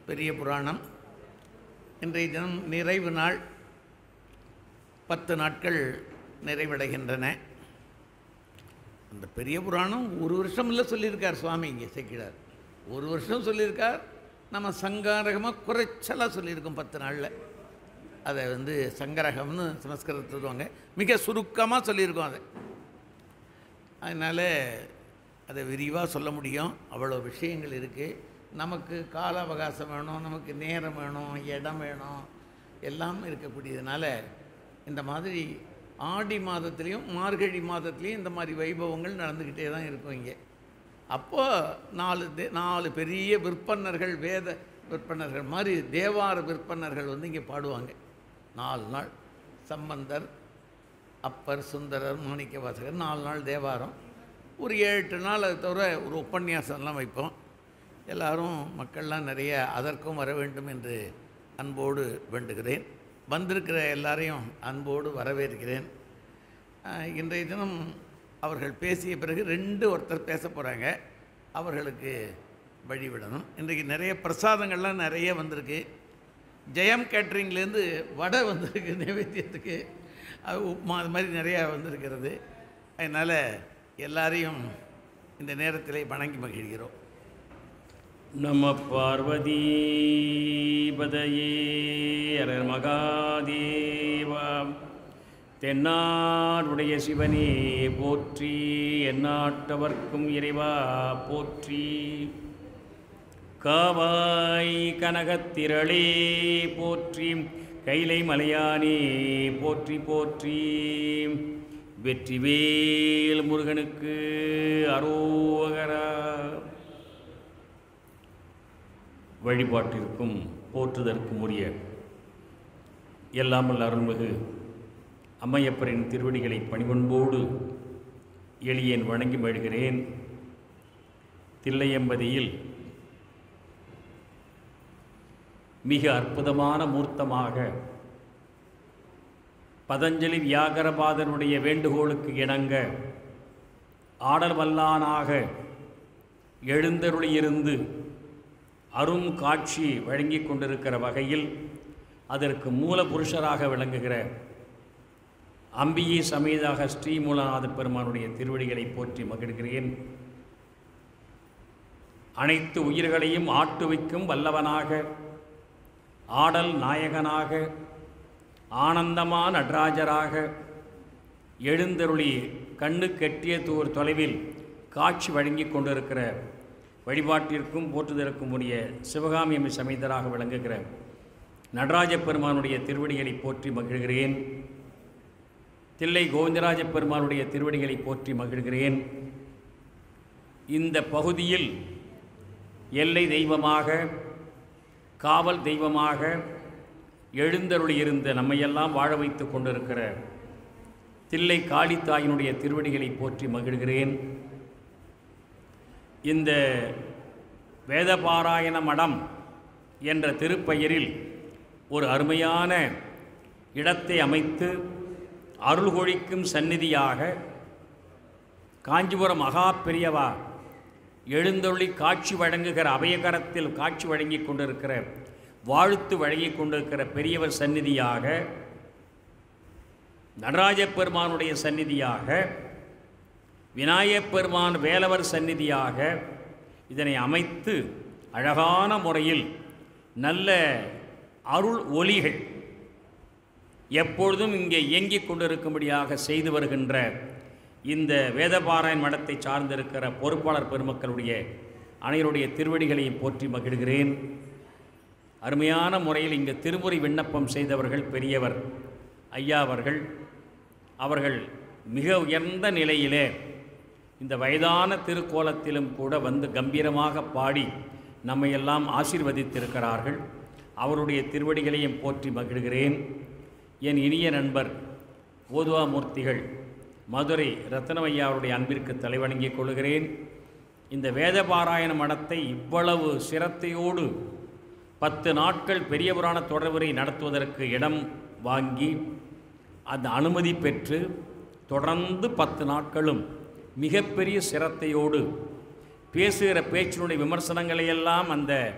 பெரிய புராணம் இன்றைய தினம் நிறைவு நாள் பத்து நாட்கள் நிறைவடைகின்றன அந்த பெரிய புராணம் ஒரு வருஷம் இல்லை சொல்லியிருக்கார் சுவாமி இங்கே சேர்க்கிறார் ஒரு வருஷம் சொல்லியிருக்கார் நம்ம சங்காரகமாக குறைச்சலாக சொல்லியிருக்கோம் பத்து நாளில் அதை வந்து சங்கரகம்னு சமஸ்கிருதத்தில் சொல்லுவாங்க மிக சுருக்கமாக சொல்லியிருக்கோம் அதை அதனால் அதை விரிவாக சொல்ல முடியும் அவ்வளோ விஷயங்கள் இருக்குது நமக்கு கால அவகாசம் வேணும் நமக்கு நேரம் வேணும் இடம் வேணும் எல்லாம் இருக்கக்கூடியதுனால இந்த மாதிரி ஆடி மாதத்துலேயும் மார்கழி மாதத்துலேயும் இந்த மாதிரி வைபவங்கள் நடந்துக்கிட்டே தான் இருக்கும் இங்கே அப்போ நாலு தே நாலு பெரிய விற்பனர்கள் வேத விற்பனர்கள் மாதிரி தேவார விற்பனர்கள் வந்து இங்கே பாடுவாங்க நாலு நாள் சம்பந்தர் அப்பர் சுந்தரர் மாணிக்க வாசகர் நாலு நாள் தேவாரம் ஒரு ஏழு எட்டு நாள் அது தவிர ஒரு உபன்யாசம்லாம் வைப்போம் எல்லாரும் மக்கள்லாம் நிறைய அதற்கும் வர வேண்டும் என்று அன்போடு வேண்டுகிறேன் வந்திருக்கிற எல்லாரையும் அன்போடு வரவேற்கிறேன் ஆஹ், இன்றைய தினம் அவர்கள் பேசிய பிறகு ரெண்டு ஒருத்தர் பேச போகிறாங்க அவர்களுக்கு வழிவிடணும் இன்றைக்கு நிறைய பிரசாதங்கள்லாம் நிறைய வந்திருக்கு ஜெயம் கேட்ரிங்லேருந்து வடை வந்திருக்கு நைவேத்தியத்துக்கு அது உப்புமா அது மாதிரி நிறையா வந்திருக்கிறது அதனால் எல்லாரையும் இந்த நேரத்திலே வணங்கி மகிழ்கிறோம் நம பார்வதீபதையே அரர் மகாதேவா தென்னாடுடைய சிவனே போற்றி எந்நாட்டவர்க்கும் இறைவா போற்றி காவாய் கனகத்திரளே போற்றி கைலை மலையானே போற்றி போற்றி வெற்றிவேல் முருகனுக்கு அரோகரா வழிபாட்டிற்கும் போற்றுதற்கும் உரிய எல்லாமல் அருள்மிகு அம்மையப்பரின் திருவடிகளை பணிவன்போடு எளியேன் வணங்கி மழுகிறேன் தில்லையம்பதியில் மிக அற்புதமான மூர்த்தமாக பதஞ்சலி வியாகரபாதனுடைய வேண்டுகோளுக்கு இணங்க ஆடல் வல்லானாக எழுந்தருளியிருந்து அரும் காட்சி வழங்கி கொண்டிருக்கிற வகையில் அதற்கு மூல புருஷராக விளங்குகிற அம்பிகை சமேதாக ஸ்ரீமூலநாத பெருமானுடைய திருவடிகளை போற்றி மகிழ்கிறேன் அனைத்து உயிர்களையும் ஆட்டுவிக்கும் வல்லவனாக ஆடல் நாயகனாக ஆனந்தமா நடராஜராக எழுந்தருளி கண்ணு கெட்டிய தூர் தொலைவில் காட்சி வழங்கி கொண்டிருக்கிற வழிபாட்டிற்கும் போற்றுதலுக்கும் உரிய சிவகாமி அம்மை சமேதராக விளங்குகிற நடராஜ பெருமானுடைய திருவடிகளை போற்றி மகிழ்கிறேன் தில்லை கோவிந்தராஜ பெருமானுடைய திருவடிகளை போற்றி மகிழ்கிறேன் இந்த பகுதியில் எல்லை தெய்வமாக காவல் தெய்வமாக எழுந்தருளி இருந்த நம்மையெல்லாம் வாழ வைத்து கொண்டிருக்கிற தில்லை காளித்தாயினுடைய திருவடிகளை போற்றி மகிழ்கிறேன் இந்த வேதபாராயண மடம் என்ற திருப்பெயரில் ஒரு அருமையான இடத்தை அமைத்து அருள்கொழிக்கும் சந்நிதியாக காஞ்சிபுரம் மகா பெரியவா எழுந்தொள்ளி காட்சி வழங்குகிற அபயகரத்தில் காட்சி வழங்கி கொண்டிருக்கிற வாழ்த்து வழங்கி கொண்டிருக்கிற பெரியவர் சந்நிதியாக நடராஜ பெருமானுடைய சந்நிதியாக விநாயகப் பெருமான் வேலவர் சந்நிதியாக இதனை அமைத்து அழகான முறையில் நல்ல அருள் ஒலிகள் எப்பொழுதும் இங்கே இயங்கிக் கொண்டிருக்கும்படியாக செய்து வருகின்ற இந்த வேதபாராயண் மடத்தை சார்ந்திருக்கிற பொறுப்பாளர் பெருமக்களுடைய அனைவருடைய திருவடிகளையும் போற்றி மகிழ்கிறேன் அருமையான முறையில் இங்கு திருமுறை விண்ணப்பம் செய்தவர்கள் பெரியவர் ஐயா அவர்கள் அவர்கள் மிக உயர்ந்த நிலையிலே இந்த வயதான திருக்கோலத்திலும் கூட வந்து கம்பீரமாக பாடி நம்மையெல்லாம் ஆசீர்வதித்திருக்கிறார்கள் அவருடைய திருவடிகளையும் போற்றி மகிழ்கிறேன் என் இனிய நண்பர் ஓதுவா மூர்த்திகள் மதுரை ரத்னமையா அவருடைய அன்பிற்கு தலைவணங்கிக் கொள்கிறேன் இந்த வேதபாராயண மடத்தை இவ்வளவு சிரத்தையோடு பத்து நாட்கள் பெரிய புராண தொடர்புரை நடத்துவதற்கு இடம் வாங்கி அந்த அனுமதி பெற்று தொடர்ந்து பத்து நாட்களும் மிகப்பெரிய சிரத்தையோடு பேசுகிற பேச்சினுடைய விமர்சனங்களையெல்லாம் அந்த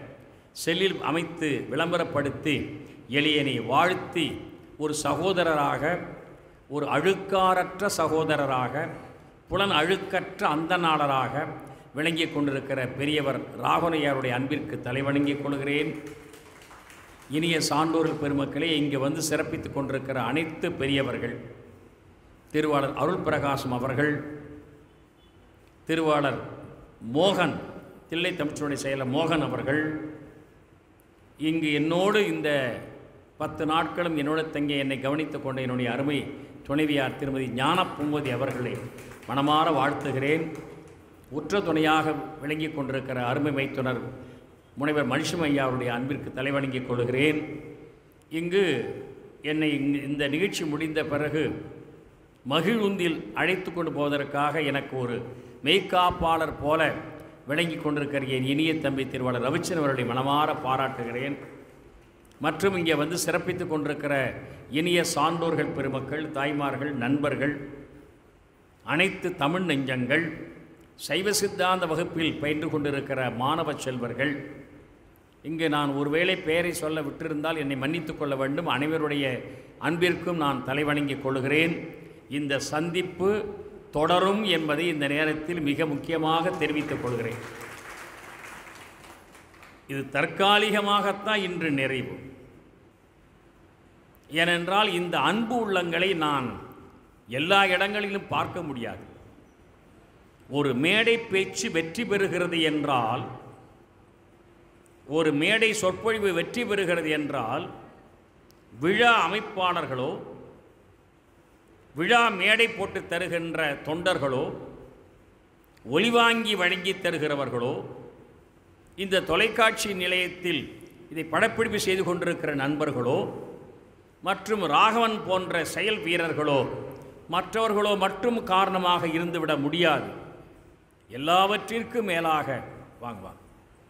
செல்லில் அமைத்து விளம்பரப்படுத்தி எளியனை வாழ்த்தி ஒரு சகோதரராக ஒரு அழுக்காரற்ற சகோதரராக புலன் அழுக்கற்ற அந்தநாளராக விளங்கி கொண்டிருக்கிற பெரியவர் ராகவனையாருடைய அன்பிற்கு தலைவணங்கிக் கொள்கிறேன் இனிய சான்றோர்கள் பெருமக்களே இங்கே வந்து சிறப்பித்துக் கொண்டிருக்கிற அனைத்து பெரியவர்கள் திருவாளர் அருள் பிரகாசம் அவர்கள் திருவாளர் மோகன் தில்லை தமிழ்ச்சியுடைய செயலர் மோகன் அவர்கள் இங்கு என்னோடு இந்த பத்து நாட்களும் என்னோட தங்கி என்னை கவனித்துக் கொண்ட என்னுடைய அருமை துணைவியார் திருமதி ஞான பூங்கோதி அவர்களை மனமாற வாழ்த்துகிறேன் உற்ற துணையாக விளங்கிக் கொண்டிருக்கிற அருமை மைத்துனர் முனைவர் மனுஷம் ஐயா அவருடைய அன்பிற்கு தலைவணங்கிக் கொள்கிறேன் இங்கு என்னை இங்கு இந்த நிகழ்ச்சி முடிந்த பிறகு மகிழுந்தில் அழைத்து கொண்டு போவதற்காக எனக்கு ஒரு மெய்க்காப்பாளர் போல விளங்கி கொண்டிருக்கிற என் இனிய தம்பி திருவாளர் ரவிச்சன் அவர்களை மனமாற பாராட்டுகிறேன் மற்றும் இங்கே வந்து சிறப்பித்து கொண்டிருக்கிற இனிய சான்றோர்கள் பெருமக்கள் தாய்மார்கள் நண்பர்கள் அனைத்து தமிழ் நெஞ்சங்கள் சைவ சித்தாந்த வகுப்பில் பயின்று கொண்டிருக்கிற மாணவ செல்வர்கள் இங்கு நான் ஒருவேளை பெயரை சொல்ல விட்டிருந்தால் என்னை மன்னித்துக் கொள்ள வேண்டும் அனைவருடைய அன்பிற்கும் நான் தலைவணங்கிக் கொள்கிறேன் இந்த சந்திப்பு தொடரும் என்பதை இந்த நேரத்தில் மிக முக்கியமாக தெரிவித்துக் கொள்கிறேன் இது தற்காலிகமாகத்தான் இன்று நிறைவு ஏனென்றால் இந்த அன்பு உள்ளங்களை நான் எல்லா இடங்களிலும் பார்க்க முடியாது ஒரு மேடை பேச்சு வெற்றி பெறுகிறது என்றால் ஒரு மேடை சொற்பொழிவு வெற்றி பெறுகிறது என்றால் விழா அமைப்பாளர்களோ விழா மேடை போட்டு தருகின்ற தொண்டர்களோ ஒலிவாங்கி வழங்கி தருகிறவர்களோ இந்த தொலைக்காட்சி நிலையத்தில் இதை படப்பிடிப்பு செய்து கொண்டிருக்கிற நண்பர்களோ மற்றும் ராகவன் போன்ற செயல் வீரர்களோ மற்றவர்களோ மட்டும் காரணமாக இருந்துவிட முடியாது எல்லாவற்றிற்கும் மேலாக வாங்க வாங்க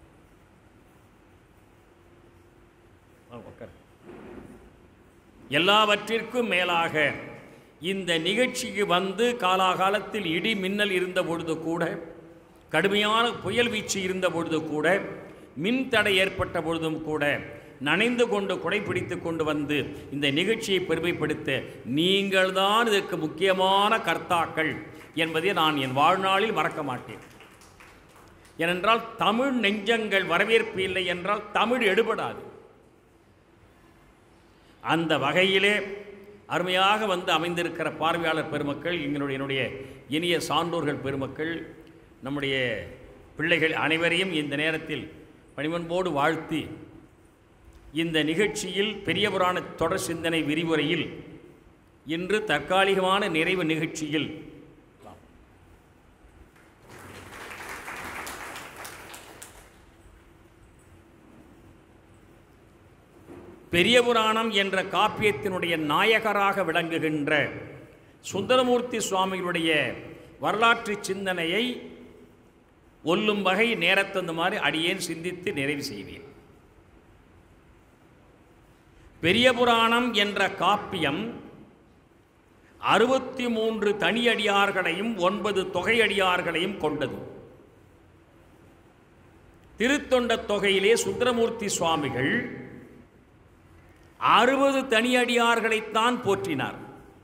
வாங்க, உட்காரு. எல்லாவற்றிற்கும் மேலாக இந்த நிகழ்ச்சிக்கு வந்து காலாகாலத்தில் இடி மின்னல் இருந்த பொழுது கூட கடுமையான புயல் வீச்சு இருந்த பொழுது கூட மின் தடை ஏற்பட்ட பொழுதும் கூட நனைந்து கொண்டு குடைப்பிடித்து கொண்டு வந்து இந்த நிகழ்ச்சியை பெருமைப்படுத்த நீங்கள்தான் இதற்கு முக்கியமான கர்த்தாக்கள் என்பதை நான் என் வாழ்நாளில் மறக்க மாட்டேன் ஏனென்றால் தமிழ் நெஞ்சங்கள் வரவேற்பு இல்லை என்றால் தமிழ் எடுபடாது அந்த வகையிலே அருமையாக வந்து அமைந்திருக்கிற பார்வையாளர் பெருமக்கள் எங்களுடைய என்னுடைய இனிய சான்றோர்கள் பெருமக்கள் நம்முடைய பிள்ளைகள் அனைவரையும் இந்த நேரத்தில் பணிவன்போடு வாழ்த்தி இந்த நிகழ்ச்சியில் பெரிய புராண தொடர் சிந்தனை விரிவுரையில் இன்று தற்காலிகமான நிறைவு நிகழ்ச்சியில் பெரிய புராணம் என்ற காப்பியத்தினுடைய நாயகராக விளங்குகின்ற சுந்தரமூர்த்தி சுவாமிகளுடைய வரலாற்று சிந்தனையை ஒல்லும் வகை நேரத்தந்த மாதிரி அடியேன் சிந்தித்து நிறைவு செய்வேன் பெரிய புராணம் என்ற காப்பியம் அறுபத்தி மூன்று தனியடியார்களையும் ஒன்பது தொகையடியார்களையும் கொண்டது திருத்தொண்ட தொகையிலே சுந்தரமூர்த்தி சுவாமிகள் அறுபது தனியடியார்களைத்தான் போற்றினார்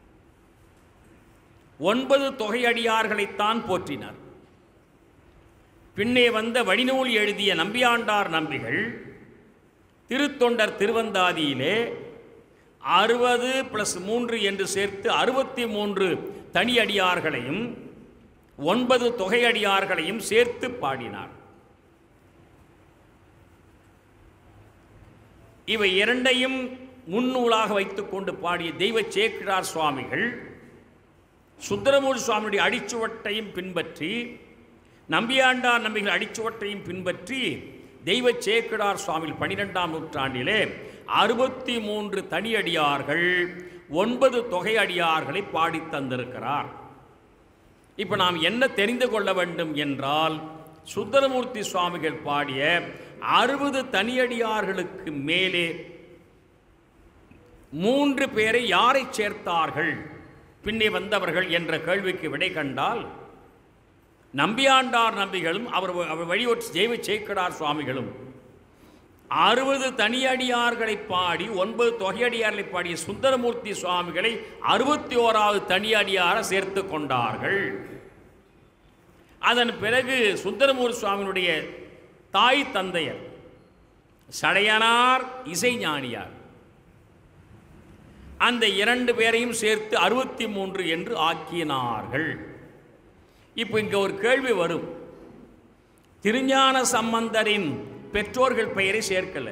ஒன்பது தொகையடியார்களைத்தான் போற்றினார் பின்னே வந்த வடிநூல் எழுதிய நம்பியாண்டார் நம்பிகள் திருத்தொண்டர் திருவந்தாதியிலே அறுபது பிளஸ் மூன்று என்று சேர்த்து அறுபத்தி மூன்று தனியடியார்களையும் ஒன்பது தொகையடியார்களையும் சேர்த்து பாடினார் இவை இரண்டையும் முன்னூலாக வைத்துக்கொண்டு பாடிய தெய்வ சேக்கிழார் சுவாமிகள் சுந்தரமூர் சுவாமியுடைய அடிச்சுவட்டையும் பின்பற்றி நம்பியாண்டார் நம்பிகள் அடிச்சுவட்டையும் பின்பற்றி தெய்வ சேக்கிழார் சுவாமிகள் பனிரெண்டாம் நூற்றாண்டிலே அறுபத்தி மூன்று தனியடியார்கள் ஒன்பது தொகை அடியார்களை பாடித் தந்திருக்கிறார் இப்போ நாம் என்ன தெரிந்து கொள்ள வேண்டும் என்றால் சுந்தரமூர்த்தி சுவாமிகள் பாடிய அறுபது தனியடியார்களுக்கு மேலே மூன்று பேரை யாரை சேர்த்தார்கள் பின்னே வந்தவர்கள் என்ற கேள்விக்கு விடை கண்டால் நம்பியாண்டார் நம்பிகளும் அவர் அவர் வழியோட்டு தெய்வ சேக்கடார் சுவாமிகளும் அறுபது தனியடியார்களை பாடி ஒன்பது தொகையடியார்களை பாடிய சுந்தரமூர்த்தி சுவாமிகளை அறுபத்தி ஓராவது தனியடியார சேர்த்து கொண்டார்கள் அதன் பிறகு சுந்தரமூர்த்தி சுவாமியினுடைய தாய் தந்தையர் சடையனார் இசைஞானியார் அந்த இரண்டு பேரையும் சேர்த்து அறுபத்தி மூன்று என்று ஆக்கினார்கள் இப்போ இங்கே ஒரு கேள்வி வரும் திருஞான சம்பந்தரின் பெற்றோர்கள் பெயரை சேர்க்கல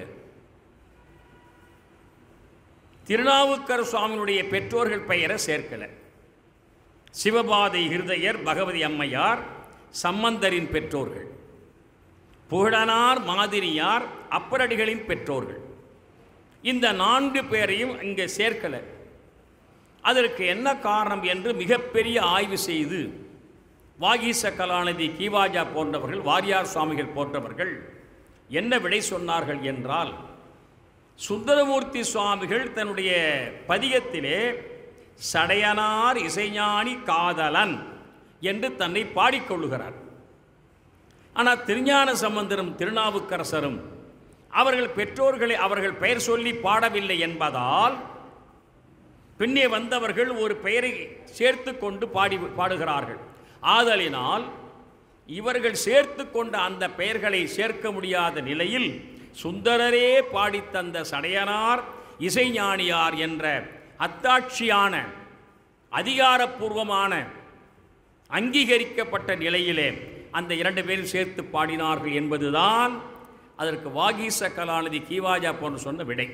திருநாவுக்கர சுவாமியினுடைய பெற்றோர்கள் பெயரை சேர்க்கல சிவபாதை ஹிருதயர் பகவதி அம்மையார் சம்பந்தரின் பெற்றோர்கள் புகழனார் மாதிரியார் அப்பரடிகளின் பெற்றோர்கள் இந்த நான்கு பேரையும் இங்கே சேர்க்கலை அதற்கு என்ன காரணம் என்று மிகப்பெரிய ஆய்வு செய்து வாகீச கலாநிதி கீவாஜா போன்றவர்கள் வாரியார் சுவாமிகள் போன்றவர்கள் என்ன விடை சொன்னார்கள் என்றால் சுந்தரமூர்த்தி சுவாமிகள் தன்னுடைய பதிகத்திலே சடையனார் இசைஞானி காதலன் என்று தன்னை பாடிக்கொள்ளுகிறார் ஆனால் திருஞான சம்பந்தரும் திருநாவுக்கரசரும் அவர்கள் பெற்றோர்களை அவர்கள் பெயர் சொல்லி பாடவில்லை என்பதால் பின்னே வந்தவர்கள் ஒரு பெயரை சேர்த்து கொண்டு பாடி பாடுகிறார்கள் ஆதலினால் இவர்கள் சேர்த்து கொண்ட அந்த பெயர்களை சேர்க்க முடியாத நிலையில் சுந்தரரே பாடித் தந்த சடையனார் இசைஞானியார் என்ற அத்தாட்சியான அதிகாரப்பூர்வமான அங்கீகரிக்கப்பட்ட நிலையிலே அந்த இரண்டு பேரும் சேர்த்து பாடினார்கள் என்பதுதான் அதற்கு வாகீச கலாநிதி கீவாஜா போன்று சொன்ன விடை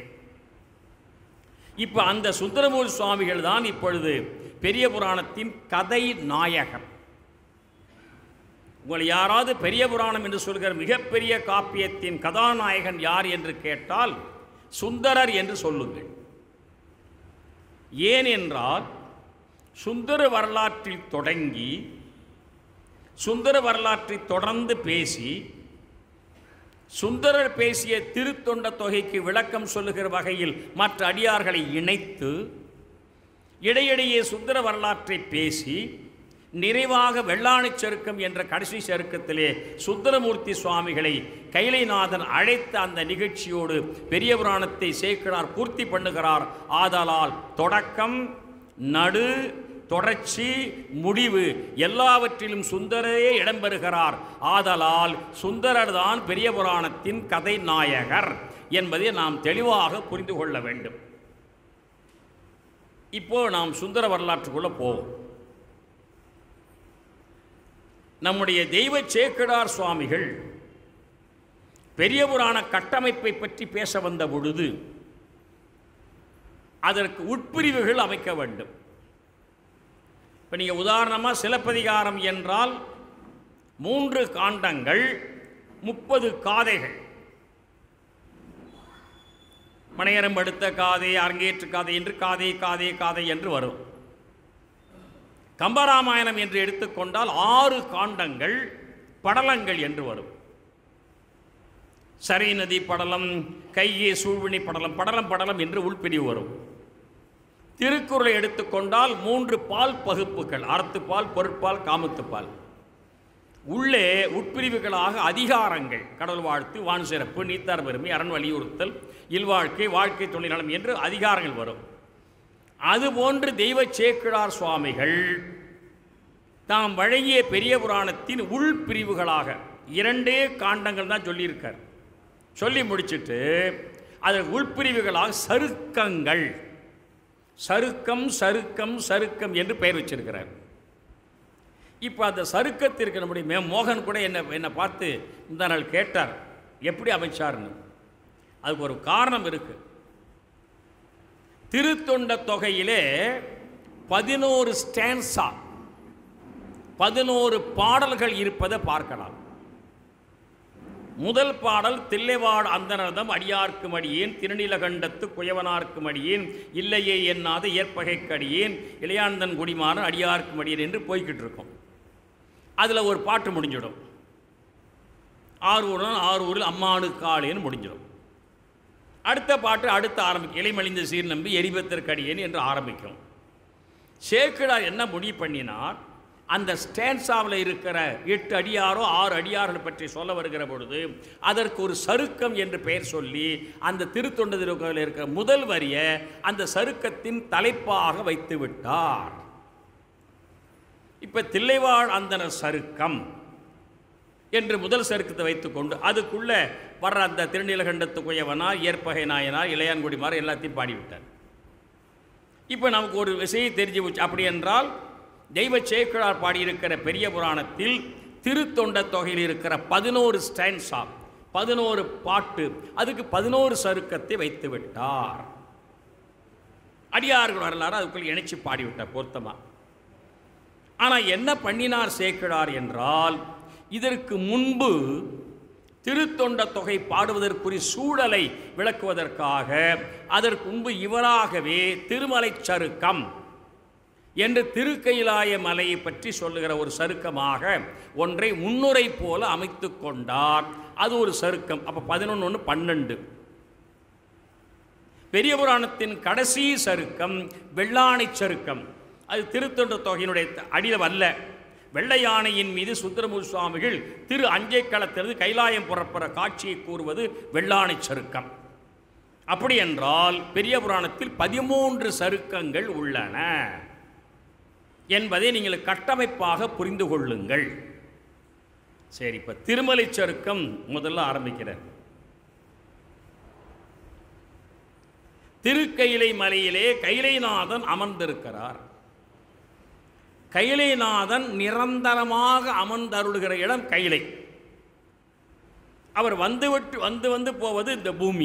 இப்போ அந்த சுந்தரமூர்த்தி சுவாமிகள் தான் இப்பொழுது பெரிய புராணத்தின் கதை நாயகர் உங்களை யாராவது பெரிய புராணம் என்று சொல்கிற மிகப்பெரிய காப்பியத்தின் கதாநாயகன் யார் என்று கேட்டால் சுந்தரர் என்று சொல்லுங்கள் ஏன் என்றால் சுந்தர வரலாற்றில் தொடங்கி சுந்தர வரலாற்றை தொடர்ந்து பேசி சுந்தரர் பேசிய திருத்தொண்ட தொகைக்கு விளக்கம் சொல்லுகிற வகையில் மற்ற அடியார்களை இணைத்து இடையிடையே சுந்தர வரலாற்றை பேசி நிறைவாக வெள்ளாணிச் சருக்கம் என்ற கடைசி சருக்கத்திலே சுந்தரமூர்த்தி சுவாமிகளை கைலைநாதன் அழைத்த அந்த நிகழ்ச்சியோடு பெரிய புராணத்தை சேர்க்கிறார் பூர்த்தி பண்ணுகிறார் ஆதலால் தொடக்கம் நடு தொடர்ச்சி முடிவு எல்லாவற்றிலும் சுந்தரரே இடம்பெறுகிறார் ஆதலால் சுந்தரர் தான் பெரிய புராணத்தின் கதை நாயகர் என்பதை நாம் தெளிவாக புரிந்து கொள்ள வேண்டும் இப்போ நாம் சுந்தர வரலாற்றுக்குள்ள போவோம் நம்முடைய தெய்வ சேக்கிடார் சுவாமிகள் பெரிய புராண கட்டமைப்பை பற்றி பேச வந்த பொழுது அதற்கு உட்பிரிவுகள் அமைக்க வேண்டும் இப்போ நீங்கள் உதாரணமாக சிலப்பதிகாரம் என்றால் மூன்று காண்டங்கள் முப்பது காதைகள் மனையரம் எடுத்த காதை அரங்கேற்று காதை என்று காதை காதை காதை என்று வரும் கம்பராமாயணம் என்று எடுத்துக்கொண்டால் ஆறு காண்டங்கள் படலங்கள் என்று வரும் சரை நதி படலம் கையே சூழ்வினை படலம் படலம் படலம் என்று உள்பிரிவு வரும் திருக்குறளை எடுத்துக்கொண்டால் மூன்று பால் பகுப்புகள் அறத்துப்பால் பொருட்பால் காமத்துப்பால் உள்ளே உட்பிரிவுகளாக அதிகாரங்கள் கடல் வாழ்த்து வான் சிறப்பு நீத்தார் பெருமை அரண் வலியுறுத்தல் இல்வாழ்க்கை வாழ்க்கை தொழில்நலம் என்று அதிகாரங்கள் வரும் அதுபோன்று தெய்வ சேக்கிழார் சுவாமிகள் தாம் வழங்கிய பெரிய புராணத்தின் உள்பிரிவுகளாக இரண்டே காண்டங்கள் தான் சொல்லியிருக்கார் சொல்லி முடிச்சிட்டு அதன் உள்பிரிவுகளாக சருக்கங்கள் சருக்கம் சருக்கம் சருக்கம் என்று பெயர் வச்சிருக்கிறார் இப்போ அந்த சருக்கத்திற்கு நம்முடைய மே மோகன் கூட என்னை என்னை பார்த்து இந்த நாள் கேட்டார் எப்படி அமைச்சார்னு அதுக்கு ஒரு காரணம் இருக்கு திருத்தொண்ட தொகையிலே பதினோரு ஸ்டான்ஸா பதினோரு பாடல்கள் இருப்பதை பார்க்கலாம் முதல் பாடல் தில்லைவாழ் அந்தனதம் அடியார்க்கும் அடியேன் திருநிலகண்டத்து குயவனார்க்கும் அடியேன் இல்லையே எண்ணாத ஏற்பகைக்கு அடியேன் இளையாந்தன் குடிமாறன் அடியார்க்கும் அடியேன் என்று போய்கிட்டு இருக்கும் அதில் ஒரு பாட்டு முடிஞ்சிடும் ஆரூரன் ஆரூரில் அம்மானுக்காளேன்னு முடிஞ்சிடும் அடுத்த பாட்டு அடுத்து ஆரம்பிக்கும் இலைமலிந்த சீர் நம்பி எரிபத்திற்கு அடியேன் என்று ஆரம்பிக்கும் சேக்கிழார் என்ன முடிவு பண்ணினார் அந்த ஸ்டான்ஸாவில் இருக்கிற எட்டு அடியாரோ ஆறு அடியார்கள் பற்றி சொல்ல வருகிற பொழுது அதற்கு ஒரு சருக்கம் என்று பெயர் சொல்லி அந்த திருத்தொண்ட திருக்கோயில் இருக்கிற முதல் வரியை அந்த சருக்கத்தின் தலைப்பாக வைத்து விட்டார் இப்போ தில்லைவாழ் அந்தனர் சருக்கம் என்று முதல் சருக்கத்தை வைத்துக்கொண்டு அதுக்குள்ள வர்ற அந்த திருநீலகண்டத்து குயவனார் ஏற்பகை நாயனார் இளையான்குடிமார் எல்லாத்தையும் பாடிவிட்டார் இப்போ நமக்கு ஒரு விஷயம் தெரிஞ்சு போச்சு அப்படி என்றால் தெய்வ சேக்கிழார் பாடியிருக்கிற பெரிய புராணத்தில் திருத்தொண்ட தொகையில் இருக்கிற பதினோரு ஸ்டான்ஸா பதினோரு பாட்டு அதுக்கு பதினோரு சருக்கத்தை வைத்து விட்டார் அடியார்கள் வரலாறு அதுக்குள் இணைச்சு பாடிவிட்டார் பொருத்தமா ஆனால் என்ன பண்ணினார் சேக்கிழார் என்றால் இதற்கு முன்பு திருத்தொண்ட தொகை பாடுவதற்குரிய சூழலை விளக்குவதற்காக அதற்கு முன்பு இவராகவே திருமலைச் சருக்கம் என்று திருக்கைலாய மலையை பற்றி சொல்லுகிற ஒரு சருக்கமாக ஒன்றை முன்னுரை போல அமைத்து கொண்டார் அது ஒரு சருக்கம் அப்போ பதினொன்று ஒன்று பன்னெண்டு பெரிய புராணத்தின் கடைசி சருக்கம் வெள்ளாணை சருக்கம் அது திருத்தொண்ட தொகையினுடைய அடியில் அல்ல வெள்ளை யானையின் மீது சுந்தரமூர் சுவாமிகள் திரு அஞ்சைக்களத்திலிருந்து கைலாயம் புறப்புற காட்சியை கூறுவது வெள்ளாணை சருக்கம் அப்படி என்றால் பெரிய புராணத்தில் பதிமூன்று சருக்கங்கள் உள்ளன என்பதை நீங்கள் கட்டமைப்பாக புரிந்து கொள்ளுங்கள் சரி இப்போ திருமலை சருக்கம் முதல்ல ஆரம்பிக்கிறார் திருக்கையிலை மலையிலே கைலைநாதன் அமர்ந்திருக்கிறார் கைலைநாதன் நிரந்தரமாக அமர்ந்தருளுகிற இடம் கைலை அவர் வந்து விட்டு வந்து வந்து போவது இந்த பூமி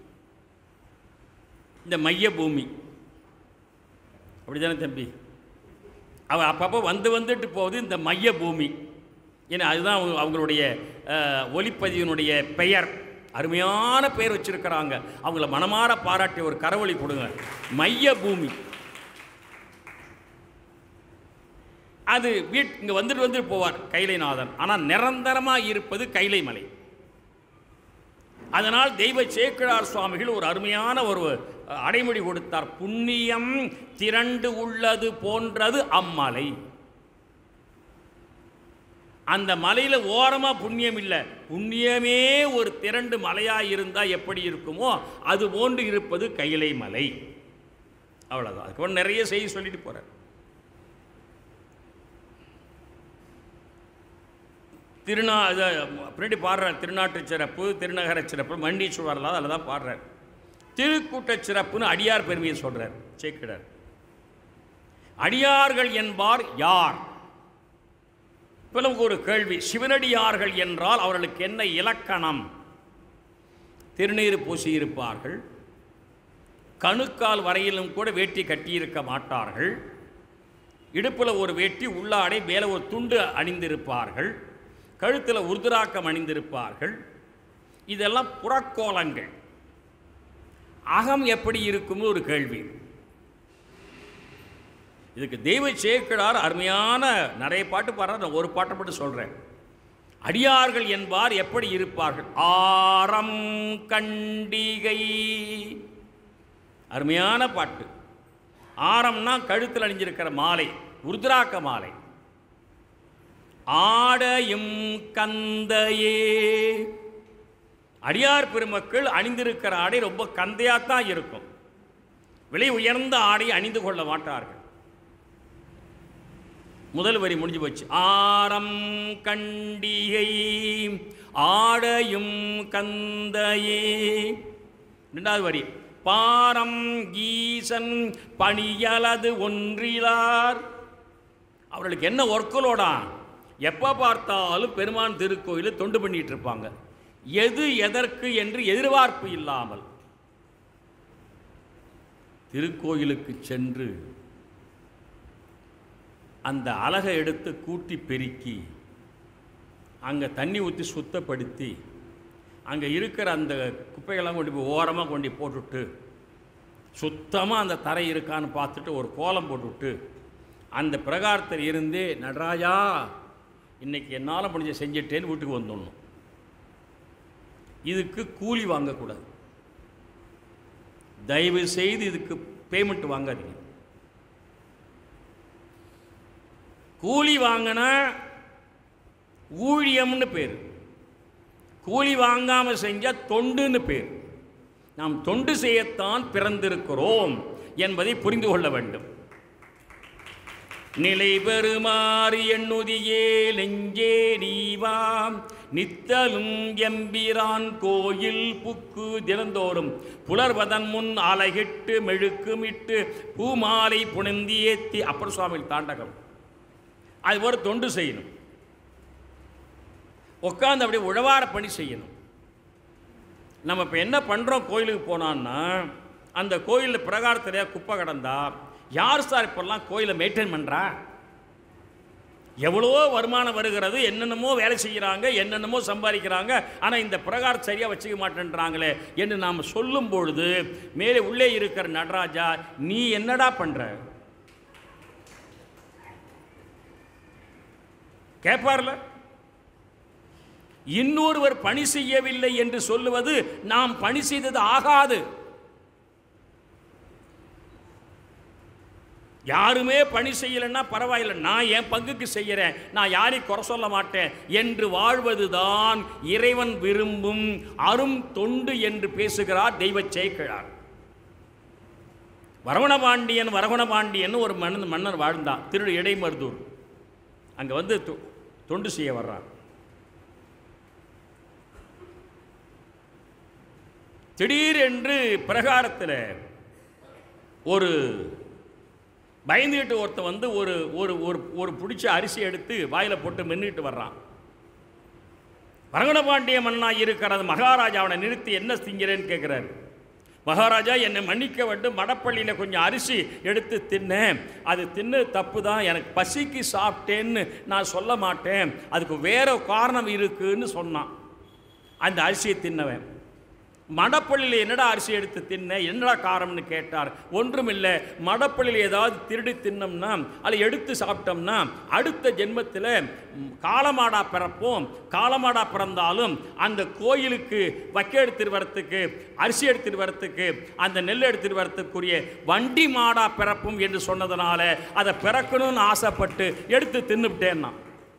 இந்த மைய பூமி அப்படிதானே தம்பி அவர் அப்பப்போ வந்து வந்துட்டு போகுது இந்த மைய பூமி ஏன்னா அதுதான் அவங்க அவங்களுடைய அஹ், ஒலிப்பதிவினுடைய பெயர் அருமையான பெயர் வச்சிருக்கிறாங்க அவங்கள மனமார பாராட்டி ஒரு கரவொலி கொடுங்க மைய பூமி அது வீட் இங்கே வந்துட்டு வந்துட்டு போவார் கைலைநாதன் ஆனால் நிரந்தரமாக இருப்பது கைலை மலை அதனால் தெய்வ சேக்கிழார் சுவாமிகள் ஒரு அருமையான ஒரு அஹ், அடைமொழி கொடுத்தார் புண்ணியம் திரண்டு உள்ளது போன்றது அம்மலை அந்த மலையில் ஓரமாக புண்ணியம் இல்லை புண்ணியமே ஒரு திரண்டு மலையாக இருந்தால் எப்படி இருக்குமோ அது போன்று இருப்பது கைலை மலை அவ்வளோதான் அதுக்கப்புறம் நிறைய செய்தி சொல்லிட்டு போகிறார் திருநா இது பின்னாடி பாடுறார் திருநாட்டு சிறப்பு திருநகர சிறப்பு மண்டீஸ்வரர் வரலாறு அதில் தான் பாடுறார் திருக்கூட்ட சிறப்புன்னு அடியார் பெருமையை சொல்கிறார் சேக்கிடார் அடியார்கள் என்பார் யார் இப்போ நமக்கு ஒரு கேள்வி சிவனடியார்கள் என்றால் அவர்களுக்கு என்ன இலக்கணம் திருநீர் பூசியிருப்பார்கள் கணுக்கால் வரையிலும் கூட வேட்டி கட்டியிருக்க மாட்டார்கள் இடுப்பில் ஒரு வேட்டி உள்ளாடை மேலே ஒரு துண்டு அணிந்திருப்பார்கள் கழுத்தில் உருதுராக்கம் அணிந்திருப்பார்கள் இதெல்லாம் புறக்கோலங்கள் அகம் எப்படி இருக்கும்னு ஒரு கேள்வி இதுக்கு தெய்வ சேக்கிழார் அருமையான நிறைய பாட்டு பாடுறார் நான் ஒரு பாட்டை மட்டும் சொல்கிறேன் அடியார்கள் என்பார் எப்படி இருப்பார்கள் ஆரம் கண்டிகை அருமையான பாட்டு ஆரம்னா கழுத்தில் அணிஞ்சிருக்கிற மாலை உருத்ராக்க மாலை ஆடையும் கந்தையே அடியார் பெருமக்கள் அணிந்திருக்கிற ஆடை ரொம்ப கந்தையாத்தான் இருக்கும் விலை உயர்ந்த ஆடை அணிந்து கொள்ள மாட்டார்கள் முதல் வரி முடிஞ்சு போச்சு ஆரம் கண்டிகை ஆடையும் கந்தையே ரெண்டாவது வரி பாரம் ஈசன் பணியலது ஒன்றிலார் அவர்களுக்கு என்ன ஒர்க்கலோடா எப்போ பார்த்தாலும் பெருமான் திருக்கோயிலில் தொண்டு பண்ணிட்டு இருப்பாங்க எது எதற்கு என்று எதிர்பார்ப்பு இல்லாமல் திருக்கோயிலுக்கு சென்று அந்த அலகை எடுத்து கூட்டி பெருக்கி அங்கே தண்ணி ஊற்றி சுத்தப்படுத்தி அங்கே இருக்கிற அந்த குப்பைகள்லாம் கொண்டு போய் ஓரமாக கொண்டு போய் போட்டுவிட்டு சுத்தமாக அந்த தரை இருக்கான்னு பார்த்துட்டு ஒரு கோலம் போட்டுவிட்டு அந்த பிரகாரத்தில் இருந்து நடராஜா இன்னைக்கு என்னால் முடிஞ்ச செஞ்சிட்டேன்னு வீட்டுக்கு வந்துடணும் இதுக்கு கூலி வாங்கக்கூடாது தயவு செய்து இதுக்கு பேமெண்ட் வாங்காதீங்க கூலி வாங்கினா ஊழியம்னு பேர் கூலி வாங்காமல் செஞ்சால் தொண்டுன்னு பேர் நாம் தொண்டு செய்யத்தான் பிறந்திருக்கிறோம் என்பதை புரிந்து கொள்ள வேண்டும் நிலை பெறுமாறு எண்ணுதியே நெஞ்சே நீவாம் நித்தலும் எம்பிரான் கோயில் புக்கு தினந்தோறும் புலர்வதன் முன் அலகிட்டு மெழுக்குமிட்டு பூமாலை புனிந்தி ஏத்தி அப்பர் சுவாமி தாண்டகம் அது ஒரு தொண்டு செய்யணும் உட்காந்து அப்படியே உழவார பணி செய்யணும் நம்ம இப்போ என்ன பண்ணுறோம் கோயிலுக்கு போனான்னா அந்த கோயிலில் பிரகாரத்தில் குப்பை கிடந்தா யார் சார் இப்போல்லாம் கோயிலை மெயின்டைன் பண்ணுறா எவ்வளவோ வருமானம் வருகிறது என்னென்னமோ வேலை செய்கிறாங்க என்னென்னமோ சம்பாதிக்கிறாங்க ஆனால் இந்த பிரகாரம் சரியாக வச்சுக்க மாட்டேன்றாங்களே என்று நாம் சொல்லும் பொழுது மேலே உள்ளே இருக்கிற நடராஜா நீ என்னடா பண்ணுற கேட்பார்ல இன்னொருவர் பணி செய்யவில்லை என்று சொல்லுவது நாம் பணி செய்தது ஆகாது யாருமே பணி செய்யலைன்னா பரவாயில்லை நான் என் பங்குக்கு செய்கிறேன் நான் யாரையும் குறை சொல்ல மாட்டேன் என்று வாழ்வதுதான் இறைவன் விரும்பும் அரும் தொண்டு என்று பேசுகிறார் தெய்வ சேக்கிழார் வரவணபாண்டியன் வரவணபாண்டியன் ஒரு மன்னன் மன்னர் வாழ்ந்தான் திரு இடைமருதூர் அங்கே வந்து தொ- தொண்டு செய்ய வர்றான் திடீரென்று பிரகாரத்தில் ஒரு பயந்துகிட்டு ஒருத்தன் வந்து ஒரு ஒரு ஒரு ஒரு பிடிச்ச அரிசி எடுத்து வாயில் போட்டு மென்னுட்டு வர்றான் வரங்கணபாண்டிய மன்னா இருக்கிறது மகாராஜா அவனை நிறுத்தி என்ன திங்கிறேன்னு கேட்குறாரு மகாராஜா என்னை மன்னிக்க வேண்டும் மடப்பள்ளியில் கொஞ்சம் அரிசி எடுத்து தின்னேன் அது தின்னு தப்பு தான் எனக்கு பசிக்கு சாப்பிட்டேன்னு நான் சொல்ல மாட்டேன் அதுக்கு வேற காரணம் இருக்குன்னு சொன்னான் அந்த அரிசியை தின்னவன் மடப்பள்ளியில் என்னடா அரிசி எடுத்து தின்ன என்னடா காரம்னு கேட்டார் ஒன்றுமில்லை மடப்பள்ளியில் ஏதாவது திருடி தின்னோம்னா அதை எடுத்து சாப்பிட்டோம்னா அடுத்த ஜென்மத்தில் ம், காளமாடா பிறப்போம் காளமாடா பிறந்தாலும் அந்த கோயிலுக்கு வைக்க எடுத்துட்டு வரத்துக்கு அரிசி எடுத்துட்டு வரத்துக்கு அந்த நெல் எடுத்துட்டு வரத்துக்குரிய வண்டி மாடா பிறப்பும் என்று சொன்னதுனால அதை பிறக்கணும்னு ஆசைப்பட்டு எடுத்து தின்னுவிட்டேன்னா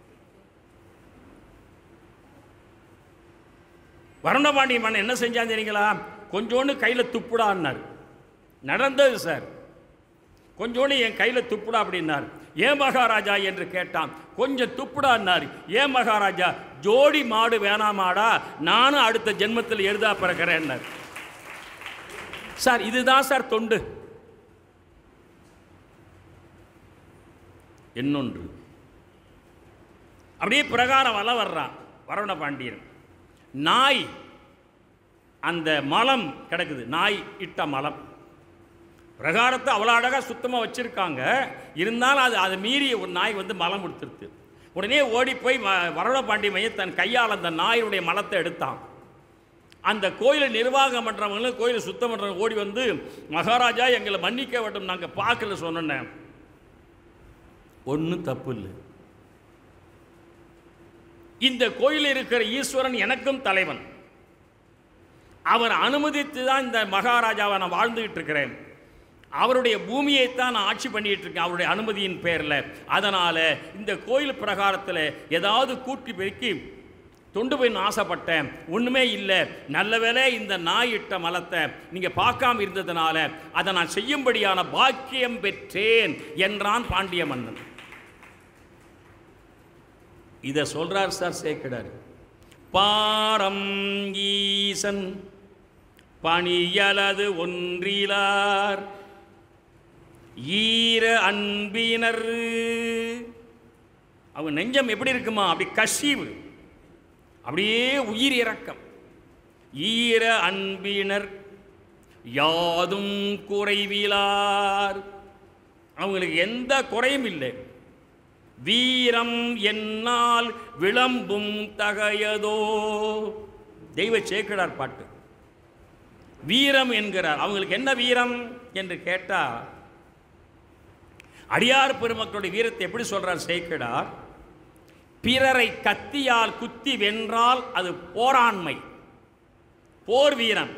வருணபாண்டி மன்னன் என்ன செஞ்சான் தெரியுங்களா கொஞ்சோண்டு கையில் துப்புடான்னார் நடந்தது சார் கொஞ்சோண்டு என் கையில் துப்புடா அப்படின்னார் ஏன் மகாராஜா என்று கேட்டான் கொஞ்சம் துப்புடான்னார் ஏன் மகாராஜா ஜோடி மாடு வேணாமாடா நானும் அடுத்த ஜென்மத்தில் எழுதா பிறக்கிறேன்னார் சார் இதுதான் சார் தொண்டு இன்னொன்று அப்படியே பிரகாரம் வல வர்றான் வரவண பாண்டியன் நாய் அந்த மலம் கிடக்குது நாய் இட்ட மலம் பிரகாரத்தை அவ்வளோ அழகாக சுத்தமாக வச்சுருக்காங்க இருந்தாலும் அது அதை மீறி ஒரு நாய் வந்து மலம் கொடுத்துருது உடனே ஓடி போய் வ- வரவணபாண்டி மையம் தன் கையால் அந்த நாயினுடைய மலத்தை எடுத்தான் அந்த கோயிலை நிர்வாகம் பண்ணுறவங்களும் கோயிலை சுத்தம் பண்ணுறவங்க ஓடி வந்து மகாராஜா எங்களை மன்னிக்க வேண்டும் நாங்கள் பார்க்கல சொன்னேன் ஒன்றும் தப்பு இல்லை இந்த கோயிலில் இருக்கிற ஈஸ்வரன் எனக்கும் தலைவன் அவர் அனுமதித்து தான் இந்த மகாராஜாவை நான் வாழ்ந்துகிட்டு இருக்கிறேன் அவருடைய பூமியை தான் நான் ஆட்சி பண்ணிட்டு இருக்கேன் அவருடைய அனுமதியின் பேரில் அதனால் இந்த கோயில் பிரகாரத்தில் ஏதாவது கூட்டி பெருக்கி தொண்டு போய் நான் ஆசைப்பட்டேன் ஒன்றுமே இல்லை நல்ல வேளை இந்த நாய் இட்ட மலத்தை நீங்கள் பார்க்காம இருந்ததுனால அதை நான் செய்யும்படியான பாக்கியம் பெற்றேன் என்றான் பாண்டிய மன்னன் இதை சொல்றார் சார் சேக்கிடார் பாரம் ஈசன் பணியலது ஒன்றிலார் ஈர அன்பினர் அவங்க நெஞ்சம் எப்படி இருக்குமா அப்படி கசிவு அப்படியே உயிர் இறக்கம் ஈர அன்பினர் யாதும் குறைவிலார் அவங்களுக்கு எந்த குறையும் இல்லை வீரம் என்னால் விளம்பும் தகையதோ தெய்வ சேக்கிடார் பாட்டு வீரம் என்கிறார் அவங்களுக்கு என்ன வீரம் என்று கேட்டால் அடியார் பெருமக்களுடைய வீரத்தை எப்படி சொல்றார் சேக்கிடார் பிறரை கத்தியால் குத்தி வென்றால் அது போராண்மை போர் வீரன்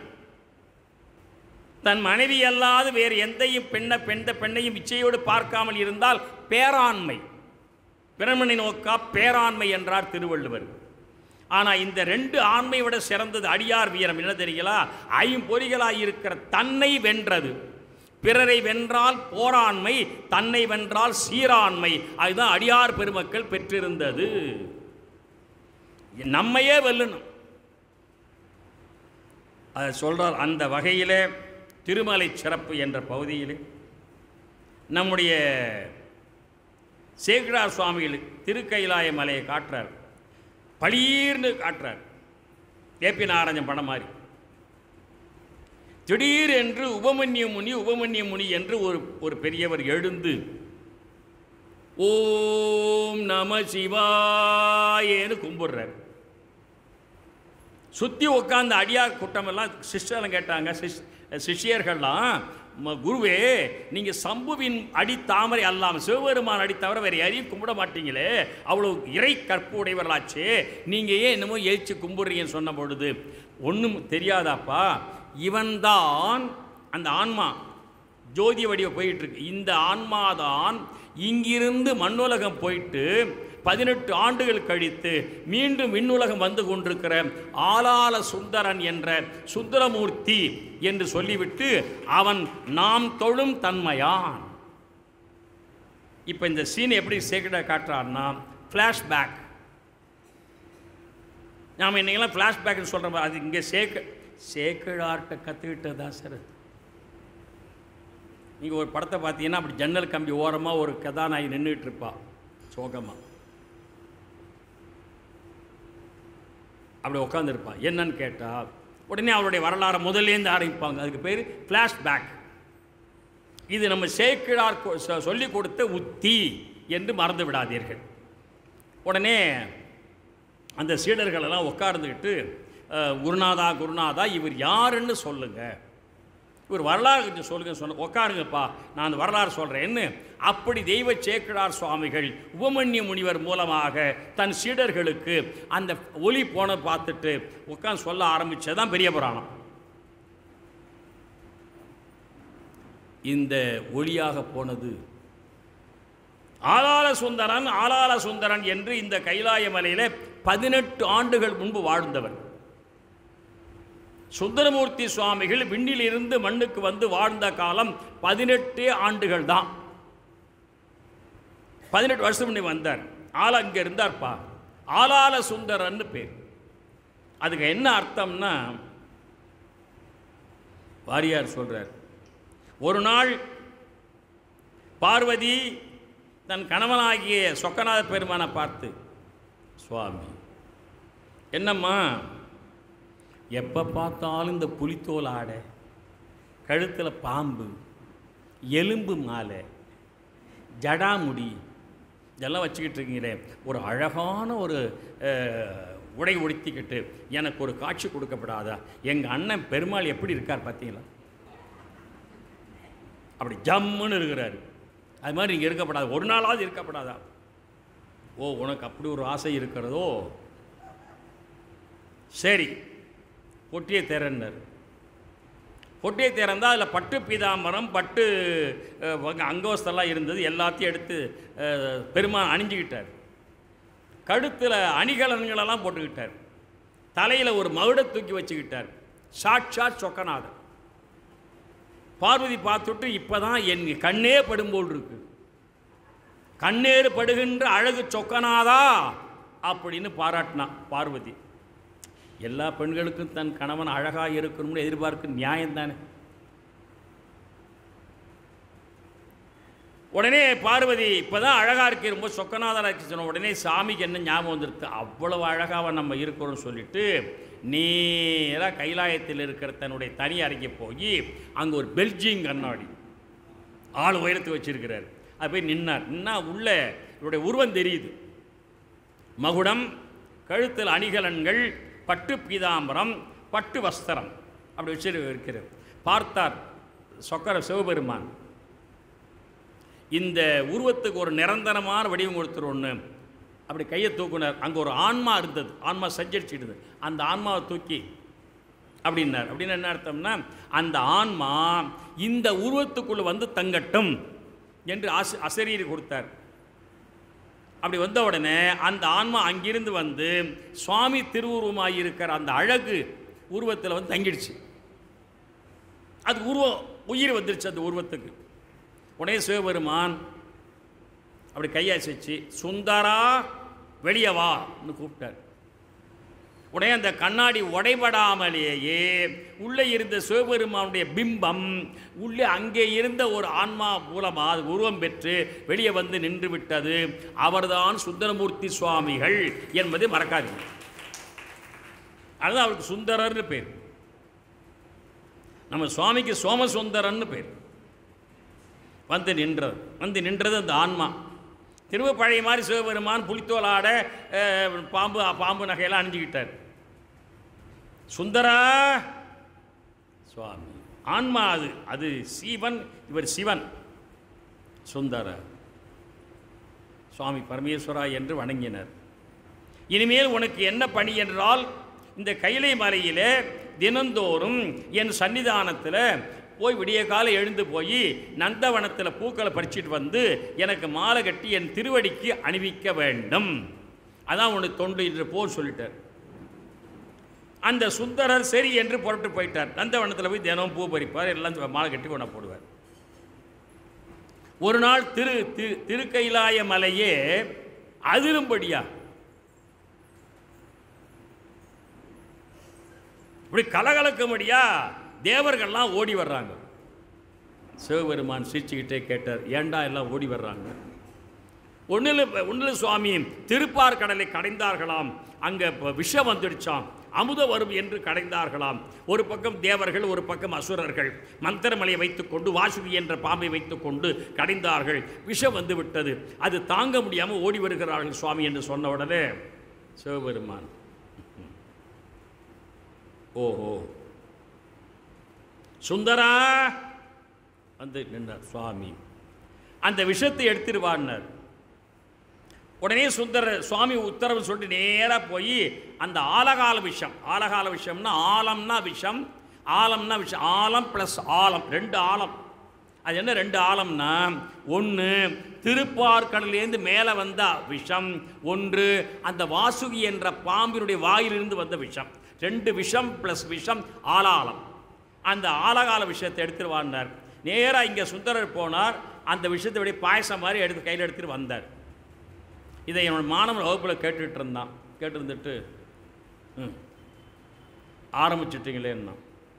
தன் மனைவி அல்லாது வேறு எந்தையும் பெண்ண பெண்ட பெண்ணையும் இச்சையோடு பார்க்காமல் இருந்தால் பேராண்மை பிறமனை நோக்கா பேராண்மை என்றார் திருவள்ளுவர் ஆனால் இந்த ரெண்டு ஆண்மை விட சிறந்தது அடியார் வீரம் என்ன தெரியுங்களா ஐம்பொறிகளாய் இருக்கிற தன்னை வென்றது பிறரை வென்றால் போராண்மை தன்னை வென்றால் சீராண்மை அதுதான் அடியார் பெருமக்கள் பெற்றிருந்தது நம்மையே வெல்லணும் அதை சொல்றார் அந்த வகையிலே திருமலை சிறப்பு என்ற பகுதியிலே நம்முடைய சேகரார் சுவாமிகள் திருக்கைலாய மலையை காட்டுறார் பளீர்னு காட்டுறார் ஏபி நாராயணன் படம் மாதிரி திடீர் என்று உபமன்ய முனி உபமன்ய முனி என்று ஒரு ஒரு பெரியவர் எழுந்து ஓம் நம சிவாயேன்னு கும்பிடுறார் சுற்றி உட்காந்து அடியார் கூட்டமெல்லாம் சிஷ்யெல்லாம் கேட்டாங்க சிஷ் சிஷ்யர்கள்லாம் "ம- குருவே நீங்கள் சம்புவின் அடி தாமரை அல்லாமல் சிவபெருமான் அடி தவிர வேறு யாரையும் கும்பிட மாட்டீங்களே அவ்வளோ இறை கற்பு உடையவர்களாச்சே நீங்கள் ஏன் என்னமோ எழுச்சி கும்பிடுறீங்கன்னு சொன்ன பொழுது ஒன்றும் தெரியாதாப்பா இவன்தான் அந்த ஆன்மா ஜோதி வடிவ போயிட்டு இருக்கு இந்த ஆன்மாதான் இங்கிருந்து மண்ணுலகம் போயிட்டு பதினெட்டு ஆண்டுகள் கழித்து மீண்டும் விண்ணுலகம் வந்து கொண்டிருக்கிற ஆலால சுந்தரன் என்ற சுந்தரமூர்த்தி என்று சொல்லிவிட்டு அவன் நாம் தொழும் தன்மையான் இப்போ இந்த சீன் எப்படி சேக்கடாக காட்டுறாருன்னா ஃப்ளாஷ்பேக் நாம் இன்னைக்கெல்லாம் ஃப்ளாஷ்பேக்னு சொல்கிறோம் அது இங்கே சேக்க சேக்கிழார்கிட்ட கற்றுக்கிட்டதா சார் அது. நீங்கள் ஒரு படத்தை பார்த்தீங்கன்னா அப்படி ஜன்னல் கம்பி ஓரமாக ஒரு கதாநாயகி நின்றுட்டு இருப்பா சோகமாக அப்படி உட்காந்துருப்பான் என்னன்னு கேட்டால் உடனே அவருடைய வரலாறை முதல்லேருந்து ஆரம்பிப்பாங்க அதுக்கு பேர் ஃப்ளாஷ்பேக் இது நம்ம சேக்கிழார் கொ- சொ- சொல்லிக் கொடுத்த உத்தி என்று மறந்து விடாதீர்கள் உடனே அந்த சீடர்கள் எல்லாம் உட்கார்ந்துக்கிட்டு அஹ், குருநாதா குருநாதா இவர் யாருன்னு சொல்லுங்க இவர் வரலாறு கொஞ்சம் சொல்லுங்க சொன்ன உட்காருங்கப்பா நான் அந்த வரலாறு சொல்கிறேன்னு அப்படி தெய்வ சேக்கிழார் சுவாமிகள் உபமன்ய முனிவர் மூலமாக தன் சீடர்களுக்கு அந்த ஒலி போன பார்த்துட்டு உட்காந்து சொல்ல ஆரம்பிச்சதான் பெரிய புராணம் இந்த ஒளியாக போனது ஆலால சுந்தரன் ஆலால சுந்தரன் என்று இந்த கைலாய மலையில பதினெட்டு ஆண்டுகள் முன்பு வாழ்ந்தவர் சுந்தரமூர்த்தி சுவாமிகள் விண்ணிலிருந்து மண்ணுக்கு வந்து வாழ்ந்த காலம் பதினெட்டே ஆண்டுகள் தான் பதினெட்டு வருஷம் முன்னே வந்தார் ஆளா இங்கே இருந்தார்ப்பா ஆலால சுந்தரன்னு பேர் அதுக்கு என்ன அர்த்தம்னா வாரியார் சொல்றார் ஒரு நாள் பார்வதி தன் கணவனாகிய சொக்கநாத பெருமானை பார்த்து சுவாமி என்னம்மா எப்போ பார்த்தாலும் இந்த புலித்தோல் ஆடை கழுத்தில் பாம்பு எலும்பு மாலை ஜடாமுடி இதெல்லாம் வச்சுக்கிட்டு இருக்கீங்களே ஒரு அழகான ஒரு அஹ், உடை உடுத்திக்கிட்டு எனக்கு ஒரு காட்சி கொடுக்கப்படாதா எங்கள் அண்ணன் பெருமாள் எப்படி இருக்கார் பார்த்தீங்களா அப்படி ஜம்முன்னு இருக்கிறாரு அது மாதிரி நீங்கள் இருக்கப்படாது ஒரு நாளாவது இருக்கப்படாதா ஓ உனக்கு அப்படி ஒரு ஆசை இருக்கிறதோ சரி பொட்டியை திறன்னார் பொட்டியை திறந்தா அதில் பட்டு பீதாம்பரம் பட்டு அஹ், வங்க- அங்கவஸ்தெல்லாம் இருந்தது எல்லாத்தையும் எடுத்து அஹ், பெருமான் அணிஞ்சுக்கிட்டார் கழுத்தில் அணிகலன்களெல்லாம் போட்டுக்கிட்டார் தலையில் ஒரு மகுடை தூக்கி வச்சுக்கிட்டார் சாட்சாத் சொக்கநாதர் பார்வதி பார்த்துட்டு இப்பதான் என் கண்ணே படும்போல் இருக்கு கண்ணேறு படுகின்ற அழகு சொக்கனாதா அப்படின்னு பாராட்டினா பார்வதி எல்லா பெண்களுக்கும் தன் கணவன் அழகாக இருக்கணும்னு எதிர்பார்க்க நியாயம் தானே உடனே பார்வதி இப்போதான் அழகாக இருக்கு ரொம்ப சொக்கநாதராக இருக்கு சொன்ன உடனே சாமிக்கு என்ன ஞாபகம் வந்துருக்கு அவ்வளவு அழகாக நம்ம இருக்கிறோம்னு சொல்லிட்டு நேராக கைலாயத்தில் இருக்கிற தன்னுடைய தனி அறைக்கு போய் அங்கே ஒரு பெல்ஜிங் கண்ணாடி ஆள் உயரத்து வச்சிருக்கிறார் அது போய் நின்னார் நின்னா உள்ள இவருடைய உருவம் தெரியுது மகுடம் கழுத்தில் அணிகலன்கள் பட்டு பீதாம்பரம் பட்டு வஸ்திரம் அப்படி வச்சு இருக்கிறது பார்த்தார் சொக்கர சிவபெருமான் இந்த உருவத்துக்கு ஒரு நிரந்தரமான வடிவம் கொடுத்துருவோன்னு அப்படி கையை தூக்குனார் அங்கே ஒரு ஆன்மா இருந்தது ஆன்மா சஞ்சரிச்சிடுது அந்த ஆன்மாவை தூக்கி அப்படின்னார் அப்படின்னு என்ன அர்த்தம்னா அந்த ஆன்மா இந்த உருவத்துக்குள்ள வந்து தங்கட்டும் என்று ஆச அசரீரி கொடுத்தார் அப்படி வந்த உடனே அந்த ஆன்மா அங்கிருந்து வந்து சுவாமி திருவுருவமாக இருக்கிற அந்த அழகு உருவத்தில் வந்து தங்கிடுச்சு அது உருவம் உயிர் வந்துருச்சு அந்த உருவத்துக்கு உடனே சிவபெருமான் அப்படி கையாசிச்சு சுந்தரா வெளியே வான்னு கூப்பிட்டார் உடனே அந்த கண்ணாடி உடைபடாமலேயே உள்ளே இருந்த சிவபெருமானுடைய பிம்பம் உள்ளே அங்கே இருந்த ஒரு ஆன்மா மூலமாக அது உருவம் பெற்று வெளியே வந்து நின்று விட்டது அவர்தான் சுந்தரமூர்த்தி சுவாமிகள் என்பதை மறக்காதீங்க அதுதான் அவருக்கு சுந்தரர்னு பேர் நம்ம சுவாமிக்கு சோமசுந்தரன்னு பேர் வந்து நின்றது வந்து நின்றது அந்த ஆன்மா திரும்ப பழைய மாதிரி சிவபெருமான் புலித்தோல் ஆட அஹ், பாம்பு பாம்பு நகையெல்லாம் அணிஞ்சுக்கிட்டார் சுந்தரா சுவாமி ஆன்மா அது அது சீவன் இவர் சிவன் சுந்தர சுவாமி பரமேஸ்வரா என்று வணங்கினர் இனிமேல் உனக்கு என்ன பணி என்றால் இந்த கைலை மலையிலே தினந்தோறும் என் சன்னிதானத்தில் போய் விடிய காலை எழுந்து போய் நந்தவனத்தில் பூக்களை பறிச்சிட்டு வந்து எனக்கு மாலை கட்டி என் திருவடிக்கு அணிவிக்க வேண்டும் அதான் உனக்கு தொண்டு என்று போர் சொல்லிட்டார் அந்த சுந்தரர் சரி என்று புறட்டு போயிட்டார் நந்தவனத்தில் போய் தினம் பூ பறிப்பார் எல்லாம் மாலை கட்டி கொண்டு போடுவார் ஒரு நாள் திரு திரு திருக்கைலாய மலையே அதிரும்படியா இப்படி கலகலக்கும்படியா தேவர்கள்லாம் ஓடி வர்றாங்க சிவபெருமான் சிரிச்சுக்கிட்டே கேட்டார் ஏண்டா எல்லாம் ஓடி வர்றாங்க ஒன்றில் ஒன்றில் சுவாமி திருப்பார் கடலை கடைந்தார்களாம் அங்கே இப்போ விஷம் வந்துடுச்சாம் அமுத வரும் என்று கடைந்தார்களாம் ஒரு பக்கம் தேவர்கள் ஒரு பக்கம் அசுரர்கள் மந்திரமலையை வைத்துக்கொண்டு வாசுகி என்ற பாம்பை வைத்துக்கொண்டு கடைந்தார்கள் விஷம் வந்து விட்டது அது தாங்க முடியாமல் ஓடி வருகிறார்கள் சுவாமி என்று சொன்ன உடனே சிவபெருமான் ஓஹோ சுந்தரா வந்து நின்றார் சுவாமி அந்த விஷத்தை எடுத்துருவான்னார் உடனே சுந்தர சுவாமி உத்தரவு சொல்லிட்டு நேராக போய் அந்த ஆலகால விஷம் ஆலகால விஷம்னா ஆலம்னா விஷம் ஆலம்னா விஷம் ஆலம் ப்ளஸ் ஆலம் ரெண்டு ஆலம் அது என்ன ரெண்டு ஆலம்னா ஒன்று திருப்பார்கடலேருந்து மேலே வந்த விஷம் ஒன்று அந்த வாசுகி என்ற பாம்பினுடைய வாயிலிருந்து வந்த விஷம் ரெண்டு விஷம் ப்ளஸ் விஷம் ஆலாலம் அந்த ஆலகால விஷயத்தை எடுத்துட்டு வந்தார் நேராக இங்கே சுந்தரர் போனார் அந்த விஷயத்தை அப்படியே பாயசம் மாதிரி எடுத்து கையில் எடுத்துட்டு வந்தார் இதை என்னோட மாணவன் வகுப்பில் கேட்டுட்டு இருந்தான் கேட்டிருந்துட்டு ம் ஆரம்பிச்சிட்டிங்களேன்னா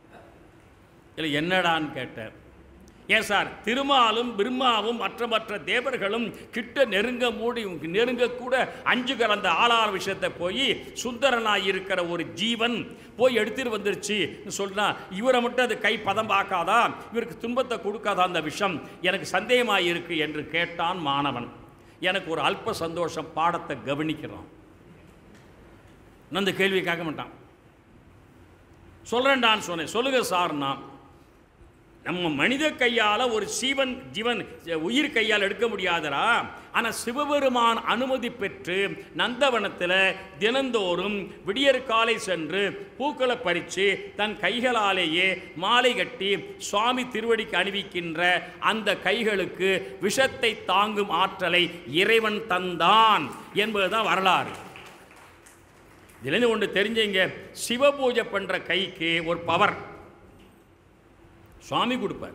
இல்லை என்னடான்னு கேட்டார் ஏன் சார் திருமாலும் பிரம்மாவும் மற்ற மற்ற தேவர்களும் கிட்ட நெருங்க மூடி நெருங்க கூட அஞ்சு கலந்த ஆளார விஷயத்தை போய் சுந்தரனாய் இருக்கிற ஒரு ஜீவன் போய் எடுத்துட்டு வந்துருச்சு சொன்னா இவரை மட்டும் அது கை பதம் பார்க்காதா இவருக்கு துன்பத்தை கொடுக்காதா அந்த விஷம் எனக்கு சந்தேகமாக இருக்கு என்று கேட்டான் மாணவன் எனக்கு ஒரு அல்ப சந்தோஷம் பாடத்தை கவனிக்கிறான் நான் அந்த கேள்வியை கேட்க மாட்டான் சொல்கிறேன்டான்னு சொன்னேன் சொல்லுங்க சார்னா நம்ம மனித கையால் ஒரு சீவன் ஜீவன் உயிர் கையால் எடுக்க முடியாதரா ஆனால் சிவபெருமான் அனுமதி பெற்று நந்தவனத்தில் தினந்தோறும் விடியற்காலை சென்று பூக்களை பறித்து தன் கைகளாலேயே மாலை கட்டி சுவாமி திருவடிக்கு அணிவிக்கின்ற அந்த கைகளுக்கு விஷத்தை தாங்கும் ஆற்றலை இறைவன் தந்தான் என்பதுதான் வரலாறு இதுலேருந்து ஒன்று தெரிஞ்சீங்க சிவ பூஜை பண்ணுற கைக்கு ஒரு பவர் சுவாமி கொடுப்பார்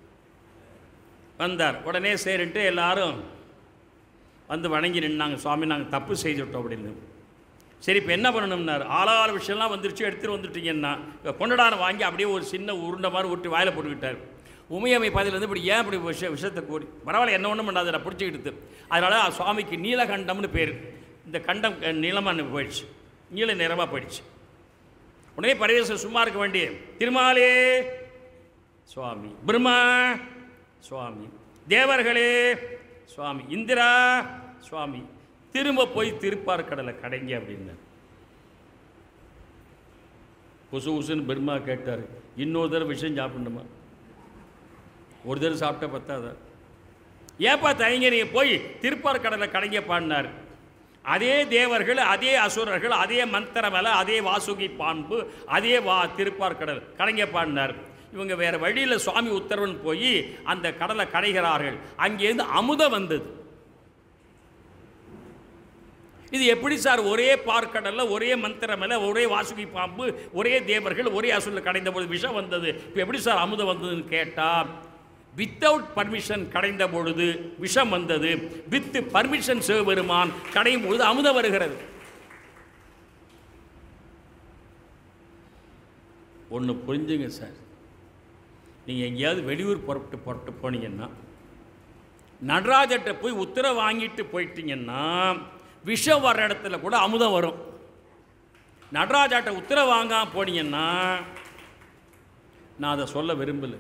வந்தார் உடனே சரின்ட்டு எல்லாரும் வந்து வணங்கி நின்னாங்க சுவாமி நாங்கள் தப்பு செய்துட்டோம் அப்படின்னு சரி இப்போ என்ன பண்ணணும்னார் ஆளாள விஷயம்லாம் வந்துருச்சு எடுத்துகிட்டு வந்துட்டீங்கன்னா இப்போ கொண்டடான வாங்கி அப்படியே ஒரு சின்ன உருண்டை மாதிரி ஊட்டி வாயில் போட்டுக்கிட்டார் உமையமை பதில் வந்து இப்படி ஏன் இப்படி விஷ விஷத்தை கூடி பரவாயில்ல என்ன ஒன்றும் பண்ணாது நான் பிடிச்சிக்கிட்டு அதனால் சுவாமிக்கு நீலகண்டம்னு பேர் இந்த கண்டம் நீளமாக போயிடுச்சு நீல நிறமாக போயிடுச்சு உடனே பரவேசம் சும்மா இருக்க வேண்டிய திருமாலே சுவாமி பிரம்மா சுவாமி தேவர்களே சுவாமி இந்திரா சுவாமி திரும்ப போய் திருப்பார்கடலை கடைங்க அப்படின்னு உசு உசுன்னு பிரம்மா கேட்டார் இன்னொரு தடவை விஷயம் சாப்பிடணுமா ஒரு தடவை சாப்பிட்டா பத்தாதா ஏப்பா தயங்க நீங்கள் போய் திருப்பார்கடலை கடைங்க பாடினார் அதே தேவர்கள் அதே அசுரர்கள் அதே மந்திரமலை அதே வாசுகி பாம்பு அதே வா திருப்பார்கடல் கடைங்க பாடினார் இவங்க வேறு வழியில் சுவாமி உத்தரவன் போய் அந்த கடலை கடைகிறார்கள் அங்கேருந்து அமுதம் வந்தது இது எப்படி சார் ஒரே பார்க்கடல்ல ஒரே மந்திரமல ஒரே வாசுகி பாம்பு ஒரே தேவர்கள் ஒரே அசுரில் கடைந்த பொழுது விஷம் வந்தது இப்போ எப்படி சார் அமுதம் வந்ததுன்னு கேட்டா வித்தவுட் பர்மிஷன் கடைந்த பொழுது விஷம் வந்தது வித் பர்மிஷன் சிவபெருமான் கடையும் பொழுது அமுதம் வருகிறது ஒன்று புரிஞ்சுங்க சார் நீங்கள் எங்கேயாவது வெளியூர் புறப்பட்டு புறப்பட்டு போனீங்கன்னா நடராஜர்கிட்ட போய் உத்தரவு வாங்கிட்டு போயிட்டீங்கன்னா விஷம் வர்ற இடத்துல கூட அமுதம் வரும் நடராஜாட்ட உத்தரவு வாங்காம போனீங்கன்னா நான் அதை சொல்ல விரும்பலை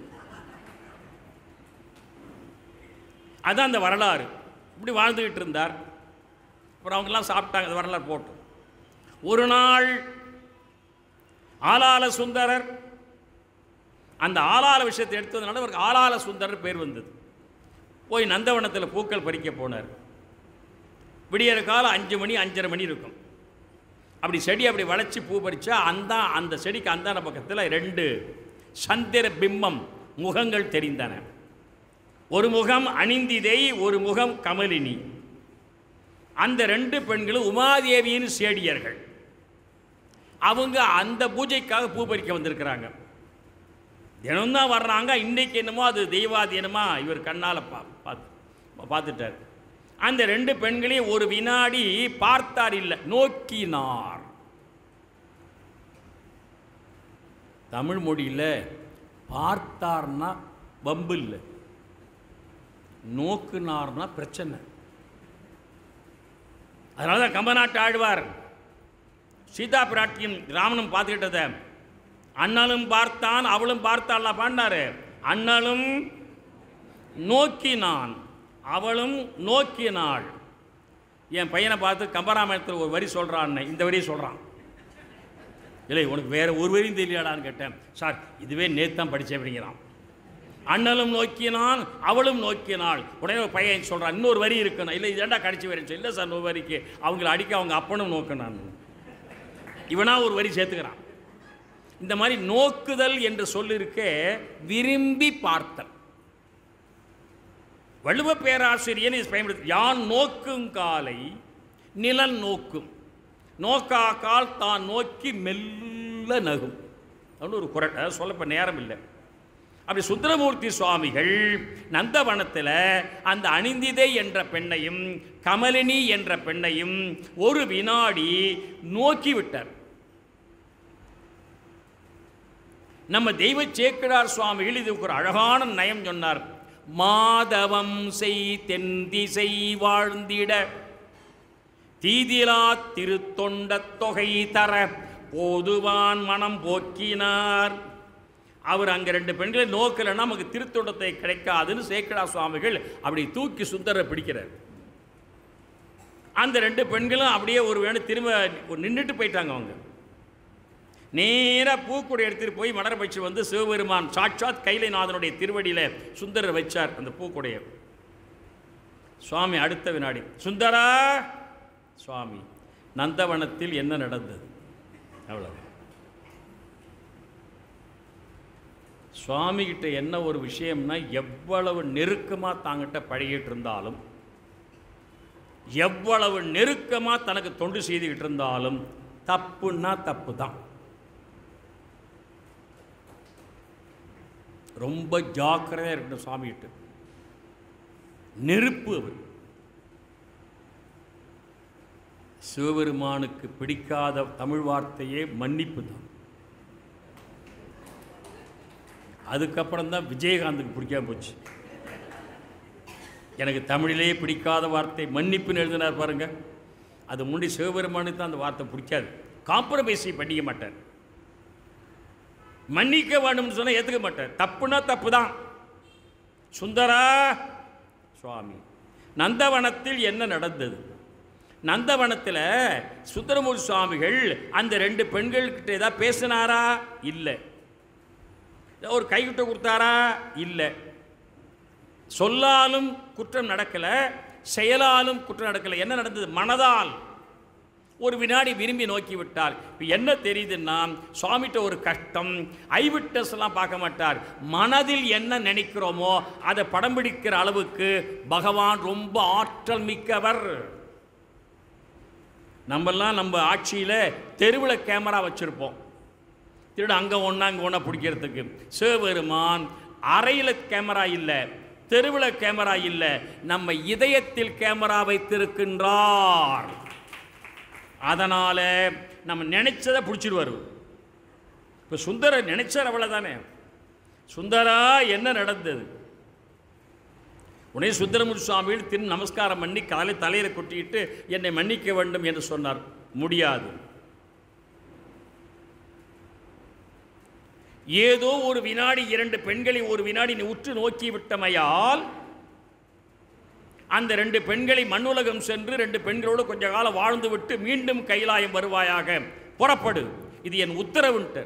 அதான் அந்த வரலாறு இப்படி வாழ்ந்துக்கிட்டு இருந்தார் அப்புறம் அவங்கெல்லாம் சாப்பிட்டாங்க அந்த வரலாறு போட்டு ஒரு நாள் ஆலால சுந்தரர் அந்த ஆலால விஷயத்தை எடுத்ததுனால அவருக்கு ஆலால சுந்தரர் பேர் வந்தது போய் நந்தவனத்தில் பூக்கள் பறிக்க போனார் விடியற காலம் அஞ்சு மணி அஞ்சரை மணி இருக்கும் அப்படி செடி அப்படி வளைச்சி பூ பறிச்சா அந்த அந்த செடிக்கு அந்தான பக்கத்தில் ரெண்டு சந்திர பிம்பம் முகங்கள் தெரிந்தன ஒரு முகம் அணிந்திதை ஒரு முகம் கமலினி அந்த ரெண்டு பெண்களும் உமாதேவியின் சேடியர்கள் அவங்க அந்த பூஜைக்காக பூ பறிக்க வந்திருக்கிறாங்க தினம்தான் வர்றாங்க இன்னைக்கு என்னமோ அது தெய்வாதீனமா இவர் கண்ணால் பா பார்த்து பார்த்துட்டார் அந்த ரெண்டு பெண்களையும் ஒரு வினாடி பார்த்தார் இல்லை நோக்கினார் தமிழ் மொழியில் பார்த்தார்னா வம்பு இல்லை நோக்குனார்னா பிரச்சனை அதனால தான் கம்பநாட்டு ஆழ்வார் சீதா பிராட்டியும் ராமனும் பார்த்துக்கிட்டத அண்ணலும் பார்த்தான் அவளும் பார்த்தாள்லாம் பாண்டாரு அண்ணலும் நோக்கினான் அவளும் நோக்கினாள் என் பையனை பார்த்து கம்பராமாயணத்தில் ஒரு வரி சொல்கிறான் இந்த வரியை சொல்கிறான் இல்லை உனக்கு வேற ஒரு வரியும் தெரியலாடான்னு கேட்டேன் சார் இதுவே நேத்து தான் படித்தேன் அப்படிங்கிறான் அண்ணலும் நோக்கினான் அவளும் நோக்கினாள் உடனே ஒரு பையன் சொல்கிறான் இன்னொரு வரி இருக்கணும் இல்லை இது ஏன்டா கடிச்சு வரேன் இல்லை சார் இன்னொரு வரிக்கு அவங்கள அடிக்க அவங்க அப்பனும் நோக்கினான் இவனா ஒரு வரி சேர்த்துக்கிறான் இந்த மாதிரி நோக்குதல் என்று சொல்லிருக்க விரும்பி பார்த்தல் வள்ளுவ பேராசிரியன் இது பயன்படுத்தி யான் நோக்கும் காலை நிலன் நோக்கும் நோக்கா கால் தான் நோக்கி மெல்ல நகும் அப்படின்னு ஒரு குரல் அதாவது சொல்ல இப்போ நேரம் இல்லை அப்படி சுந்தரமூர்த்தி சுவாமிகள் நந்தவனத்தில் அந்த அணிந்திதை என்ற பெண்ணையும் கமலினி என்ற பெண்ணையும் ஒரு வினாடி நோக்கி விட்டார் நம்ம தெய்வ சேக்கிடார் சுவாமிகள் இதுக்கு ஒரு அழகான நயம் சொன்னார் மாதவம் செய் தென் திசை வாழ்ந்திட தீதிலா திருத்தொண்ட தொகை தர போதுவான் மனம் போக்கினார் அவர் அங்கே ரெண்டு பெண்களை நோக்கலைன்னா நமக்கு திருத்தொண்டத்தை கிடைக்காதுன்னு சேக்கடா சுவாமிகள் அப்படி தூக்கி சுந்தரை பிடிக்கிறார் அந்த ரெண்டு பெண்களும் அப்படியே ஒரு வேணும் திரும்ப நின்றுட்டு போயிட்டாங்க அவங்க நேராக பூக்கூடை எடுத்துகிட்டு போய் மலர் வச்சு வந்து சிவபெருமான் சாட்சாத் கைலைநாதனுடைய திருவடியில் சுந்தரர் வச்சார் அந்த பூக்குடையை சுவாமி அடுத்த வினாடி சுந்தரா சுவாமி நந்தவனத்தில் என்ன நடந்தது அவ்வளவு சுவாமிகிட்ட என்ன ஒரு விஷயம்னா எவ்வளவு நெருக்கமாக தாங்கிட்ட பழகிட்டு இருந்தாலும் எவ்வளவு நெருக்கமாக தனக்கு தொண்டு செய்துக்கிட்டு இருந்தாலும் தப்புன்னா தப்பு தான் ரொம்ப ஜாக்கிரதையாக இருக்கணும் சுவாமிகிட்ட நெருப்பு அவர் சிவபெருமானுக்கு பிடிக்காத தமிழ் வார்த்தையே மன்னிப்பு தான் அதுக்கப்புறம் தான் விஜயகாந்துக்கு பிடிக்காம போச்சு எனக்கு தமிழிலேயே பிடிக்காத வார்த்தை மன்னிப்புன்னு எழுதினார் பாருங்க அது முன்னாடி சிவபெருமானுக்கு தான் அந்த வார்த்தை பிடிக்காது காம்ப்ரமைஸை பண்ணிக்க மாட்டார் மன்னிக்க வேண்டும்னு சொன்னால் ஏற்றுக்க மாட்டார் தப்புனா தப்பு தான் சுந்தரா சுவாமி நந்தவனத்தில் என்ன நடந்தது நந்தவனத்தில் சுந்தரமூர்த்தி சுவாமிகள் அந்த ரெண்டு பெண்கள்கிட்ட ஏதாவது பேசினாரா இல்லை ஒரு கைகிட்ட கொடுத்தாரா இல்லை சொல்லாலும் குற்றம் நடக்கலை செயலாலும் குற்றம் நடக்கலை என்ன நடந்தது மனதால் ஒரு வினாடி விரும்பி நோக்கி விட்டார் இப்போ என்ன தெரியுதுன்னா சுவாமிகிட்ட ஒரு கஷ்டம் ஐவிட்டஸ்லாம் பார்க்க மாட்டார் மனதில் என்ன நினைக்கிறோமோ அதை படம் பிடிக்கிற அளவுக்கு பகவான் ரொம்ப ஆற்றல் மிக்கவர் நம்மெல்லாம் நம்ம ஆட்சியில் தெருவில் கேமரா வச்சுருப்போம் திருட அங்கே ஒன்றா அங்கே ஒன்றா பிடிக்கிறதுக்கு சிவபெருமான் அறையில் கேமரா இல்லை தெருவில் கேமரா இல்லை நம்ம இதயத்தில் கேமரா வைத்திருக்கின்றார் அதனால் நம்ம நினைச்சதை பிடிச்சிடுவார் இப்போ சுந்தரர் நினைச்சார் அவ்வளோதானே சுந்தரா என்ன நடந்தது உடனே சுந்தரமுடி சுவாமிகள் திரு நமஸ்காரம் பண்ணி காலை தலையில கொட்டிட்டு என்னை மன்னிக்க வேண்டும் என்று சொன்னார் முடியாது ஏதோ ஒரு வினாடி இரண்டு பெண்களை ஒரு வினாடி நீ உற்று நோக்கி விட்டமையால் அந்த ரெண்டு பெண்களை மண்ணுலகம் சென்று ரெண்டு பெண்களோடு கொஞ்ச காலம் வாழ்ந்து விட்டு மீண்டும் கைலாயம் வருவாயாக புறப்படு இது என் உத்தரவுன்ட்டு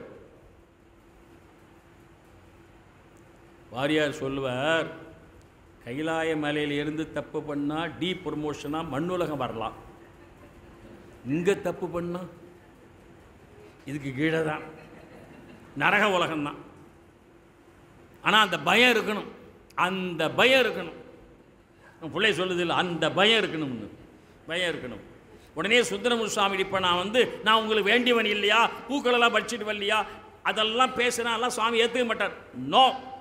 வாரியார் சொல்லுவார் கைலாய மலையில இருந்து தப்பு பண்ணா டி ப்ரொமோஷனா மண்ணுலகம் வரலாம் இங்க தப்பு பண்ணா இதுக்கு கீழே தான் நரக உலகம்தான் ஆனால் அந்த பயம் இருக்கணும் அந்த பயம் இருக்கணும் உன் பிள்ளை சொல்லுது இல்லை அந்த பயம் இருக்கணும்னு பயம் இருக்கணும் உடனே சுந்தரமு சுவாமி இப்போ நான் வந்து நான் உங்களுக்கு வேண்டியவன் இல்லையா பூக்களெல்லாம் படிச்சுட்டு வரலையா அதெல்லாம் பேசினாலாம் சுவாமி ஏற்றுக்க மாட்டார் நோ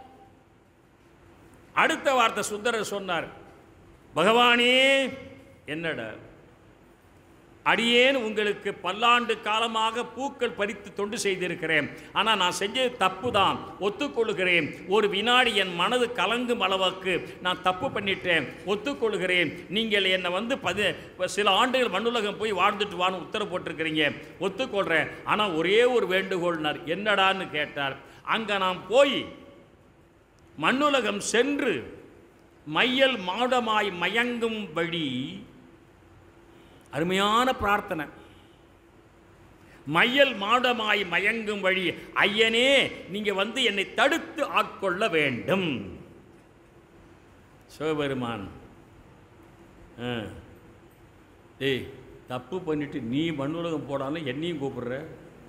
அடுத்த வார்த்தை சுந்தரர் சொன்னார் பகவானே என்னடா அடியேன் உங்களுக்கு பல்லாண்டு காலமாக பூக்கள் பறித்து தொண்டு செய்திருக்கிறேன் ஆனால் நான் செஞ்சது தப்பு தான் ஒத்துக்கொள்கிறேன் ஒரு வினாடி என் மனது கலங்கும் அளவுக்கு நான் தப்பு பண்ணிட்டேன் ஒத்துக்கொள்கிறேன் நீங்கள் என்னை வந்து பதி சில ஆண்டுகள் மண்ணுலகம் போய் வாழ்ந்துட்டு வான்னு உத்தரவு போட்டிருக்கிறீங்க ஒத்துக்கொள்கிறேன் ஆனால் ஒரே ஒரு வேண்டுகோள்னார் என்னடான்னு கேட்டார் அங்கே நான் போய் மண்ணுலகம் சென்று மையல் மாடமாய் மயங்கும் வழி அருமையான பிரார்த்தனை மையல் மாடமாய் மயங்கும் வழி ஐயனே நீங்க வந்து என்னை தடுத்து ஆட்கொள்ள வேண்டும் சிவபெருமான் ஆ. டேய் தப்பு பண்ணிட்டு நீ மண்ணுலகம் போடாலும் என்னையும் கூப்பிடுற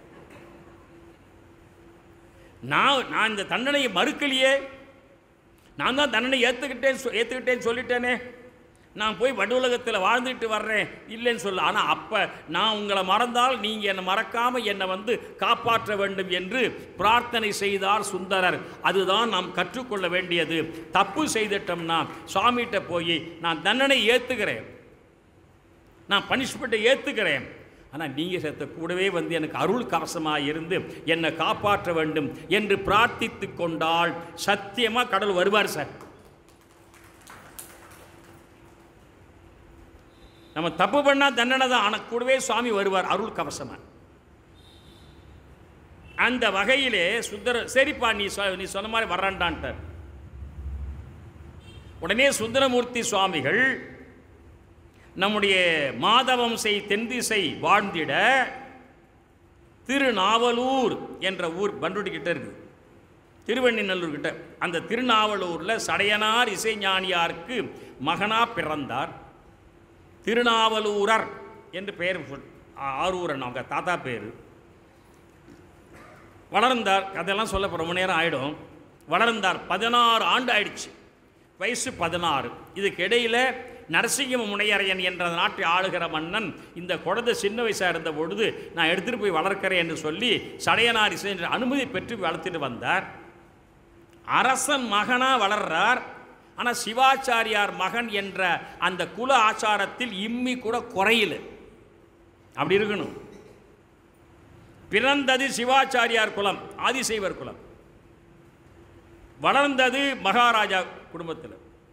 நான் நான் இந்த தண்டனையை மறுக்கலையே நான் தான் தண்டனை ஏற்றுக்கிட்டேன் ஏற்றுக்கிட்டேன்னு சொல்லிட்டேனே நான் போய் வடுவுலகத்தில் வாழ்ந்துட்டு வர்றேன் இல்லைன்னு சொல்ல ஆனால் அப்போ நான் உங்களை மறந்தால் நீங்கள் என்னை மறக்காமல் என்னை வந்து காப்பாற்ற வேண்டும் என்று பிரார்த்தனை செய்தார் சுந்தரர் அதுதான் நாம் கற்றுக்கொள்ள வேண்டியது தப்பு செய்துட்டோம்னா சுவாமிகிட்ட போய் நான் தண்டனை ஏற்றுக்கிறேன் நான் பனிஷ்மெண்ட்டை ஏற்றுக்கிறேன் ஆனால் நீங்கள் செத்த கூடவே வந்து எனக்கு அருள் கவசமாக இருந்து என்னை காப்பாற்ற வேண்டும் என்று பிரார்த்தித்து கொண்டால் சத்தியமாக கடவுள் வருவார் சார் நம்ம தப்பு பண்ணால் தண்டனை தான் ஆனால் கூடவே சுவாமி வருவார் அருள் கவசமாக அந்த வகையிலே சுந்தர சரிப்பா நீ சொ நீ சொன்ன மாதிரி வர்றான்டான்ட்டார் உடனே சுந்தரமூர்த்தி சுவாமிகள் நம்முடைய மாதவம் செய் தென்திசை வாழ்ந்திட திருநாவலூர் என்ற ஊர் பண்ருட்டி கிட்ட இருக்குது திருவண்ணிநல்லூர் கிட்ட அந்த திருநாவலூரில் சடையனார் இசைஞானியாருக்கு மகனா பிறந்தார் திருநாவலூரர் என்று பெயர் சொல்- ஆ- ஆரூரன் அவங்க தாத்தா பேர் வளர்ந்தார் அதெல்லாம் சொல்ல இப்ப ரொம்ப நேரம் ஆயிடும் வளர்ந்தார் பதினாறு ஆண்டு ஆயிடுச்சு வயசு பதினாறு இதுக்கு இடையில நரசிங்க முனையரையன் என்ற நாட்டை ஆளுகிற மன்னன் இந்த குழந்தை சின்ன வயசாக இருந்த பொழுது நான் எடுத்துகிட்டு போய் வளர்க்கிறேன் என்று சொல்லி சடையனார் இசை என்ற அனுமதி பெற்று வளர்த்துட்டு வந்தார் அரசன் மகனா வளர்றார் ஆனால் சிவாச்சாரியார் மகன் என்ற அந்த குல ஆச்சாரத்தில் இம்மி கூட குறையல அப்படி இருக்கணும் பிறந்தது சிவாச்சாரியார் குலம் ஆதிசைவர் குலம் வளர்ந்தது மகாராஜா குடும்பத்தில்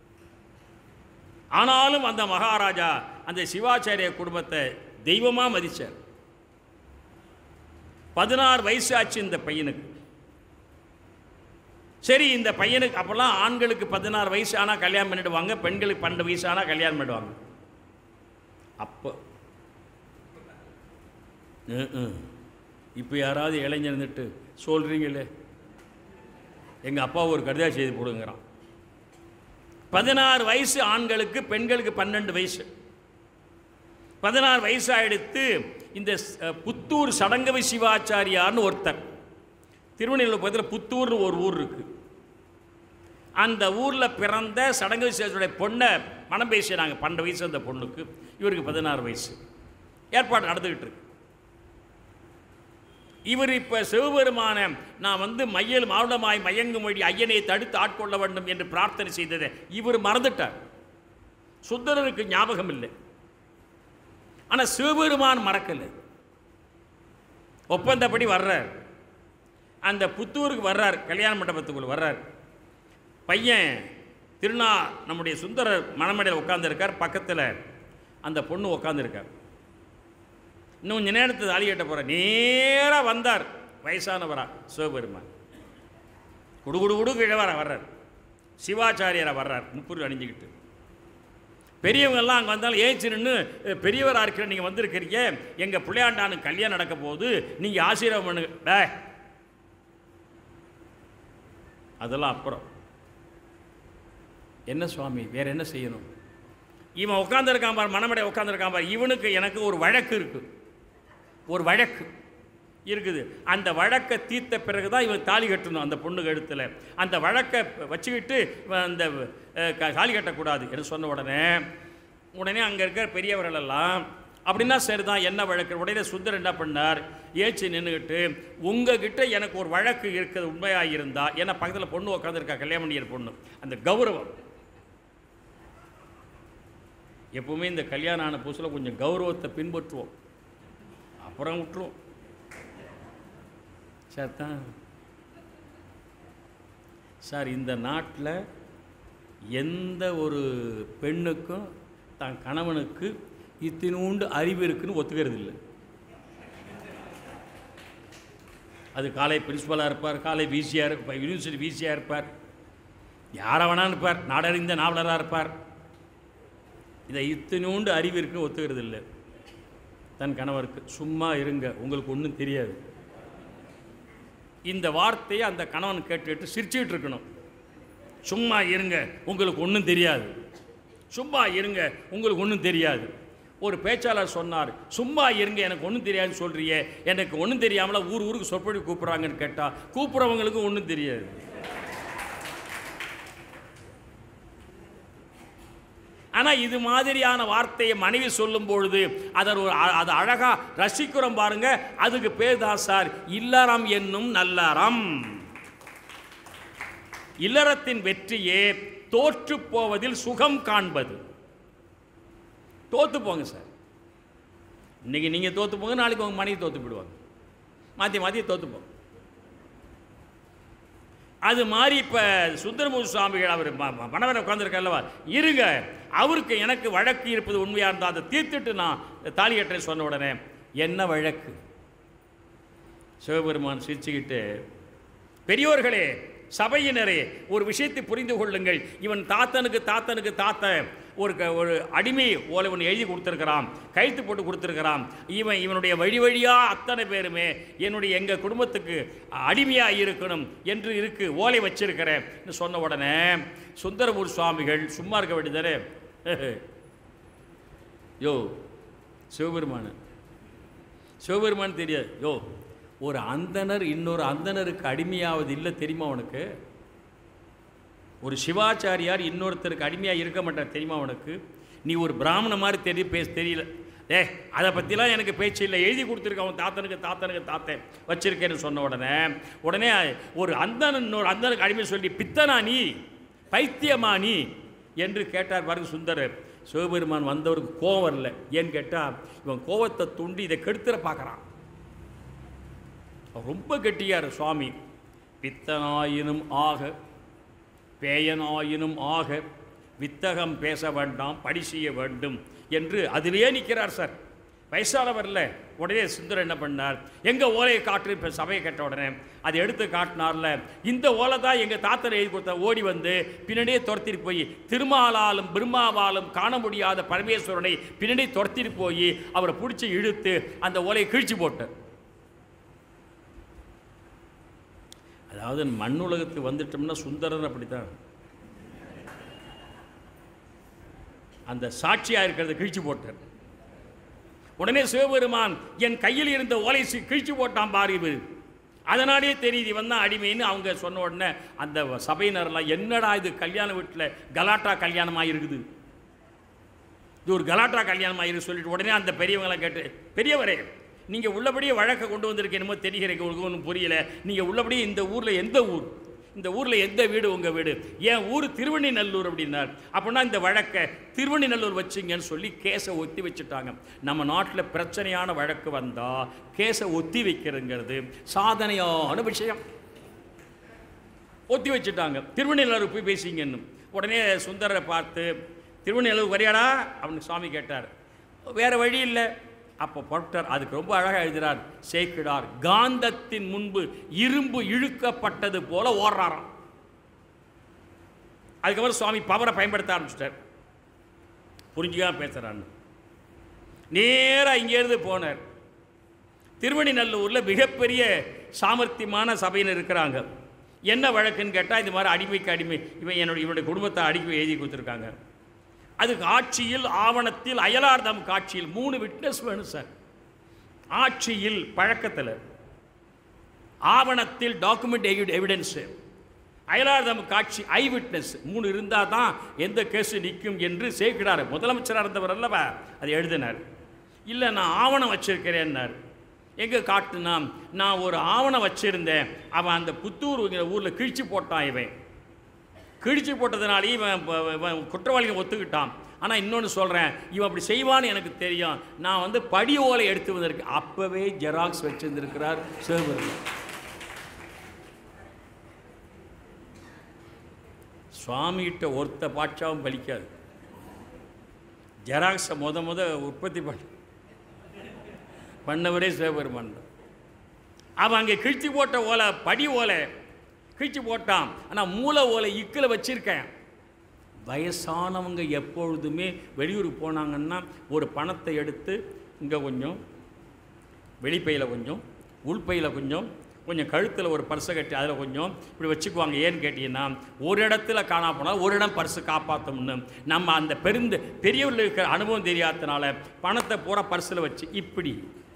ஆனாலும் அந்த மகாராஜா அந்த சிவாச்சாரிய குடும்பத்தை தெய்வமாக மதிச்சார் பதினாறு வயசு ஆச்சு இந்த பையனுக்கு சரி இந்த பையனுக்கு அப்போல்லாம் ஆண்களுக்கு பதினாறு வயசு ஆனால் கல்யாணம் பண்ணிடுவாங்க பெண்களுக்கு பன்னெண்டு வயசு ஆனால் கல்யாணம் பண்ணிடுவாங்க அப்போ இப்போ யாராவது இளைஞர் இருந்துட்டு சொல்கிறீங்களே எங்கள் அப்பா ஒரு கடிதா செய்து போடுங்கிறான் பதினாறு வயசு ஆண்களுக்கு பெண்களுக்கு பன்னெண்டு வயசு பதினாறு வயசு ஆயிடுத்து இந்த அஹ், புத்தூர் சடங்கவி சிவாச்சாரியார்னு ஒருத்தர் திருவண்ணூர் பக்கத்தில் புத்தூர்னு ஒரு ஊர் இருக்குது அந்த ஊரில் பிறந்த சடங்கு விசேஷத்துடைய பொண்ணை மனம் பேசினாங்க பன்னெண்டு வயசு அந்த பொண்ணுக்கு இவருக்கு பதினாறு வயசு ஏற்பாடு நடந்துக்கிட்டு இருக்கு இவர் இப்போ சிவபெருமான நான் வந்து மையல் மானுடமாய் மயங்கும் வழி ஐயனை தடுத்து ஆட்கொள்ள வேண்டும் என்று பிரார்த்தனை செய்ததை இவர் மறந்துட்டார் சுந்தரருக்கு ஞாபகம் இல்லை ஆனால் சிவபெருமான் மறக்கலை ஒப்பந்தப்படி வர்றார் அந்த புத்தூருக்கு வர்றார் கல்யாண மண்டபத்துக்குள்ள வர்றார் பையன் திருநா நம்முடைய சுந்தரர் மணமடையில் உட்காந்துருக்கார் பக்கத்தில் அந்த பொண்ணு உட்காந்துருக்கார் இன்னும் கொஞ்ச நேரத்தில் தாலி கட்ட போகிற நேராக வந்தார் வயசானவரா சிவபெருமான் குடு குடு குடு கிழவரா வர்றார் சிவாச்சாரியரா வர்றார் முப்பூர் அணிஞ்சுக்கிட்டு பெரியவங்கெல்லாம் அங்கே வந்தாலும் ஏச்சு நின்று பெரியவராக இருக்கிற நீங்கள் வந்திருக்கிறீங்க எங்கள் பிள்ளையாண்டானுக்கு கல்யாணம் நடக்க போகுது நீங்கள் ஆசீர்வாதம் பண்ணுங்க டேய். அதெல்லாம் அப்புறம் என்ன சுவாமி வேற என்ன செய்யணும் இவன் உட்காந்துருக்கான் பார் மணமடை உட்காந்துருக்கான் பார் இவனுக்கு எனக்கு ஒரு வழக்கு இருக்கு ஒரு வழக்கு இருக்குது அந்த வழக்கை தீர்த்த பிறகு தான் இவன் தாலி கட்டணும் அந்த பொண்ணு கழுத்தில் அந்த வழக்கை வச்சுக்கிட்டு இவன் அந்த அஹ், க- தாலி கட்டக்கூடாது என்று சொன்ன உடனே உடனே அங்கே இருக்கிற பெரியவர்கள் எல்லாம் அப்படின்னா சரிதான் என்ன வழக்கு உடனே சுந்தர் என்ன பண்ணார் ஏச்சு நின்றுக்கிட்டு உங்ககிட்ட எனக்கு ஒரு வழக்கு இருக்கிறது உண்மையாக இருந்தா ஏன்னா பக்கத்தில் பொண்ணு உட்காந்துருக்கா கல்யாணமணியர் பொண்ணு அந்த கௌரவம் எப்பவுமே இந்த கல்யாணம் ஆன புதுசில் கொஞ்சம் கௌரவத்தை பின்பற்றுவோம் அப்புறம் விட்டுருவோம் சார் தான் சார் இந்த நாட்டில் எந்த ஒரு பெண்ணுக்கும் தன் கணவனுக்கு இத்தினூண்டு அறிவு இருக்குன்னு ஒத்துக்கிறது இல்லை அது காலை பிரின்சிபலாக இருப்பார் காலை விசியாக இருப்பார் யூனிவர்சிட்டி விசியாக இருப்பார் யாரை வேணாலும் இருப்பார் நாடறிந்த நாவலராக இருப்பார் இதை இத்தினூண்டு அறிவு இருக்குன்னு ஒத்துக்கிறது இல்லை தன் கணவருக்கு சும்மா இருங்க உங்களுக்கு ஒன்றும் தெரியாது இந்த வார்த்தையை அந்த கணவன் கேட்டுட்டு சிரிச்சுக்கிட்டு இருக்கணும் சும்மா இருங்க உங்களுக்கு ஒன்றும் தெரியாது சும்மா இருங்க உங்களுக்கு ஒன்றும் தெரியாது ஒரு பேச்சாளர் சொன்னார் சும்மா இருங்க எனக்கு ஒன்றும் தெரியாதுன்னு சொல்றியே எனக்கு ஒன்றும் தெரியாமல ஊர் ஊருக்கு சொற்பொழி கூப்பிட்றாங்கன்னு கேட்டால் கூப்பிட்றவங்களுக்கு ஒன்றும் தெரியாது ஆனால் இது மாதிரியான வார்த்தையை மனைவி சொல்லும் பொழுது அதை ஒரு அ- அதை அழகாக ரசிக்கிறோம் பாருங்க அதுக்கு பேர் தான் சார் இல்லறம் என்னும் நல்லறம் இல்லறத்தின் வெற்றியே தோற்று போவதில் சுகம் காண்பது தோத்து போங்க சார் இன்னைக்கு நீங்கள் தோத்து போங்க நாளைக்கு உங்கள் மனைவி தோத்து போயிடுவாங்க மாற்றி மாற்றி தோத்து போங்க அது மாதிரி இப்போ சுந்தரமூர்த்தி சுவாமிகள் அவர் ம- ம- மணவரை உட்காந்துருக்கல்லவா இருங்க அவருக்கு எனக்கு வழக்கு இருப்பது உண்மையாக இருந்தால் அதை தீர்த்துட்டு நான் தாலி கட்டுறேன்னு சொன்ன உடனே என்ன வழக்கு சிவபெருமான் சிரிச்சுக்கிட்டு பெரியோர்களே சபையினரே ஒரு விஷயத்தை புரிந்து கொள்ளுங்கள் இவன் தாத்தனுக்கு தாத்தனுக்கு தாத்தன் ஒரு க ஒரு அடிமை ஓலை ஒன்று எழுதி கொடுத்துருக்கிறான் கைத்து போட்டு கொடுத்துருக்கிறான் இவன் இவனுடைய வழி வழியாக அத்தனை பேருமே என்னுடைய எங்கள் குடும்பத்துக்கு அடிமையாக இருக்கணும் என்று இருக்கு ஓலை வச்சிருக்கிறேன் சொன்ன உடனே சுந்தரமூர் சுவாமிகள் சும்மா இருக்க வேண்டியதானே யோ சிவபெருமான் சிவபெருமான் தெரியாது யோ ஒரு அந்தணர் இன்னொரு அந்தணருக்கு அடிமையாவது இல்லை தெரியுமா உனக்கு ஒரு சிவாச்சாரியார் இன்னொருத்தருக்கு அடிமையாக இருக்க மாட்டார் தெரியுமா உனக்கு நீ ஒரு பிராமண மாதிரி தெரிய பேச தெரியல ஏ அதை பற்றிலாம் எனக்கு பேச்சு இல்லை எழுதி கொடுத்துருக்க அவன் தாத்தனுக்கு தாத்தனுக்கு தாத்தன் வச்சிருக்கேன்னு சொன்ன உடனே உடனே ஒரு அந்தணன் இன்னொரு அந்தனுக்கு அடிமை சொல்லி பித்தனா நீ பைத்தியமா நீ என்று கேட்டார் பாருங்க சுந்தரர் சிவபெருமான் வந்தவருக்கு கோவம் வரல ஏன்னு கேட்டால் இவன் கோவத்தை துண்டி இதை கெடுத்துற பார்க்குறான் அவர் ரொம்ப கெட்டியார் சுவாமி பித்தனாயினும் ஆக பேயனாயினும் ஆக வித்தகம் பேச வேண்டாம் படி செய்ய வேண்டும் என்று அதிலேயே நிற்கிறார் சார் வயசானவர்ல உடனே சுந்தர் என்ன பண்ணார் எங்க ஓலையை காட்டு இப்போ சபையை கேட்ட உடனே அதை எடுத்து காட்டினார்ல இந்த ஓலை தான் எங்கள் தாத்தனை எழுதி கொடுத்த ஓடி வந்து பின்னாடியே துரத்திட்டு போய் திருமாலாலும் பிரம்மாவாலும் காண முடியாத பரமேஸ்வரனை பின்னாடி துரத்திட்டு போய் அவரை பிடிச்சி இழுத்து அந்த ஓலையை கிழிச்சு போட்டார் அதாவது மண்ணுலகத்துக்கு வந்துட்டோம்னா சுந்தரன் அப்படித்தான் அந்த சாட்சியாக இருக்கிறத கிழிச்சு போட்டார் உடனே சிவபெருமான் என் கையில் இருந்த ஓலை சி- கிழிச்சு போட்டான் பாரு இவர் அதனாலே தெரியுது இவன் தான் அடிமைன்னு அவங்க சொன்ன உடனே அந்த சபையினர்லாம் என்னடா இது கல்யாண வீட்டில் கலாட்டா கல்யாணமாக இருக்குது இது ஒரு கலாட்டா கல்யாணம் ஆயிரு சொல்லிட்டு உடனே அந்த பெரியவங்களை கேட்டு பெரியவரே நீங்கள் உள்ளபடியே வழக்கை கொண்டு வந்திருக்க என்னமோ தெரிகிறீங்க உங்களுக்கு ஒன்றும் புரியல நீங்கள் உள்ளபடியே இந்த ஊரில் எந்த ஊர் இந்த ஊரில் எந்த வீடு உங்கள் வீடு என் ஊர் திருவண்ணிநல்லூர் அப்படின்னார் அப்படின்னா இந்த வழக்கை திருவண்ணிநல்லூர் வச்சிங்கன்னு சொல்லி கேஸை ஒத்தி வச்சுட்டாங்க நம்ம நாட்டில் பிரச்சனையான வழக்கு வந்தால் கேஸை ஒத்தி வைக்கிறதுங்கிறது சாதனையான விஷயம் ஒத்தி வச்சுட்டாங்க திருவண்ணிலூர் போய் பேசிங்கன்னு உடனே சுந்தரரை பார்த்து திருவண்ணிலூர் வரியாடா அப்படின்னு சுவாமி கேட்டார் வேறு வழி இல்லை அப்போ புறப்பட்டார் அதுக்கு ரொம்ப அழகாக எழுதுகிறார் சேக்கிடார் காந்தத்தின் முன்பு இரும்பு இழுக்கப்பட்டது போல ஓடுறாராம் அதுக்கப்புறம் சுவாமி பவரை பயன்படுத்த ஆரம்பிச்சிட்டார் புரிஞ்சுக்காம பேசுகிறான்னு நேராக இங்கேருந்து போனார் திருவண்ணிநல்லூரில் மிகப்பெரிய சாமர்த்தியமான சபையினர் இருக்கிறாங்க என்ன வழக்குன்னு கேட்டால் இது மாதிரி அடிமைக்கு அடிமை இவன் என்னுடைய இவனுடைய குடும்பத்தை அடிமை எழுதி கொடுத்துருக்காங்க அதுக்கு ஆட்சியில் ஆவணத்தில் அயலார்தம் காட்சியில் மூணு விட்னஸ் வேணும் சார் ஆட்சியில் பழக்கத்தில் ஆவணத்தில் டாக்குமெண்ட் எவிடன்ஸு அயலார்தம் காட்சி ஐ விட்னஸ் மூணு இருந்தால் தான் எந்த கேஸு நிற்கும் என்று சேர்க்கிறார் முதலமைச்சராக இருந்தவர் அல்லவா அதை எழுதினார் இல்லை நான் ஆவணம் வச்சிருக்கிறேன்னார் எங்கே காட்டுனா நான் ஒரு ஆவணம் வச்சிருந்தேன் அவன் அந்த புத்தூருங்கிற ஊரில் கிழிச்சு போட்டான் இவன் கிழிச்சு போட்டதுனாலே இவன் ப- இவன் குற்றவாளியை ஒத்துக்கிட்டான் ஆனால் இன்னொன்று சொல்கிறேன் இவன் அப்படி செய்வான்னு எனக்கு தெரியும் நான் வந்து படி ஓலை எடுத்து வந்திருக்கேன் அப்போவே ஜெராக்ஸ் வச்சிருந்திருக்கிறார் சிவபெருமான் சுவாமிகிட்ட ஒருத்த பாட்சாவும் பலிக்காது ஜெராக்ஸை முத முத உற்பத்தி பண்ண பண்ணவரே சிவபெருமான் தான். அவன் அங்கே கிழிச்சு போட்ட ஓலை படி ஓலை கிழிச்சு போட்டான் ஆனால் மூல ஓலை இக்கில் வச்சிருக்கேன் வயசானவங்க எப்பொழுதுமே வெளியூருக்கு போனாங்கன்னா ஒரு பணத்தை எடுத்து இங்கே கொஞ்சம் வெளிப்பையில் கொஞ்சம் உள்பையில் கொஞ்சம் கொஞ்சம் கழுத்தில் ஒரு பர்ஸை கட்டி அதில் கொஞ்சம் இப்படி வச்சுக்குவாங்க ஏன்னு கேட்டிங்கன்னா ஒரு இடத்துல காணா போனால் ஒரு இடம் பர்ஸு காப்பாற்றோம்னு நம்ம அந்த பெருந்த பெரியவர்கள் இருக்கிற அனுபவம் தெரியாதனால பணத்தை பூரா பர்ஸில் வச்சு இப்படி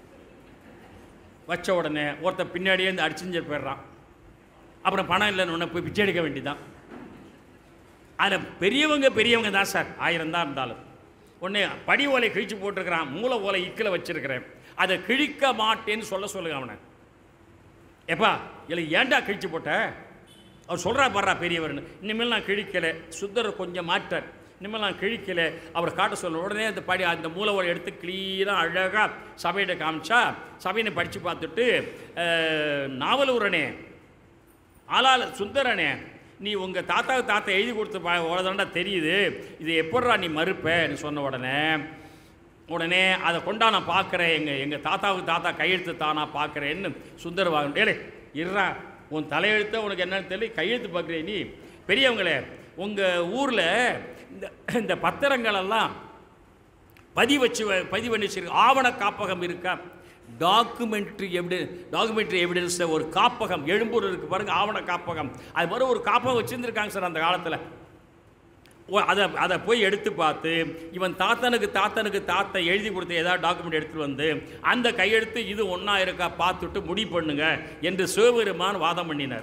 வச்ச உடனே ஒருத்தன் பின்னாடியே இருந்து அடிச்சுஞ்சு போயிடுறான் அப்புறம் பணம் இல்லைன்னு உடனே போய் பிச்சை எடுக்க வேண்டியதான் அதில் பெரியவங்க பெரியவங்க தான் சார் ஆயிரம் தான் இருந்தாலும் ஒன்று படி ஓலை கிழிச்சு போட்டிருக்கிறான் மூல ஓலை இக்கில் வச்சிருக்கிறேன் அதை கிழிக்க மாட்டேன்னு சொல்ல சொல்லுங்க அவனை எப்பா இல்லை ஏன்டா கிழிச்சு போட்ட அவர் சொல்கிறா பாடுறா பெரியவர்னு இனிமேல் நான் கிழிக்கலை சுத்தரை கொஞ்சம் மாட்டார் இனிமேல் நான் கிழிக்கலை அவர் காட்ட சொல்ல உடனே அந்த படி அந்த மூல ஓலை எடுத்து க்ளீனாக அழகாக சபையிட்ட காமிச்சா சபையினை படித்து பார்த்துட்டு அஹ், நாவலூரனே ஆளால் சுந்தரனே நீ உங்கள் தாத்தாவுக்கு தாத்தா எழுதி கொடுத்த பா உடனே தெரியுது இது எப்பட்றா நீ மறுப்பேன்னு சொன்ன உடனே உடனே அதை கொண்டா நான் பார்க்குறேன் எங்கள் எங்கள் தாத்தாவுக்கு தாத்தா கையெழுத்து தானா பார்க்குறேன்னு சுந்தர வாங்க ஏலே இருறா உன் தலையெழுத்த உனக்கு என்னன்னு தெரியல கையெழுத்து பார்க்குறே நீ பெரியவங்களே உங்கள் ஊரில் இந்த இந்த பத்திரங்களெல்லாம் பதிவு வச்சு பதிவு பண்ணி வச்சிருக்க ஆவண காப்பகம் இருக்கா டாக்குமெண்ட்ரி எவிடன் டாக்குமெண்ட்ரி எவிடன்ஸை ஒரு காப்பகம் எழும்பூர் இருக்கு பாருங்க ஆவண காப்பகம் அது மாதிரி ஒரு காப்பகம் வச்சுருந்துருக்காங்க சார் அந்த காலத்தில் அதை அதை போய் எடுத்து பார்த்து இவன் தாத்தனுக்கு தாத்தனுக்கு தாத்தா எழுதி கொடுத்த ஏதாவது டாக்குமெண்ட் எடுத்துகிட்டு வந்து அந்த கையெழுத்து இது ஒன்றா இருக்கா பார்த்துட்டு முடிவு பண்ணுங்க என்று சிவபெருமான் வாதம் பண்ணினார்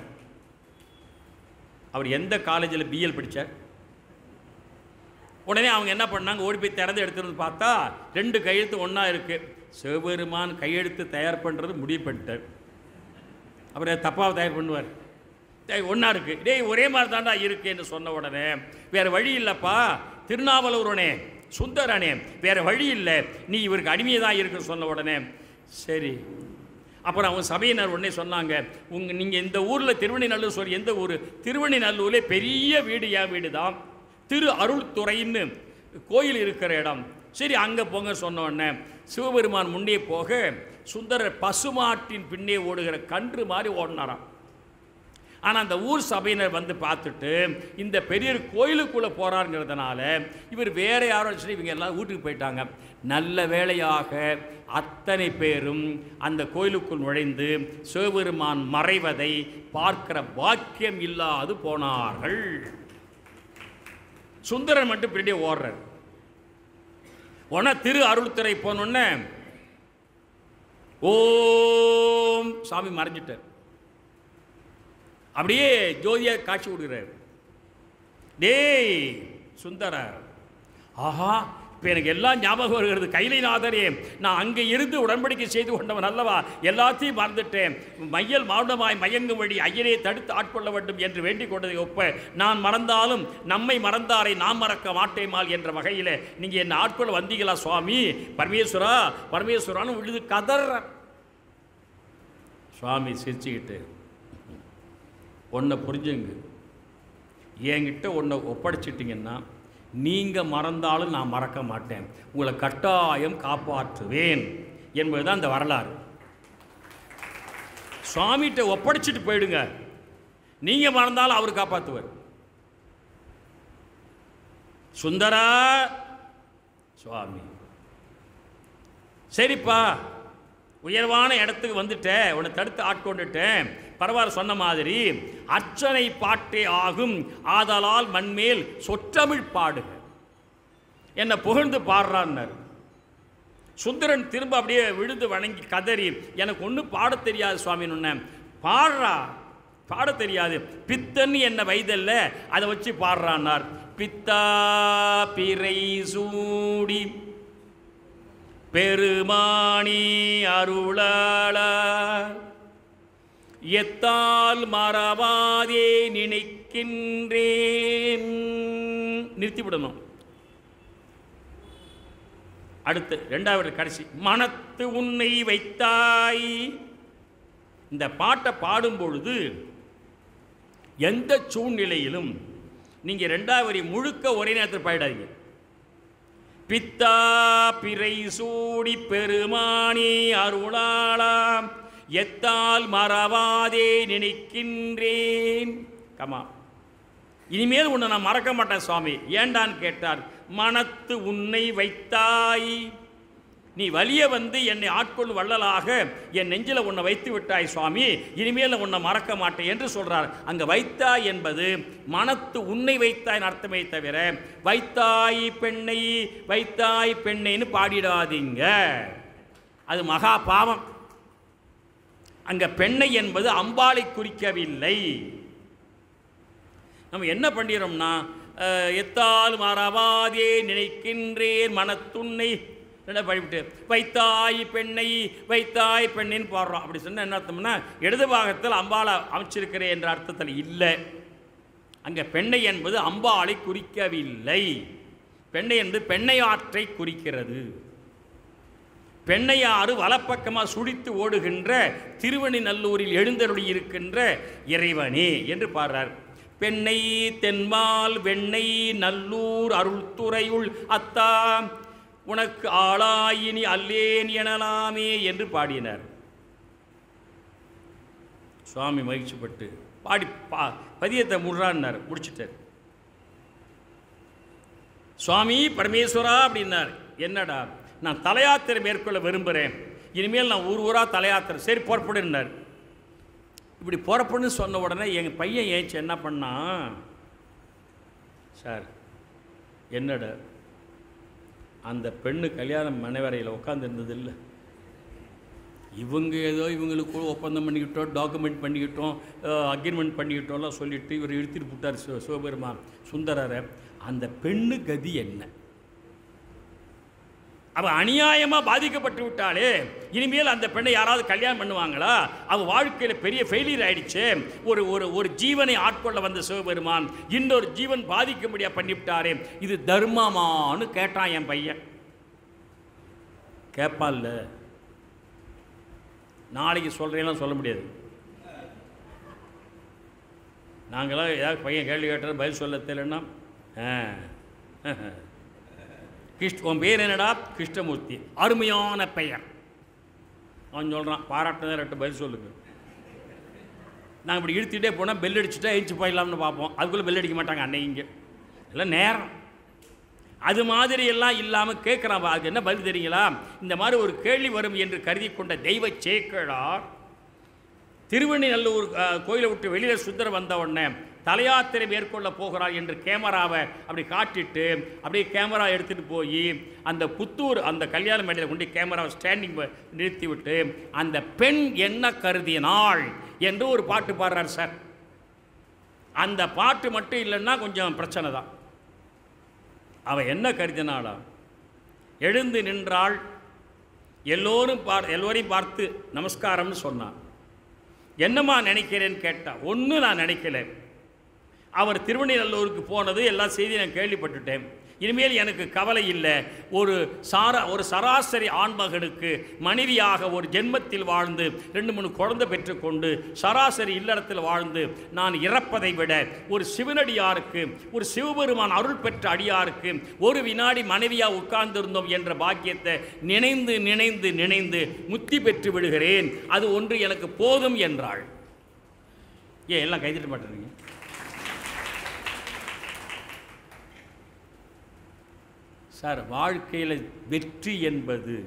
அவர் எந்த காலேஜில் பிஎல் படித்தார் உடனே அவங்க என்ன பண்ணாங்க ஓடி போய் திறந்து எடுத்துட்டு வந்து பார்த்தா ரெண்டு கையெழுத்து ஒன்றா இருக்குது சிவபெருமான் கையெழுத்து தயார் பண்ணுறது முடிவு பண்ணிட்டார் அப்புறம் தப்பாக தயார் பண்ணுவார் ஒன்றா இருக்குது டேய் ஒரே மாதிரி தாண்டா இருக்குன்னு சொன்ன உடனே வேறு வழி இல்லைப்பா திருநாவலூரனே சுந்தரனே வேறு வழி இல்லை நீ இவருக்கு அடிமையை தான் இருக்குன்னு சொன்ன உடனே சரி அப்புறம் அவங்க சபையினர் உடனே சொன்னாங்க உங்க நீங்கள் இந்த ஊரில் திருவண்ணிநல்லூர் சொல்லி எந்த ஊர் திருவண்ணிநல்லூர்லே பெரிய வீடு என் வீடு தான் திரு அருள்துறைன்னு கோயில் இருக்கிற இடம் சரி அங்கே போங்க சொன்ன உடனே சிவபெருமான் முன்னே போக சுந்தரர் பசுமாட்டின் பின்னே ஓடுகிற கன்று மாதிரி ஓடினாராம் ஆனால் அந்த ஊர் சபையினர் வந்து பார்த்துட்டு இந்த பெரிய கோயிலுக்குள்ளே போகிறாருங்கிறதுனால இவர் வேற யாரோ சொல்லி இவங்க எல்லாம் வீட்டுக்கு போயிட்டாங்க நல்ல வேளையாக அத்தனை பேரும் அந்த கோயிலுக்குள் நுழைந்து சிவபெருமான் மறைவதை பார்க்கிற பாக்கியம் இல்லாது போனார்கள் சுந்தரன் மட்டும் பின்னாடியே ஓடுறார் உடனே திரு அருள்துறை போனோடனே ஓம் சாமி மறைஞ்சிட்டார் அப்படியே ஜோதியாக காட்சி கொடுக்குறாரு டேய் சுந்தர ஆஹா இப்போ எனக்கு எல்லாம் ஞாபகம் வருகிறது கைலைநாதரே நான் அங்கே இருந்து உடன்படிக்கை செய்து கொண்டவன் அல்லவா எல்லாத்தையும் மறந்துட்டேன் மையல் மௌனமாய் மயங்கும் வழி ஐயனே தடுத்து ஆட்கொள்ள வேண்டும் என்று வேண்டிக் கொண்டதை ஒப்ப நான் மறந்தாலும் நம்மை மறந்தாரை நாம் மறக்க மாட்டேமால் என்ற வகையில் நீங்கள் என்ன ஆட்கொள்ள வந்தீங்களா சுவாமி பரமேஸ்வரா பரமேஸ்வரான்னு விழுது கதற சுவாமி சிரிச்சுக்கிட்டு ஒன்றை புரிஞ்சுங்க என்கிட்ட ஒன்றை ஒப்படைச்சிட்டிங்கன்னா நீங்கள் மறந்தாலும் நான் மறக்க மாட்டேன் உங்களை கட்டாயம் காப்பாற்றுவேன் என்பதுதான் இந்த வரலாறு சுவாமிகிட்ட ஒப்படைச்சிட்டு போயிடுங்க நீங்கள் மறந்தாலும் அவர் காப்பாற்றுவார் சுந்தரா சுவாமி சரிப்பா உயர்வான இடத்துக்கு வந்துட்டேன் உன்னை தடுத்து ஆட்கொண்டுட்டேன் பரவாயில்ல சொன்ன மாதிரி அர்ச்சனை பாட்டே ஆகும் ஆதலால் மண்மேல் சொற்றமிழ் பாடுக என்னை புகழ்ந்து பாடுறான்னார் சுந்தரன் திரும்ப அப்படியே விழுந்து வணங்கி கதறி எனக்கு ஒன்றும் பாடத் தெரியாது சுவாமின்னு ஒன்று பாடுறா பாட தெரியாது பித்தன் என்ன வைதல்ல அதை வச்சு பாடுறான்னார் பித்தா பிறை சூடி பெருமானி அருளாளா எத்தால் மறவாதே நினைக்கின்றேன் நிறுத்திவிடணும் அடுத்து ரெண்டாவது கடைசி மனத்து உன்னை வைத்தாய் இந்த பாட்டை பாடும் பொழுது எந்த சூழ்நிலையிலும் நீங்கள் ரெண்டாவது வரி முழுக்க ஒரே நேரத்தில் பாடிடாதீங்க பித்தா பிறை சூடி பெருமானி அருளாளாம் எத்தால் மறவாதே நினைக்கின்றேன் கமா இனிமேல் உன்னை நான் மறக்க மாட்டேன் சுவாமி ஏண்டான்னு கேட்டார் மனத்து உன்னை வைத்தாய் நீ வலிய வந்து என்னை ஆட்கொள்ளும் வள்ளலாக என் நெஞ்சில் உன்னை வைத்து விட்டாய் சுவாமி இனிமேல் உன்னை மறக்க மாட்டேன் என்று சொல்றார் அங்க வைத்தாய் என்பது மனத்து உன்னை வைத்தாய் அர்த்தமே தவிர வைத்தாய் பெண்ணை வைத்தாய் பெண்ணைன்னு பாடிடாதீங்க அது மகா பாவம் அங்க பெண்ணை என்பது அம்பாளை குறிக்கவில்லை நம்ம என்ன பண்ணிடுறோம்னா அஹ், எத்தால் மறவாதே நினைக்கின்றேன் மனத்துன்னை என்ன படிவிட்டு வைத்தாய் பெண்ணை வைத்தாய் பெண்ணின்னு பாடுறோம் அப்படி சொன்னால் என்ன அர்த்தம்னா இடது பாகத்தில் அம்பாளை அமைச்சிருக்கிறேன் என்ற அர்த்தத்தில் இல்லை அங்கே பெண்ணை என்பது அம்பாளை குறிக்கவில்லை பெண்ணை என்பது பெண்ணையாற்றை குறிக்கிறது பெண்ணையாறு வலப்பக்கமாக சுழித்து ஓடுகின்ற திருவணிநல்லூரில் எழுந்தருளி இருக்கின்ற இறைவனே என்று பாடுறார் பெண்ணை தென்மால் வெண்ணை நல்லூர் அருள்துறையுள் அத்தா உனக்கு ஆளாயினி அல்லேன் எனலாமே என்று பாடினார் சுவாமி மகிழ்ச்சிப்பட்டு பாடி பா பதியத்தை முடுறான்னார் முடிச்சிட்டார் சுவாமி பரமேஸ்வரா அப்படின்னார் என்னடா நான் தலையாத்திரை மேற்கொள்ள விரும்புகிறேன் இனிமேல் நான் ஊர் ஊராக தலையாத்திரை சரி புறப்படுன்னார் இப்படி புறப்படுன்னு சொன்ன உடனே எங்கள் பையன் ஏச்சு என்ன பண்ணான் சார் என்னடா அந்த பெண்ணு கல்யாணம் மனைவரையில் உட்காந்துருந்தது இல்லை இவங்க ஏதோ இவங்களுக்கு ஒப்பந்தம் பண்ணிக்கிட்டோம் டாக்குமெண்ட் பண்ணிக்கிட்டோம் அக்ரிமெண்ட் பண்ணிக்கிட்டோம்லாம் சொல்லிட்டு இவர் இழுத்துட்டு போட்டார் சிவ சிவபெருமான் சுந்தரரை அந்த பெண்ணு கதி என்ன அவ அநியாயமாக பாதிக்கப்பட்டு விட்டாலே இனிமேல் அந்த பெண்ணை யாராவது கல்யாணம் பண்ணுவாங்களா அவ வாழ்க்கையில் பெரிய ஃபெயிலியர் ஆயிடுச்சு ஒரு ஒரு ஒரு ஜீவனை ஆட்கொள்ள வந்த சிவபெருமான் இன்னொரு ஜீவன் பாதிக்கும்படியா பண்ணிவிட்டாரே இது தர்மமான்னு கேட்டான் என் பையன் கேட்பான்ல நாளைக்கு சொல்கிறேன்லாம் சொல்ல முடியாது நாங்களாம் ஏதாவது பையன் கேள்வி கேட்டால் பதில் சொல்ல தெரியலன்னா ஆ கிருஷ்ண உன் பேர் என்னடா கிருஷ்ணமூர்த்தி அருமையான பெயர் அவன் சொல்கிறான் பாராட்டுதான் ரெண்டு பதில் சொல்லுங்க நாங்கள் இப்படி இழுத்துட்டே போனால் பெல் அடிச்சுட்டா எழுச்சி போயிடலாம்னு பார்ப்போம் அதுக்குள்ளே பெல் அடிக்க மாட்டாங்க அன்னைக்கு எல்லாம் நேரம் அது மாதிரி எல்லாம் இல்லாமல் கேட்குறான் அது என்ன பதில் தெரியுங்களா இந்த மாதிரி ஒரு கேள்வி வரும் என்று கருதி கொண்ட தெய்வ சேக்கழார் திருவண்ணிநல்லூர் அஹ், கோயிலை விட்டு வெளியில் சுந்தரம் வந்த உடனே தலையாத்திரை மேற்கொள்ள போகிறார் என்று கேமராவை அப்படி காட்டிட்டு அப்படியே கேமரா எடுத்துகிட்டு போய் அந்த புத்தூர் அந்த கல்யாண மேடையில் கொண்டு கேமராவை ஸ்டாண்டிங் நிறுத்தி விட்டு அந்த பெண் என்ன கருதினாள் என்று ஒரு பாட்டு பாடுறார் சார் அந்த பாட்டு மட்டும் இல்லைன்னா கொஞ்சம் பிரச்சனை தான் அவன் என்ன கருதினாளா எழுந்து நின்றாள் எல்லோரும் பார் எல்லோரையும் பார்த்து நமஸ்காரம்னு சொன்னான் என்னம்மா நினைக்கிறேன்னு கேட்டா ஒன்றும் நான் நினைக்கல அவர் திருவண்ணநல்லூருக்கு போனது எல்லா செய்தியும் நான் கேள்விப்பட்டுட்டேன் இனிமேல் எனக்கு கவலை இல்லை ஒரு சாரா ஒரு சராசரி ஆண்மகனுக்கு மனைவியாக ஒரு ஜென்மத்தில் வாழ்ந்து ரெண்டு மூணு குழந்தை பெற்றுக்கொண்டு சராசரி இல்லறத்தில் வாழ்ந்து நான் இறப்பதை விட ஒரு சிவனடியாருக்கு ஒரு சிவபெருமான் அருள் பெற்ற அடியாருக்கு ஒரு வினாடி மனைவியா உட்கார்ந்திருந்தோம் என்ற பாக்கியத்தை நினைந்து நினைந்து நினைந்து முத்தி பெற்று விடுகிறேன் அது ஒன்று எனக்கு போதும் என்றாள் ஏன் எல்லாம் கைதிட்டு மாட்டேறீங்க சார் வாழ்க்கையில் வெற்றி என்பது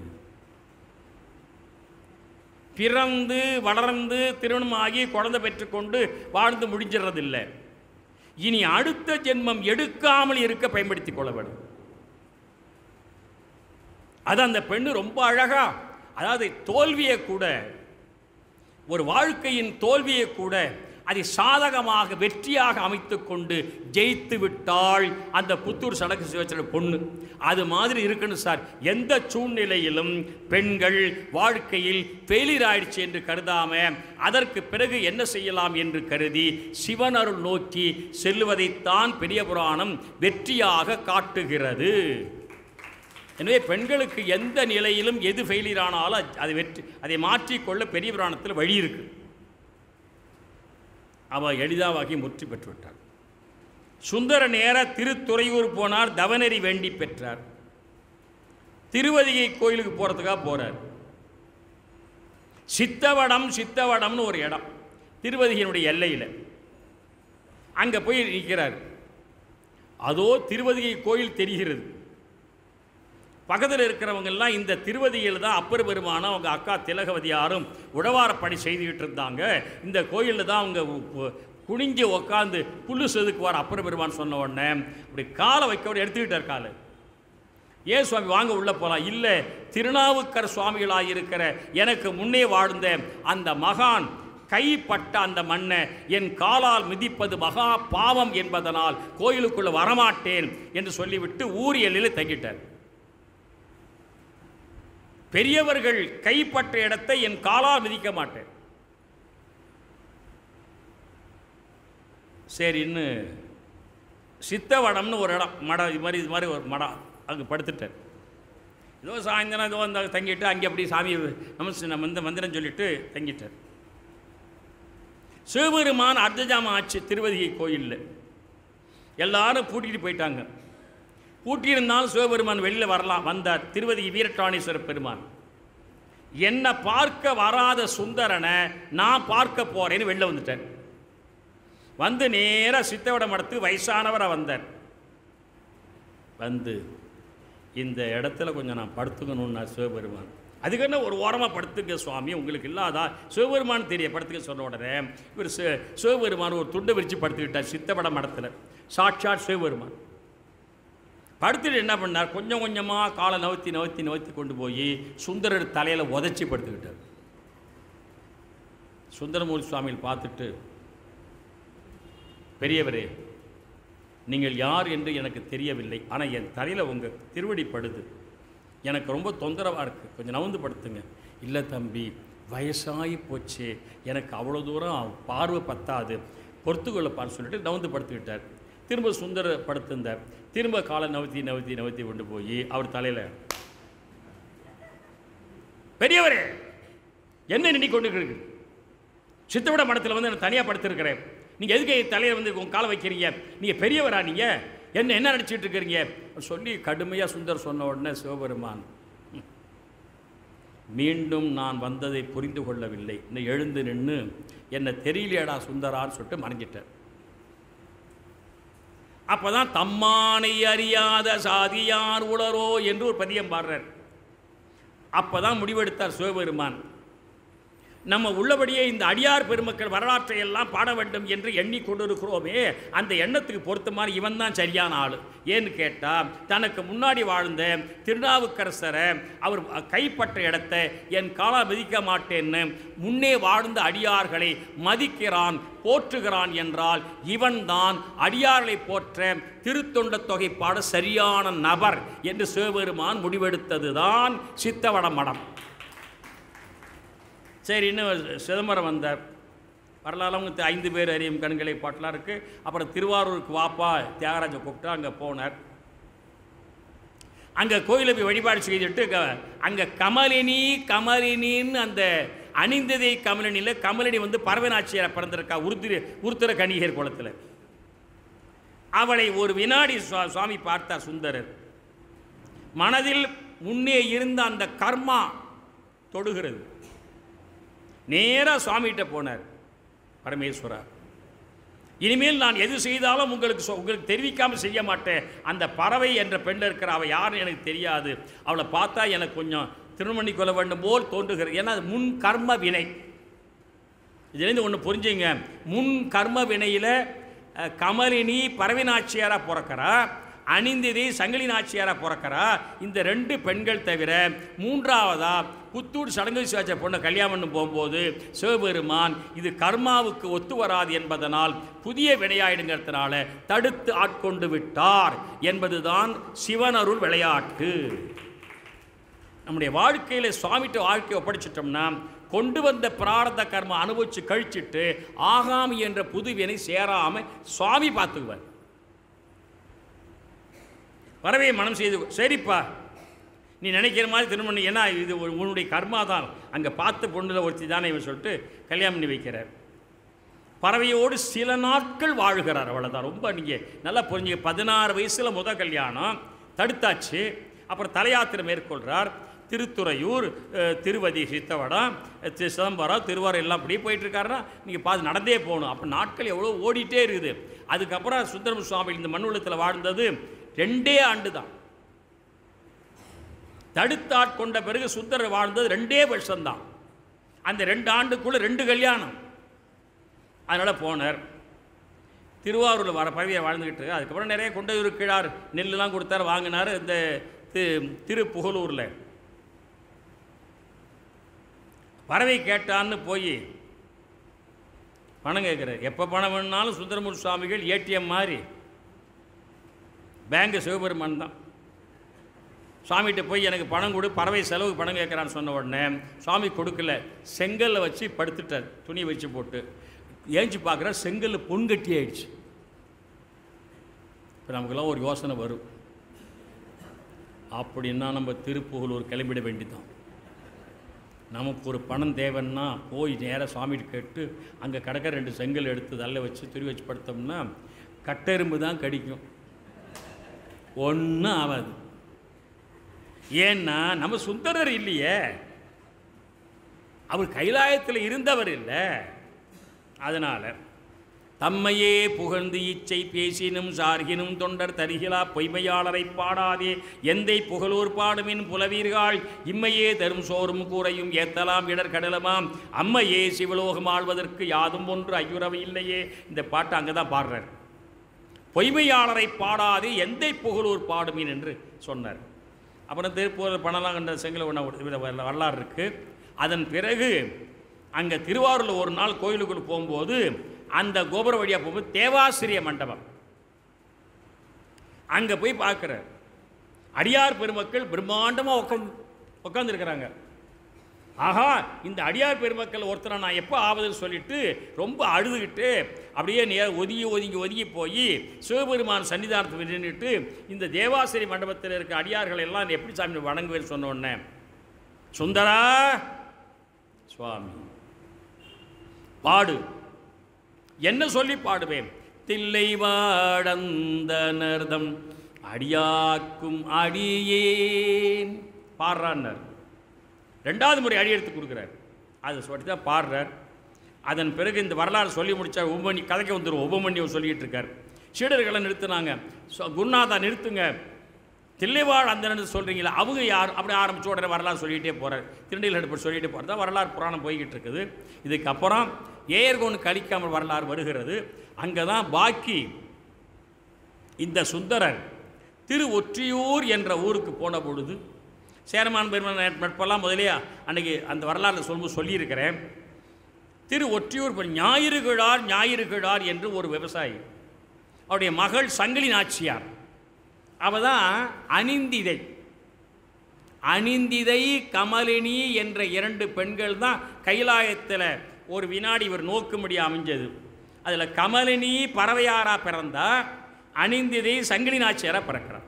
பிறந்து வளர்ந்து திருமணமாகி குழந்தை பெற்றுக்கொண்டு வாழ்ந்து முடிஞ்சிடறதில்லை இனி அடுத்த ஜென்மம் எடுக்காமல் இருக்க பயன்படுத்திக் கொள்ள வேண்டும் அது அந்த பெண்ணு ரொம்ப அழகா அதாவது தோல்வியை கூட ஒரு வாழ்க்கையின் தோல்வியை கூட அதை சாதகமாக வெற்றியாக அமைத்துக்கொண்டு ஜெயித்து விட்டாள் அந்த புத்தூர் சடக்கு சிவச்சர பொண்ணு அது மாதிரி இருக்கணும் சார் எந்த சூழ்நிலையிலும் பெண்கள் வாழ்க்கையில் ஃபெயிலியர் ஆயிடுச்சு என்று கருதாம அதற்கு பிறகு என்ன செய்யலாம் என்று கருதி சிவனருள் நோக்கி செல்வதைத்தான் பெரிய புராணம் வெற்றியாக காட்டுகிறது எனவே பெண்களுக்கு எந்த நிலையிலும் எது ஃபெயிலியர் ஆனாலும் அதை வெற்றி அதை மாற்றிக்கொள்ள பெரிய புராணத்தில் வழி இருக்கு அவள் எளிதாவாகி முற்றி பெற்றுவிட்டாள் சுந்தர நேர திருத்துறையூர் போனார் தவநெறி வேண்டி பெற்றார் திருவதிகை கோயிலுக்கு போகிறதுக்காக போகிறார் சித்தவடம் சித்தவடம்னு ஒரு இடம் திருவதிகையினுடைய எல்லையில் அங்கே போய் நிற்கிறார் அதோ திருவதிகை கோயில் தெரிகிறது பக்கத்தில் இருக்கிறவங்கெல்லாம் இந்த திருவதியில் தான் அப்பர் பெருமானும் அவங்க அக்கா திலகவதியாரும் உழவார பணி செய்துக்கிட்டு இருந்தாங்க இந்த கோயிலில் தான் அவங்க உ- உ- குனிஞ்சு உக்காந்து புல்லு செதுக்குவார் அப்பர் பெருமான் சொன்ன உடனே இப்படி காலை வைக்க அவர் எடுத்துக்கிட்டார் காலை ஏன் சுவாமி வாங்க உள்ள போகலாம் இல்லை திருநாவுக்கர் சுவாமிகளாக இருக்கிற எனக்கு முன்னே வாழ்ந்த அந்த மகான் கைப்பட்ட அந்த மண்ணை என் காலால் மிதிப்பது மகா பாவம் என்பதனால் கோயிலுக்குள்ள வரமாட்டேன் என்று சொல்லிவிட்டு ஊரியலில் தங்கிட்டார் பெரியவர்கள் கைப்பற்ற இடத்தை என் காலால் மிதிக்க மாட்டேன் சரின்னு சித்தவடம்னு ஒரு இடம் மடம் இது மாதிரி இது மாதிரி ஒரு மடம் அங்கே படுத்துட்டார் ஏதோ சாயந்தரம் ஏதோ அந்த தங்கிட்டு அங்கே அப்படி சாமி நமஸ் வந்து மந்திரம் சொல்லிட்டு தங்கிட்டார் சிவபெருமான் அர்த்தஜாமம் ஆச்சு திருவதிகை கோயிலில் எல்லாரும் பூட்டிட்டு போயிட்டாங்க பூட்டியிருந்தாலும் சிவபெருமான் வெளியில் வரலாம் வந்தார் திருவதிகை வீரட்டாணேஸ்வர பெருமான் என்னை பார்க்க வராத சுந்தரனை நான் பார்க்க போறேன்னு வெளில வந்துட்டேன் வந்து நேராக சித்தவட மடத்துக்கு வயசானவராக வந்தார் வந்து இந்த இடத்துல கொஞ்சம் நான் படுத்துக்கணும்னா சிவபெருமான் அதுக்கு ஒரு ஓரமாக படுத்துக்க சுவாமி உங்களுக்கு இல்லாதா சிவபெருமான் தெரிய படுத்துக்க சொன்ன உடனே இவர் சிவ சிவபெருமான் ஒரு துண்டை விரித்து படுத்துக்கிட்டார் சித்தவட மடத்தில் சாட்சாத் சிவபெருமான் படுத்துட்டு என்ன பண்ணார் கொஞ்சம் கொஞ்சமாக காலை நவுத்தி நவுத்தி நவுத்தி கொண்டு போய் சுந்தரர் தலையில் உதச்சி படுத்துக்கிட்டார் சுந்தரமூர்த்தி சுவாமிகள் பார்த்துட்டு பெரியவரே நீங்கள் யார் என்று எனக்கு தெரியவில்லை ஆனால் என் தலையில் உங்கள் திருவடி படுது எனக்கு ரொம்ப தொந்தரவாக இருக்குது கொஞ்சம் நவுந்து படுத்துங்க இல்லை தம்பி வயசாகி போச்சு எனக்கு அவ்வளோ தூரம் பார்வை பத்தாது பொறுத்துக்கொள்ளப்பான்னு சொல்லிட்டு நவுந்து படுத்துக்கிட்டார் திரும்ப சுந்தர படுத்திருந்தார் திரும்ப காலை நவுத்தி நவுத்தி நவுத்தி கொண்டு போய் அவர் தலையில் பெரியவரே என்ன நினைக் கொண்டு இருக்கு சித்தவிட மடத்தில் வந்து நான் தனியாக படுத்திருக்கிறேன் நீங்கள் எதுக்கு என் தலையை வந்து உங்கள் காலை வைக்கிறீங்க நீங்கள் பெரியவரா நீங்கள் என்ன என்ன நடிச்சிட்டு இருக்கிறீங்க சொல்லி கடுமையாக சுந்தர் சொன்ன உடனே சிவபெருமான் "ம், மீண்டும் நான் வந்ததை புரிந்து கொள்ளவில்லை இன்னும் எழுந்து நின்று என்னை தெரியலையடா சுந்தரான்னு சொல்லிட்டு மறைஞ்சிட்டார் அப்பதான் தம்மானை அறியாத சாதியார் உளரோ என்று ஒரு பதியம் பாடுறார் அப்பதான் முடிவெடுத்தார் சிவபெருமான் நம்ம உள்ளபடியே இந்த அடியார் பெருமக்கள் வரலாற்றை எல்லாம் பாட வேண்டும் என்று எண்ணிக்கொண்டிருக்கிறோமே அந்த எண்ணத்துக்கு பொருத்தமான இவன் தான் சரியான ஆள் ஏன்னு கேட்டால் தனக்கு முன்னாடி வாழ்ந்த திருநாவுக்கரசரை அவர் கைப்பற்ற இடத்தை என் காலா மதிக்க மாட்டேன்னு முன்னே வாழ்ந்த அடியார்களை மதிக்கிறான் போற்றுகிறான் என்றால் இவன்தான் அடியார்களை போற்ற திருத்தொண்ட தொகை பாட சரியான நபர் என்று சிவபெருமான் முடிவெடுத்ததுதான் சித்தவட மடம் சரி இன்னும் சிதம்பரம் வந்தார் வரலாறு அவங்க ஐந்து பேர் அறியும் கண்களை பாட்டெலாம் இருக்குது அப்புறம் திருவாரூருக்கு வாப்பா தியாகராஜ கூப்பிட்டா அங்கே போனார் அங்கே கோயிலை போய் வழிபாடு செய்துட்டு க- அங்கே கமலினி கமலினின்னு அந்த அணிந்ததை கமலினியில் கமலினி வந்து பரவநாச்சியார் பிறந்திருக்கா உருத்திர உருத்திர கணிகர் குளத்தில் அவளை ஒரு வினாடி சுவா- சுவாமி பார்த்தார் சுந்தரர் மனதில் முன்னே இருந்த அந்த கர்மா தொடுகிறது நேராக சுவாமிகிட்ட போனார் பரமேஸ்வரா இனிமேல் நான் எது செய்தாலும் உங்களுக்கு சொ- உங்களுக்கு தெரிவிக்காமல் செய்ய மாட்டேன் அந்த பறவை என்ற பெண் இருக்கிற அவள் யாருன்னு எனக்கு தெரியாது அவளை பார்த்தா எனக்கு கொஞ்சம் திருமணி கொள்ள வேண்டும் போல் தோன்றுகிறது ஏன்னா அது முன் கர்ம வினை இதுலேருந்து ஒன்று புரிஞ்சுங்க முன் கர்ம வினையில் அஹ், கமலினி பறவைநாச்சியாராக பிறக்கிறா அணிந்திதி சங்கிலி நாச்சியாராக பிறக்கிறா இந்த ரெண்டு பெண்கள் தவிர மூன்றாவதா புத்தூர் சடங்கு சிவாச்ச பொண்ணை கல்யாணம் பண்ண போகும்போது சிவபெருமான் இது கர்மாவுக்கு ஒத்து வராது என்பதனால் புதிய வினையாயிடுங்கிறதுனால தடுத்து ஆட்கொண்டு விட்டார் என்பதுதான் சிவனருள் விளையாட்டு நம்முடைய வாழ்க்கையில் சுவாமிகிட்ட வாழ்க்கையை ஒப்படைச்சிட்டோம்னா கொண்டு வந்த பிராரத கர்ம அனுபவிச்சு கழிச்சிட்டு ஆகாமி என்ற புதுவினை சேராம சுவாமி பார்த்துக்குவார் வரவே மனம் செய்து சரிப்பா நீ நினைக்கிற மாதிரி திருமணம் ஏன்னா இது ஒரு- உன்னுடைய கர்மா தான் அங்கே பார்த்த பொண்ணுல ஒருத்தி தானே இவன் சொல்லிட்டு கல்யாணம் பண்ணி வைக்கிறார் பறவையோடு சில நாட்கள் வாழ்கிறார் அவ்வளோதான் ரொம்ப நீங்கள் நல்லா புரிஞ்சுக்க பதினாறு வயசில் முத கல்யாணம் தடுத்தாச்சு அப்புறம் தலையாத்திரை மேற்கொள்கிறார் திருத்துறையூர் அஹ், திருவதி சித்தவடம் அஹ், தி- சிதம்பரம் திருவாரூர் எல்லாம் அப்படியே போயிட்டு இருக்காருன்னா நீங்கள் பார்த்து நடந்தே போகணும் அப்போ நாட்கள் எவ்வளோ ஓடிட்டே இருக்குது அதுக்கப்புறம் சுந்தரம் சுவாமி இந்த மண்ணுலத்தில் வாழ்ந்தது ரெண்டே ஆண்டு தான் தடுத்தாட்கொண்ட பிறகு சுந்தரர் வாழ்ந்தது ரெண்டே வருஷம்தான் அந்த ரெண்டு ஆண்டுக்குள்ளே ரெண்டு கல்யாணம் அதனால் போனார் திருவாரூரில் வர பறவையை வாழ்ந்துக்கிட்டு இருக்கு. அதுக்கப்புறம் நிறைய கொண்டையூர் கிழார் நெல்லுலாம் கொடுத்தார் வாங்கினார் இந்த தி திருப்புகலூரில் பறவை கேட்டான்னு போய் பணம் கேட்குறாரு எப்போ பணம் வேணுனாலும் சுந்தரமூர்த்தி சுவாமிகள் ஏடிஎம் மாதிரி பேங்கு சிவபெருமான் தான் சுவாமிகிட்ட போய் எனக்கு பணம் கொடு பறவை செலவுக்கு பணம் கேட்குறான்னு சொன்ன உடனே சுவாமி கொடுக்கல செங்கல்ல வச்சு படுத்துட்டார் துணி வச்சு போட்டு ஏஞ்சி பார்க்குற செங்கல்ல பொன்கட்டி ஆயிடுச்சு இப்போ நமக்கெல்லாம் ஒரு யோசனை வரும் அப்படின்னா நம்ம திருப்புகலூர் கிளம்பிட வேண்டியதான் நமக்கு ஒரு பணம் தேவைன்னா போய் நேராக சுவாமிகிட்ட கேட்டு அங்கே கிடக்க ரெண்டு செங்கல் எடுத்து தள்ள வச்சு துணி வச்சு படுத்தோம்னா கட்டெரும்பு தான் கடிக்கும் ஒன்றும் ஆகாது ஏன்னா நம்ம சுந்தரர் இல்லையே அவர் கைலாயத்தில் இருந்தவர் இல்லை அதனால் தம்மையே புகழ்ந்து இச்சை பேசினும் சார்கினும் தொண்டர் தருகிலா பொய்மையாளரை பாடாதே எந்தை புகழூர் பாடுமின் புலவீர்கள் இம்மையே தரும் சோறும் கூரையும் ஏத்தலாம் இடர் கடலமாம் அம்மையே சிவலோகம் ஆள்வதற்கு யாதும் ஒன்று ஐயுறவு இல்லையே இந்த பாட்டு அங்கே தான் பாடுறார் பொய்மையாளரை பாடாதே எந்தை புகழூர் பாடுமின் என்று சொன்னார் அப்புறம் திருப்பூர் பணலாம் கண்ட செங்கல் ஒன்று வரலாறு இருக்குது அதன் பிறகு அங்கே திருவாரூரில் ஒரு நாள் கோயிலுக்குள்ள போகும்போது அந்த கோபுர வழியாக போகும்போது தேவாசிரிய மண்டபம் அங்கே போய் பார்க்குறார் அடியார் பெருமக்கள் பிரம்மாண்டமாக உட்காந்து உட்காந்துருக்கிறாங்க ஆஹா இந்த அடியார் பெருமக்கள் ஒருத்தரை நான் எப்போ ஆவதுன்னு சொல்லிட்டு ரொம்ப அழுதுகிட்டு அப்படியே நே ஒதுங்கி ஒதுங்கி ஒதுங்கி போய் சிவபெருமான் சன்னிதானத்தில் நின்றுட்டு இந்த தேவாசிரி மண்டபத்தில் இருக்க அடியார்கள் எல்லாம் எப்படி சாமி வணங்குவேன்னு சொன்ன உடனே சுந்தரா சுவாமி பாடு என்ன சொல்லி பாடுவேன் தில்லை வாடந்தனர்தம் அடியாக்கும் அடியேன் பாடுறான்னார் ரெண்டாவது முறை அடி எடுத்து கொடுக்குறார் அதை சொல்லி தான் பாடுறார் அதன் பிறகு இந்த வரலாறு சொல்லி முடிச்சா உபமணி கதைக்கு வந்துடும் உபமணியம் சொல்லிக்கிட்டு இருக்கார் சீடர்களை நிறுத்துனாங்க சொ- குருநாதா நிறுத்துங்க தில்லைவாழ் அந்தனன்னு சொல்கிறீங்களா அவங்க யார் அப்படி ஆரம்பிச்ச உடனே வரலாறு சொல்லிகிட்டே போகிறார் திருநெல்வேலி எடுப்பு சொல்லிகிட்டே போகிறது தான் வரலாறு புராணம் போய்கிட்டு இருக்குது இதுக்கப்புறம் ஏர்கோன் கழிக்காமல் வரலாறு வருகிறது அங்கே தான் பாக்கி இந்த சுந்தரர் திரு ஒற்றியூர் என்ற ஊருக்கு போன பொழுது சேரமான் பெருமான் நட்பெல்லாம் முதலே அன்னைக்கு அந்த வரலாறு சொல்லும்போது சொல்லியிருக்கிறேன் திரு ஒற்றியூர் பெண் ஞாயிறு கிழார் ஞாயிறு கிழார் என்று ஒரு விவசாயி அவருடைய மகள் சங்கிலி நாச்சியார் அவ தான் அனிந்திதை அனிந்திதை கமலினி என்ற இரண்டு பெண்கள் தான் கைலாயத்தில் ஒரு வினாடி இவர் நோக்கும்படி அமைஞ்சது அதில் கமலினி பறவையாரா பிறந்தா அனிந்திதை சங்கிலி நாச்சியாரா பிறக்கிறார்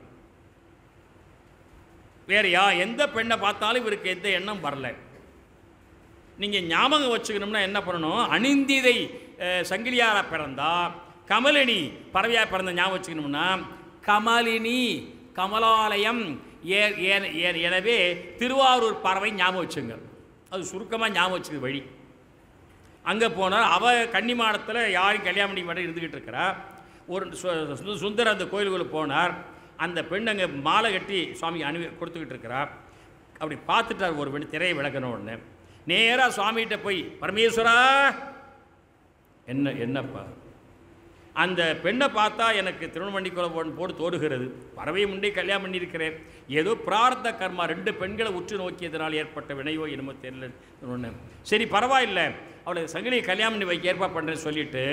வேறையா எந்த பெண்ணை பார்த்தாலும் இவருக்கு எந்த எண்ணம் வரல நீங்கள் ஞாபகம் வச்சுக்கணும்னா என்ன பண்ணணும் அனிந்திதை அஹ், சங்கிலியாரா பிறந்தா கமலினி பறவையாக பிறந்த ஞாபகம் வச்சுக்கணும்னா கமலினி கமலாலயம் ஏ ஏ- ஏ- எனவே திருவாரூர் பறவை ஞாபகம் வச்சுங்க அது சுருக்கமாக ஞாபகம் வச்சுக்க வழி அங்கே போனால் அவ கன்னிமாடத்தில் யாரும் கல்யாணம் பண்ணி மட்டும் இருந்துக்கிட்டு இருக்கிறா ஒரு சு- சு- சுந்தர் அந்த கோயிலுக்குள்ளே போனார் அந்த பெண் அங்கே மாலை கட்டி சுவாமி அனுப்பி கொடுத்துக்கிட்டு இருக்கிறா அப்படி பார்த்துட்டார் ஒரு பெண் திரையை விளக்கணும் உடனே நேராக சுவாமிகிட்ட போய் பரமேஸ்வரா என்ன என்னப்பா அந்த பெண்ணை பார்த்தா எனக்கு திருமணம் பண்ணி கொள்ள போன்னு போட்டு தோடுகிறது பறவை முன்னே கல்யாணம் பண்ணியிருக்கிறேன் ஏதோ பிரார்த்த கர்மா ரெண்டு பெண்களை உற்று நோக்கியதனால் ஏற்பட்ட வினையோ என்னமோ தெரியல ஒன்று சரி பரவாயில்லை அவளை சங்கிலியை கல்யாணம் பண்ணி வைக்க ஏற்பாடு பண்ணுறேன்னு சொல்லிட்டு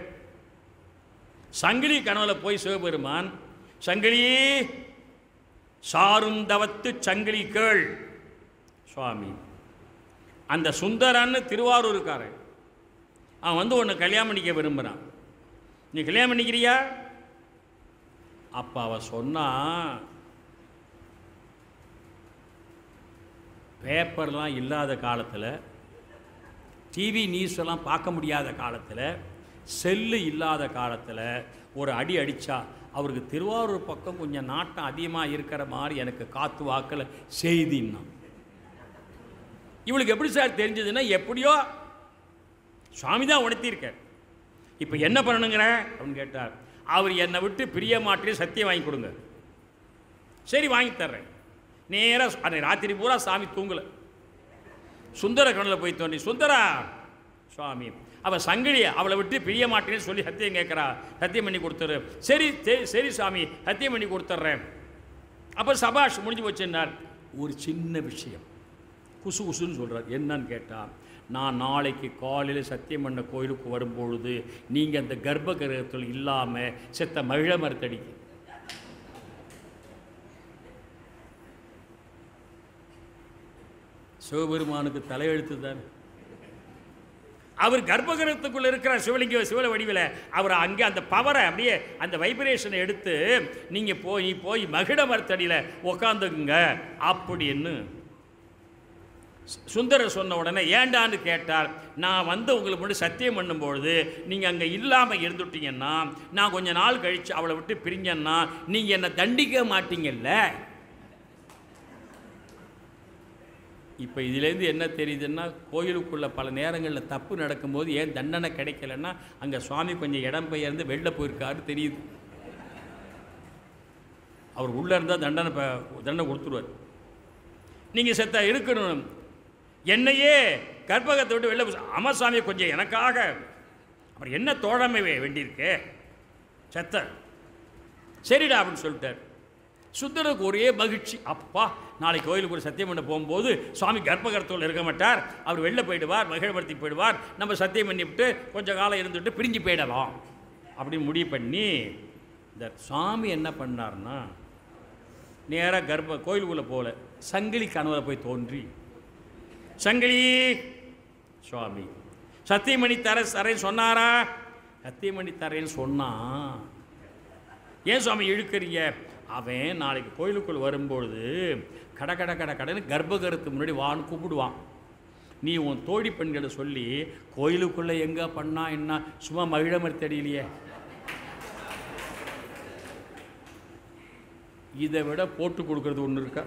சங்கிலி கனவுல போய் சிவபெருமான் சங்கிலி சாரும் தவத்து சங்கிலி கேள் சுவாமி அந்த சுந்தரன்னு திருவாரூருக்காரன் அவன் வந்து உன்னை கல்யாணம் பண்ணிக்க விரும்புகிறான் நீ கல்யாணம் பண்ணிக்கிறியா அப்போ அவ சொன்னா பேப்பர்லாம் இல்லாத காலத்தில் டிவி நியூஸ் எல்லாம் பார்க்க முடியாத காலத்தில் செல்லு இல்லாத காலத்தில் ஒரு அடி அடித்தா அவருக்கு திருவாரூர் பக்கம் கொஞ்சம் நாட்டம் அதிகமாக இருக்கிற மாதிரி எனக்கு காத்து வாக்கில் செய்தின்னா இவளுக்கு எப்படி சார் தெரிஞ்சதுன்னா எப்படியோ சுவாமி தான் உணர்த்தியிருக்கார் இப்போ என்ன பண்ணணுங்கிற அப்படின்னு கேட்டார் அவர் என்னை விட்டு பிரிய மாட்டே சத்தியம் வாங்கி கொடுங்க சரி வாங்கி தர்றேன் நேராக அன்னைக்கு ராத்திரி பூரா சாமி தூங்கலை சுந்தர கண்ணில் போய் தோண்டி சுந்தரா சுவாமி அவள் சங்கிலி அவளை விட்டு பிரிய மாட்டேன்னு சொல்லி சத்தியம் கேட்குறா சத்தியம் பண்ணி கொடுத்துரு சரி தெ- சரி சாமி சத்தியம் பண்ணி கொடுத்துட்றேன் அப்போ சபாஷ் முடிஞ்சு வச்சுன்னார் ஒரு சின்ன விஷயம் குசு குசுன்னு சொல்கிறார் என்னன்னு கேட்டால் நான் நாளைக்கு காலையில் சத்தியம் பண்ண கோயிலுக்கு வரும்பொழுது நீங்கள் அந்த கர்ப்ப கிரகத்தில் இல்லாமல் செத்த மகிழ மரத்தடிக்கு சிவபெருமானுக்கு தலையெழுத்து தான் அவர் கர்ப்பகிரகத்துக்குள்ள இருக்கிற சிவலிங்க சிவல வடிவில் அவர் அங்கே அந்த பவரை அப்படியே அந்த வைப்ரேஷனை எடுத்து நீங்கள் போய் போய் மகிட மரத்தடியில் உக்காந்துக்குங்க அப்படின்னு சு- சுந்தரர் சொன்ன உடனே ஏண்டான்னு கேட்டார் நான் வந்து உங்களுக்கு முன்னாடி சத்தியம் பண்ணும்பொழுது நீங்கள் அங்கே இல்லாமல் இருந்துட்டீங்கன்னா நான் கொஞ்ச நாள் கழித்து அவளை விட்டு பிரிஞ்சேன்னா நீங்கள் என்னை தண்டிக்க மாட்டீங்கல்ல இப்போ இதுலேருந்து என்ன தெரியுதுன்னா கோயிலுக்குள்ள பல நேரங்களில் தப்பு நடக்கும்போது ஏன் தண்டனை கிடைக்கலன்னா அங்கே சுவாமி கொஞ்சம் இடம் பெயர்ந்து வெளில போயிருக்காரு தெரியுது அவர் உள்ளே இருந்தால் தண்டனை ப- தண்டனை கொடுத்துருவார் நீங்கள் செத்தா இருக்கணும் என்னையே கற்பகத்தை விட்டு வெளில போ- அமர்சாமி கொஞ்சம் எனக்காக அப்புறம் என்ன தோழமை வே- வேண்டியிருக்கு செத்த சரிடா அப்படின்னு சொல்லிட்டார் சுந்தருக்கு ஒரே மகிழ்ச்சி அப்பா நாளைக்கு கோயிலுக்கு ஒரு சத்தியம் பண்ண போகும்போது சுவாமி கர்ப்பகரத்தோடு இருக்க மாட்டார் அவர் வெளில போயிடுவார் மகிழ்வர்த்தி போயிடுவார் நம்ம சத்தியம் பண்ணிவிட்டு கொஞ்சம் காலம் இருந்துட்டு பிரிஞ்சு போயிடலாம் அப்படின்னு முடிவு பண்ணி இந்த சுவாமி என்ன பண்ணார்னா நேராக கர்ப்ப கோயிலுக்குள்ளே போகல சங்கிலி கனவுல போய் தோன்றி சங்கிலி சுவாமி சத்தியமணி தர தரேன்னு சொன்னாரா சத்தியமணி தரேன்னு சொன்னான் ஏன் சுவாமி இழுக்கிறீங்க அவன் நாளைக்கு கோயிலுக்குள் வரும்பொழுது கட கட கட கடன்னு கர்ப்பகரத்துக்கு முன்னாடி வான்னு கூப்பிடுவான் நீ உன் தோழி பெண்களை சொல்லி கோயிலுக்குள்ளே எங்கே பண்ணா என்ன சும்மா மகிழமர் தெரியலையே இதை விட போட்டு கொடுக்கறது ஒன்று இருக்கா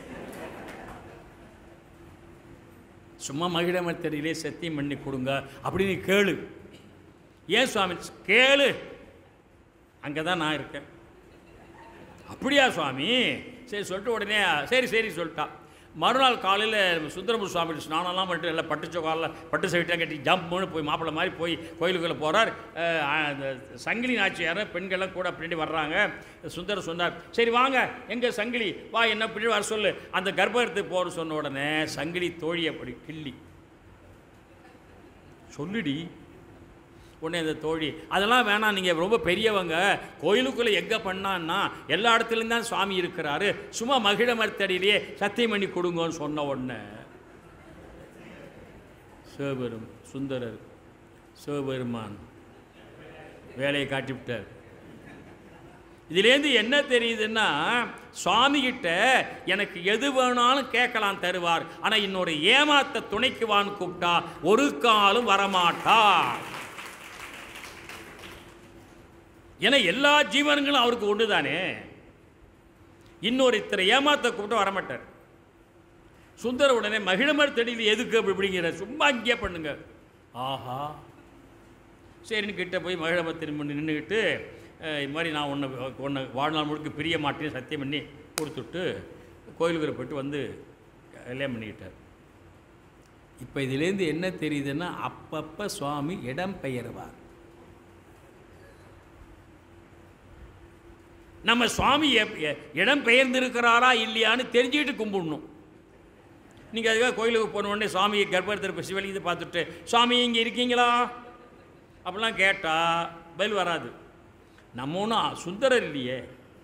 சும்மா மகிழமர் தெரியலே சத்தியம் பண்ணி கொடுங்க அப்படின்னு கேளு ஏன் சுவாமி கேளு அங்கே தான் நான் இருக்கேன் அப்படியா சுவாமி சரி சொல்லிட்டு உடனே சரி சரி சொல்லிட்டான் மறுநாள் காலையில் சுந்தரமு சுவாமி ஸ்நானம்லாம் பண்ணிட்டு எல்லாம் பட்டு சோக்காலில் பட்டு சைட்டாக கட்டி ஜம்ப்னு போய் மாப்பிள்ளை மாதிரி போய் கோயிலுக்குள்ளே போகிறார் அந்த சங்கிலி நாச்சியார் பெண்கள்லாம் கூட பின்னாடி வர்றாங்க சுந்தரம் சொன்னார் சரி வாங்க எங்கே சங்கிலி வா என்ன பின்னாடி வர சொல்லு அந்த கர்ப்பகத்துக்கு போகிற சொன்ன உடனே சங்கிலி தோழி அப்படி கிள்ளி சொல்லுடி உடனே அந்த தோழி அதெல்லாம் வேணாம் நீங்கள் ரொம்ப பெரியவங்க கோயிலுக்குள்ளே எங்கே பண்ணான்னா எல்லா இடத்துலையும் தான் சுவாமி இருக்கிறாரு சும்மா மகிழ மரத்தடியிலேயே சத்தியம் பண்ணி கொடுங்கன்னு சொன்ன உடனே சிவபெரும் சுந்தரர் சிவபெருமான் வேலையை காட்டிவிட்டார் இதுலேருந்து என்ன தெரியுதுன்னா சுவாமி கிட்ட எனக்கு எது வேணாலும் கேட்கலாம் தருவார் ஆனால் இன்னொரு ஏமாத்த துணைக்குவான்னு கூப்பிட்டா ஒரு காலும் வரமாட்டார் ஏன்னா எல்லா ஜீவன்களும் அவருக்கு ஒன்று தானே இன்னொரு இத்தனை ஏமாத்த கூப்பிட்டு வரமாட்டார் சுந்தர உடனே மகிழமர் தடியில் எதுக்கு அப்படி இப்படிங்கிற சும்மா இங்கேயே பண்ணுங்க ஆஹா சரின்னு கிட்ட போய் மகிழமர் திரும்ப நின்றுக்கிட்டு அஹ், இது மாதிரி நான் உன்னை உன்னை வாழ்நாள் முழுக்க பிரிய மாட்டேன்னு சத்தியம் பண்ணி கொடுத்துட்டு கோயிலுக்கு போயிட்டு வந்து கல்யாணம் பண்ணிக்கிட்டார் இப்போ இதுலேருந்து என்ன தெரியுதுன்னா அப்பப்போ சுவாமி இடம் பெயர்வார் நம்ம சுவாமி எப்- எ- இடம் பெயர்ந்திருக்கிறாரா இல்லையான்னு தெரிஞ்சுக்கிட்டு கும்பிடணும் நீங்கள் அதுக்காக கோயிலுக்கு போன உடனே சுவாமி கர்ப்பத்தில் சிவலிங்கத்தை பார்த்துட்டு சுவாமி இங்கே இருக்கீங்களா அப்படிலாம் கேட்டால் பதில் வராது நம்ம ஒன்றும் சுந்தரர் இல்லையே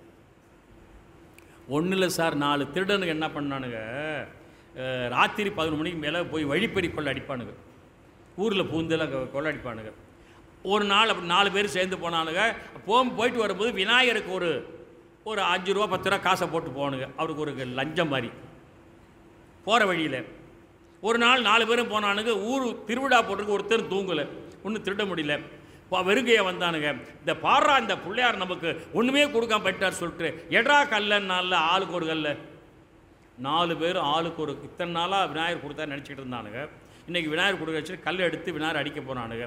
ஒன்றும் இல்லை சார் நாலு திருடனுங்க என்ன பண்ணானுங்க அஹ், ராத்திரி பதினொரு மணிக்கு மேலே போய் வழிப்பறி கொள்ள அடிப்பானுங்க ஊரில் பூந்தெல்லாம் கொ- கொள்ள அடிப்பானுங்க ஒரு நாள் அப்படி நாலு பேர் சேர்ந்து போனானுங்க போகும் போயிட்டு வரும்போது விநாயகருக்கு ஒரு ஒரு அஞ்சு ரூபா பத்து ரூபா காசை போட்டு போகணுங்க அவருக்கு ஒரு லஞ்சம் மாதிரி போகிற வழியில் ஒரு நாள் நாலு பேரும் போனானுங்க ஊர் திருவிழா போட்டிருக்கு ஒருத்தர் தூங்கலை ஒன்றும் திருட முடியல பா- வெறுங்கையை வந்தானுங்க இந்த பாடுறா இந்த பிள்ளையார் நமக்கு ஒன்றுமே கொடுக்காம போயிட்டார் சொல்லிட்டு எட்ரா கல்லன்னால ஆளுக்கு ஒரு கல்ல நாலு பேர் ஆளுக்கு ஒரு இத்தனை நாளாக விநாயகர் கொடுத்தா நினச்சிக்கிட்டு இருந்தானுங்க இன்றைக்கி விநாயகர் கொடுக்க வச்சு கல் எடுத்து விநாயகர் அடிக்க போனானுங்க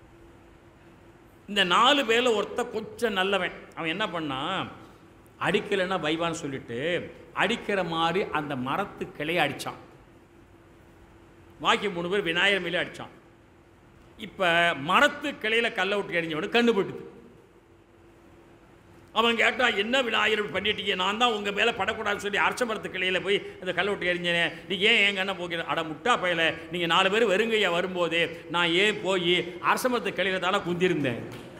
இந்த நாலு பேரில் ஒருத்த கொஞ்சம் நல்லவன் அவன் என்ன பண்ணான் அடிக்கலைன்னா வைவான்னு சொல்லிட்டு அடிக்கிற மாதிரி அந்த மரத்து கிளையை அடித்தான் பாக்கி மூணு பேர் விநாயகர் மேலே அடித்தான் இப்போ மரத்து கிளையில் கல்லை விட்டு எறிஞ்சவனு கண்ணு போட்டுது அவன் கேட்டான் என்ன விநாயகர் இப்படி பண்ணிட்டீங்க நான் தான் உங்கள் மேலே படக்கூடாதுன்னு சொல்லி அரச மரத்து கிளையில் போய் அந்த கல்லை விட்டு எறிஞ்சனே நீங்கள் ஏன் என் கண்ணை போக்கிற அட முட்டா பையல நீங்கள் நாலு பேர் வெறுங்கையா வரும்போது நான் ஏன் போய் அரச மரத்து கிளையில் தானே குந்திருந்தேன்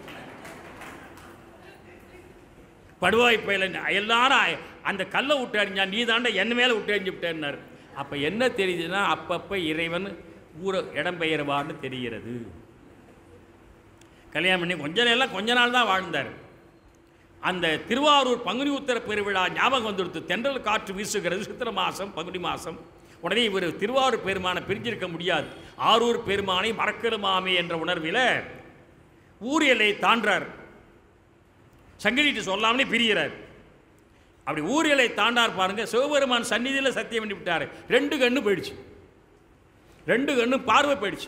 படுவாய் பயில எல்லாரும் அந்த கல்லை விட்டு அறிஞ்சா நீ தாண்டா என்ன மேலே விட்டு அறிஞ்சு விட்டேன்னாரு அப்போ என்ன தெரியுதுன்னா அப்பப்போ இறைவன் ஊரை இடம் பெயர்வார்னு தெரிகிறது கல்யாணம் பண்ணி கொஞ்ச நேரம் கொஞ்ச நாள் தான் வாழ்ந்தார் அந்த திருவாரூர் பங்குனி உத்தர பெருவிழா ஞாபகம் வந்துடுத்து தென்றல் காற்று வீசுகிறது சித்திர மாதம் பங்குனி மாதம் உடனே இவர் திருவாரூர் பெருமானை பிரிஞ்சிருக்க முடியாது ஆரூர் பெருமானை மறக்கலுமாமே என்ற உணர்வில் ஊர் எல்லையை தாண்டார் சங்கிலிட்டு சொல்லாமலே பிரிகிறார் அப்படி ஊர் எல்லை தாண்டார் பாருங்க சிவபெருமான் சந்நிதியில் சத்தியம் பண்ணி விட்டார் ரெண்டு கண்ணு போயிடுச்சு ரெண்டு கண்ணு பார்வை போயிடுச்சு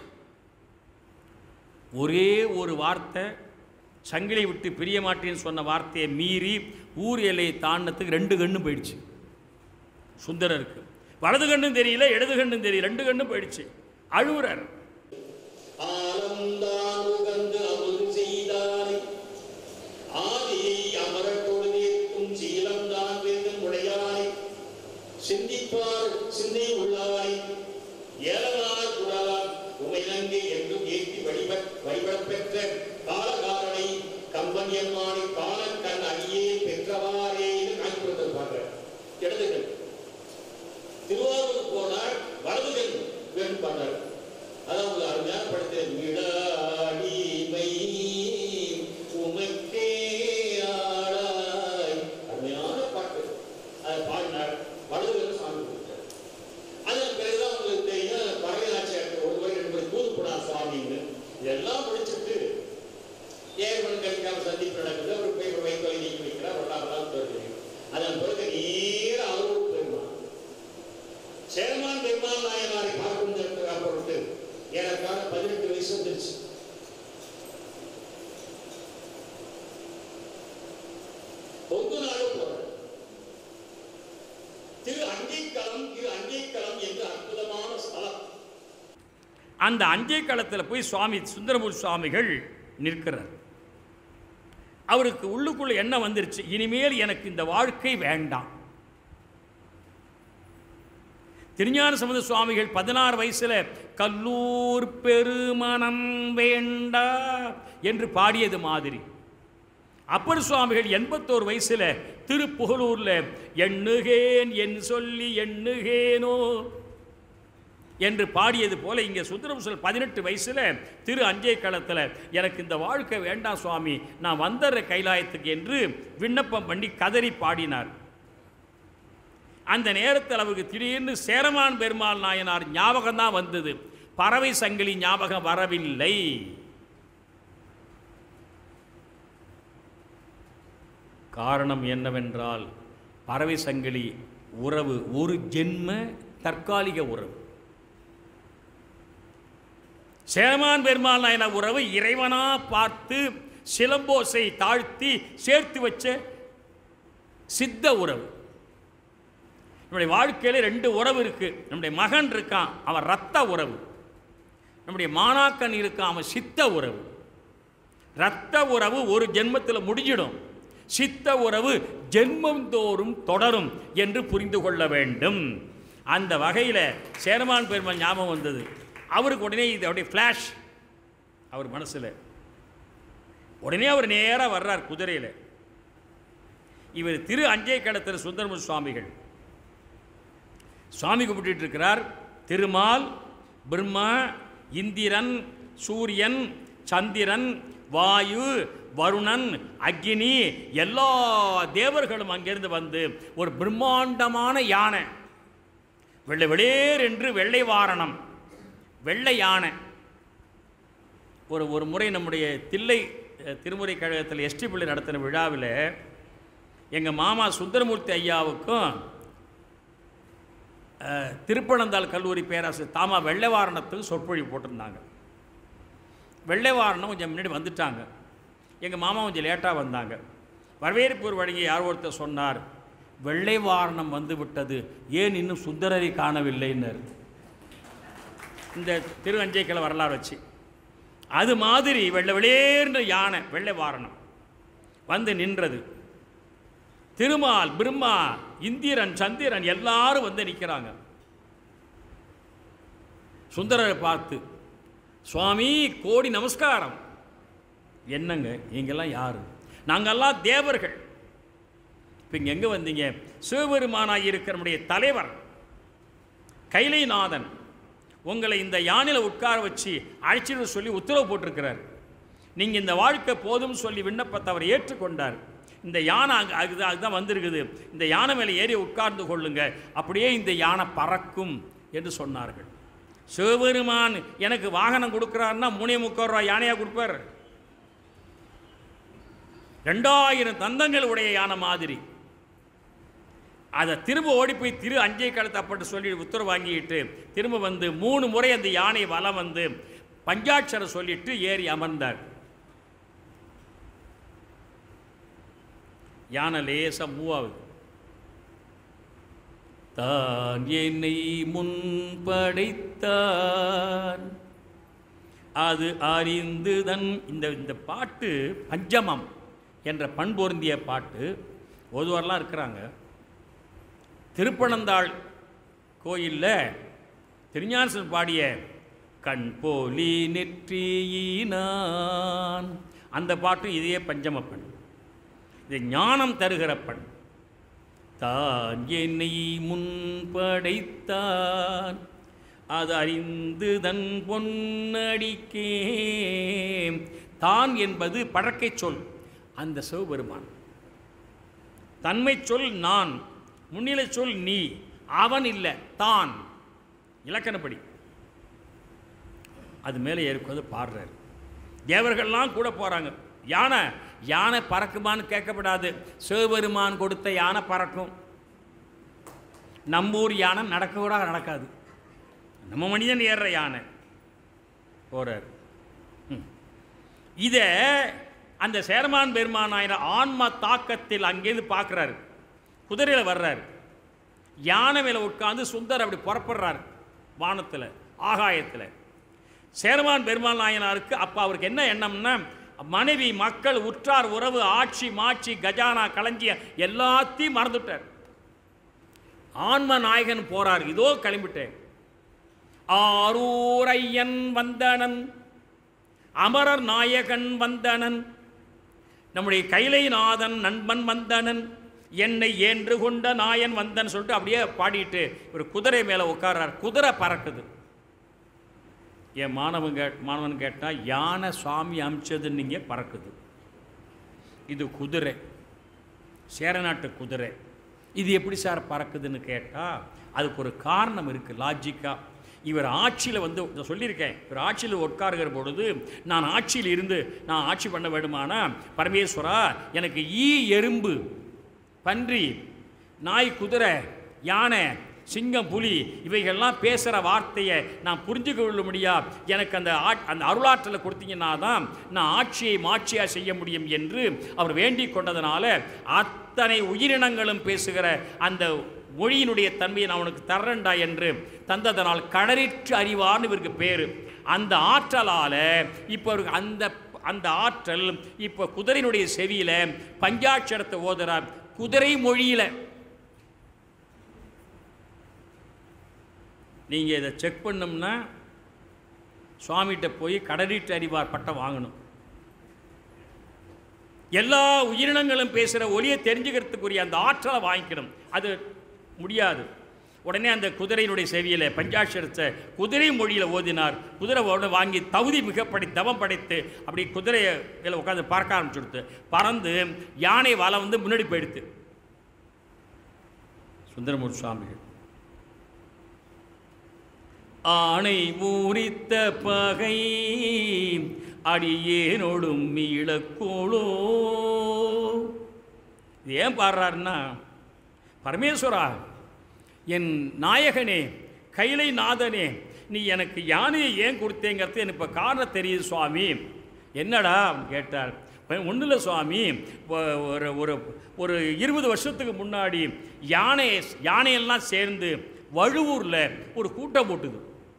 ஒரே ஒரு வார்த்தை சங்கிலி விட்டு பிரிய மாட்டேன்னு சொன்ன வார்த்தையை மீறி ஊர் எல்லையை தாண்டத்துக்கு ரெண்டு கண்ணும் போயிடுச்சு சுந்தரருக்கு வலது கண்ணும் தெரியல இடது கண்ணும் தெரியல ரெண்டு கண்ணும் போயிடுச்சு அழுவுறார் ஆலம்தான் உகந்து அமுது செய்தானை ஆதியை அமரக் கொழுதேற்கும் சீலம்தான் வெல்லும் உடையானை சிந்திப்பார் சிந்தை உள்ளாய் ஏலனார் குடலார் உமைநங்கை என்றும் ஏற்றி வழிப வழிபடப் பெற்ற காலகாரனை கம்பன் எம்மானை காலக்கண் அடியே பெற்றவாறே என்று காட்சி கொடுத்திருப்பாங்க இடதுகள் திருவாரூர் போனார் வலதுகள் வேணும் பண்ணார் அதான் உங்களுக்கு அருமையான படத்தில் விழாடிமை உமக்கே ஆளாய் அருமையான பாட்டு அதை பாடினார் வலதுகள் சாமி கொடுத்தார் அதன் பிறகுதான் உங்களுக்கு தெரியும் பரவநாச்சியார் ஒரு முறை ரெண்டு முறை தூது போனார் சுவாமின்னு இதெல்லாம் முடிச்சுட்டு ஏர்மன் கலிக்காம சந்திப்பு நடக்குது அவர் போய் வைக்கோலை நீக்கி வைக்கிறார் வரலாறுலாம் தெரியும் அதன் பிறகு நேர அவரோடு பெருமான் சேரமான் பெருமாள் நாயனாரை பார்க்கும் பொருட்டு ஏறக்கால பதினெட்டு வயசு வந்துருச்சு பொங்கு நாடு போறார் அந்த அஞ்சை களத்தில் போய் சுவாமி சுந்தரமூர்த்தி சுவாமிகள் நிற்கிறார் அவருக்கு உள்ளுக்குள்ள என்ன வந்துருச்சு இனிமேல் எனக்கு இந்த வாழ்க்கை வேண்டாம் திருஞான சம்பந்த சுவாமிகள் பதினாறு வயசுல கல்லூர் பெருமனம் வேண்டா என்று பாடியது மாதிரி அப்பர் சுவாமிகள் எண்பத்தோரு வயசுல திருப்புகலூர்ல எண்ணுகேன் என் சொல்லி எண்ணுகேனோ என்று பாடியது போல இங்கே சுந்தரபுசல் பதினெட்டு வயசுல திரு அஞ்சை களத்தில் எனக்கு இந்த வாழ்க்கை வேண்டாம் சுவாமி நான் வந்துடுற கைலாயத்துக்கு என்று விண்ணப்பம் பண்ணி கதறி பாடினார் அந்த நேரத்தில் அவருக்கு திடீர்னு சேரமான் பெருமாள் நாயனார் ஞாபகம் தான் வந்தது பறவை சங்கிலி ஞாபகம் வரவில்லை காரணம் என்னவென்றால் பறவை சங்கிலி உறவு ஒரு ஜென்ம தற்காலிக உறவு சேரமான் பெருமாள் நாயன உறவு இறைவனா பார்த்து சிலம்போசை தாழ்த்தி சேர்த்து வச்ச சித்த உறவு நம்முடைய வாழ்க்கையில் ரெண்டு உறவு இருக்கு நம்முடைய மகன் இருக்கான் அவன் ரத்த உறவு நம்முடைய மாணாக்கன் இருக்கான் அவன் சித்த உறவு ரத்த உறவு ஒரு ஜென்மத்தில் முடிஞ்சிடும் சித்த உறவு ஜென்மந்தோறும் தொடரும் என்று புரிந்து கொள்ள வேண்டும் அந்த வகையில் சேரமான் பெருமாள் ஞாபகம் வந்தது அவருக்கு உடனே இது அப்படியே ஃப்ளாஷ் அவர் மனசில் உடனே அவர் நேராக வர்றார் குதிரையில் இவர் திரு அஞ்சை கடத்தில் சுந்தரமு சுவாமிகள் சுவாமி கும்பிட்டு இருக்கிறார் திருமால் பிரம்மா இந்திரன் சூரியன் சந்திரன் வாயு வருணன் அக்னி எல்லா தேவர்களும் அங்கிருந்து வந்து ஒரு பிரம்மாண்டமான யானை வெள்ளை வெளியேர் என்று வெள்ளை வாரணம் வெள்ளை யானை ஒரு ஒரு முறை நம்முடைய தில்லை அஹ், திருமுறை கழகத்தில் எஸ்டி பிள்ளை நடத்தின விழாவில் எங்கள் மாமா சுந்தரமூர்த்தி ஐயாவுக்கும் அஹ், திருப்பனந்தாள் கல்லூரி பேராசிரியர் தாமா வெள்ளைவாரணத்துக்கு சொற்பொழிவு போட்டிருந்தாங்க வெள்ளைவாரணம் கொஞ்சம் முன்னாடி வந்துட்டாங்க எங்கள் மாமா கொஞ்சம் லேட்டாக வந்தாங்க வரவேற்பூர் வழங்கி யார் ஒருத்தர் சொன்னார் வெள்ளைவாரணம் வந்து விட்டது ஏன் இன்னும் சுந்தரரை காணவில்லைன்னர் இந்த திரு அஞ்சைக்கிழ வரலாறு வச்சு அது மாதிரி வெள்ளை வெளியேன்ற யானை வெள்ளை வாரணம் வந்து நின்றது திருமால் பிரம்மா இந்திரன் சந்திரன் எல்லாரும் வந்து நிற்கிறாங்க சுந்தரரை பார்த்து சுவாமி கோடி நமஸ்காரம் என்னங்க நீங்கெல்லாம் யாரு நாங்கெல்லாம் தேவர்கள் இப்போ இங்கே எங்கே வந்தீங்க சிவபெருமானாய் இருக்கிற நம்முடைய தலைவர் கைலைநாதன் உங்களை இந்த யானையில் உட்கார வச்சு அழைச்சிட்டு சொல்லி உத்தரவு போட்டிருக்கிறார் நீங்கள் இந்த வாழ்க்கை போதும் சொல்லி விண்ணப்பத்தை அவர் ஏற்றுக்கொண்டார் இந்த யானை அங்கே அதுதான் அதுதான் வந்திருக்குது இந்த யானை மேலே ஏறி உட்கார்ந்து கொள்ளுங்க அப்படியே இந்த யானை பறக்கும் என்று சொன்னார்கள் சிவபெருமான் எனக்கு வாகனம் கொடுக்குறாருன்னா மூணே முக்கால் ரூபாய் யானையாக கொடுப்பார் ரெண்டாயிரம் தந்தங்கள் உடைய யானை மாதிரி அதை திரும்ப ஓடி போய் திரு அஞ்சை களத்தை அப்பட்டு சொல்லி உத்தரவு வாங்கிட்டு திரும்ப வந்து மூணு முறை அந்த யானை வலம் வந்து பஞ்சாட்சரம் சொல்லிட்டு ஏறி அமர்ந்தார் யானை லேசா மூவ் ஆகுது தான் என்னை முன்படைத்தான் அது அறிந்துதன் இந்த இந்த பாட்டு பஞ்சமம் என்ற பண்பொருந்திய பாட்டு ஒருவரெலாம் இருக்கிறாங்க திருப்பனந்தாள் கோயிலில் திருஞானசன் பாடிய கண் போலி நெற்றியினான் அந்த பாட்டு இதே பஞ்சமப்பண் இது ஞானம் தருகிற பண் தான் என்னை முன்படைத்தான் அது அறிந்து தன் பொன்னடிக்கே தான் என்பது பழக்கை சொல் அந்த சிவபெருமான் தன்மை சொல் நான் முன்னிலை சொல் நீ அவன் இல்லை தான் இலக்கணப்படி அது மேலே ஏற்குவது பாடுறார் தேவர்கள்லாம் கூட போகிறாங்க யானை யானை பறக்குமான்னு கேட்கப்படாது சிவபெருமான் கொடுத்த யானை பறக்கும் நம்மூர் யானை நடக்க கூட நடக்காது நம்ம மனிதன் ஏறுற யானை போகிறார் இதை அந்த சேரமான் பெருமான் நாயன ஆன்ம தாக்கத்தில் அங்கேருந்து பார்க்குறாரு குதிரையில் வர்றார் யானை மேலே உட்காந்து சுந்தர் அப்படி புறப்படுறார் வானத்தில் ஆகாயத்தில் சேரமான் பெருமாள் நாயனாருக்கு அப்போ அவருக்கு என்ன எண்ணம்னா மனைவி மக்கள் உற்றார் உறவு ஆட்சி மாட்சி கஜானா களஞ்சிய எல்லாத்தையும் மறந்துட்டார் ஆன்ம நாயகன் போறார் இதோ கிளம்பிட்டேன் ஆரூரையன் வந்தனன் அமரர் நாயகன் வந்தனன் நம்முடைய கைலைநாதன் நண்பன் வந்தனன் என்னை ஏன்று கொண்ட நாயன் வந்தன் சொல்லிட்டு அப்படியே பாடிட்டு ஒரு குதிரை மேலே உட்கார்றார் குதிரை பறக்குது என் மாணவன் கே மாணவன் கேட்டால் யானை சுவாமி அமிச்சது நீங்கள் பறக்குது இது குதிரை சேரநாட்டு குதிரை இது எப்படி சார் பறக்குதுன்னு கேட்டால் அதுக்கு ஒரு காரணம் இருக்குது லாஜிக்காக இவர் ஆட்சியில் வந்து நான் சொல்லியிருக்கேன் இவர் ஆட்சியில் உட்காருகிற பொழுது நான் ஆட்சியில் இருந்து நான் ஆட்சி பண்ண வேண்டுமானா பரமேஸ்வரா எனக்கு ஈ எறும்பு பன்றி நாய் குதிரை யானை சிங்கம் புலி இவைகள்லாம் பேசுகிற வார்த்தையை நான் புரிஞ்சுக்க கொள்ள முடியா எனக்கு அந்த ஆட் அந்த அருளாற்றலை கொடுத்தீங்கன்னா தான் நான் ஆட்சியை மாட்சியாக செய்ய முடியும் என்று அவர் வேண்டிக் கொண்டதனால அத்தனை உயிரினங்களும் பேசுகிற அந்த மொழியினுடைய தன்மையை நான் உனக்கு தர்றேன்டா என்று தந்ததனால் கடலிற்று அறிவார்னு இவருக்கு பேர் அந்த ஆற்றலால் இப்போ அவருக்கு அந்த அந்த ஆற்றல் இப்போ குதிரையினுடைய செவியில் பஞ்சாட்சரத்தை ஓதுறார் குதிரை மொழியில் நீங்கள் இதை செக் பண்ணோம்னா சுவாமிகிட்ட போய் கடலிட்டு அறிவார் பட்டம் வாங்கணும் எல்லா உயிரினங்களும் பேசுகிற ஒளியை தெரிஞ்சுக்கிறதுக்குரிய அந்த ஆற்றலை வாங்கிக்கணும் அது முடியாது உடனே அந்த குதிரையினுடைய செவியில் பஞ்சாட்சரத்தை குதிரை மொழியில் ஓதினார் குதிரை உடனே வாங்கி தகுதி மிக படை தவம் படைத்து அப்படி குதிரையை மேலே உட்காந்து பார்க்க ஆரம்பிச்சுடுத்து பறந்து யானை வலை வந்து முன்னாடி போயிடுத்து சுந்தரமூர்த்தி சுவாமிகள் ஆணை ஊரித்த பகை அடியேனோடும் மீளக்கோளோ இது ஏன் பாடுறாருன்னா பரமேஸ்வரா என் நாயகனே கைலை நாதனே நீ எனக்கு யானையை ஏன் கொடுத்தேங்கிறது எனக்கு இப்போ காரணம் தெரியுது சுவாமி என்னடா அப்படின்னு கேட்டார் ஒன்றும் இல்லை சுவாமி ஒ- ஒரு ஒரு ஒரு இருபது வருஷத்துக்கு முன்னாடி யானை யானையெல்லாம் சேர்ந்து வழுவூரில் ஒரு கூட்டம் போட்டுது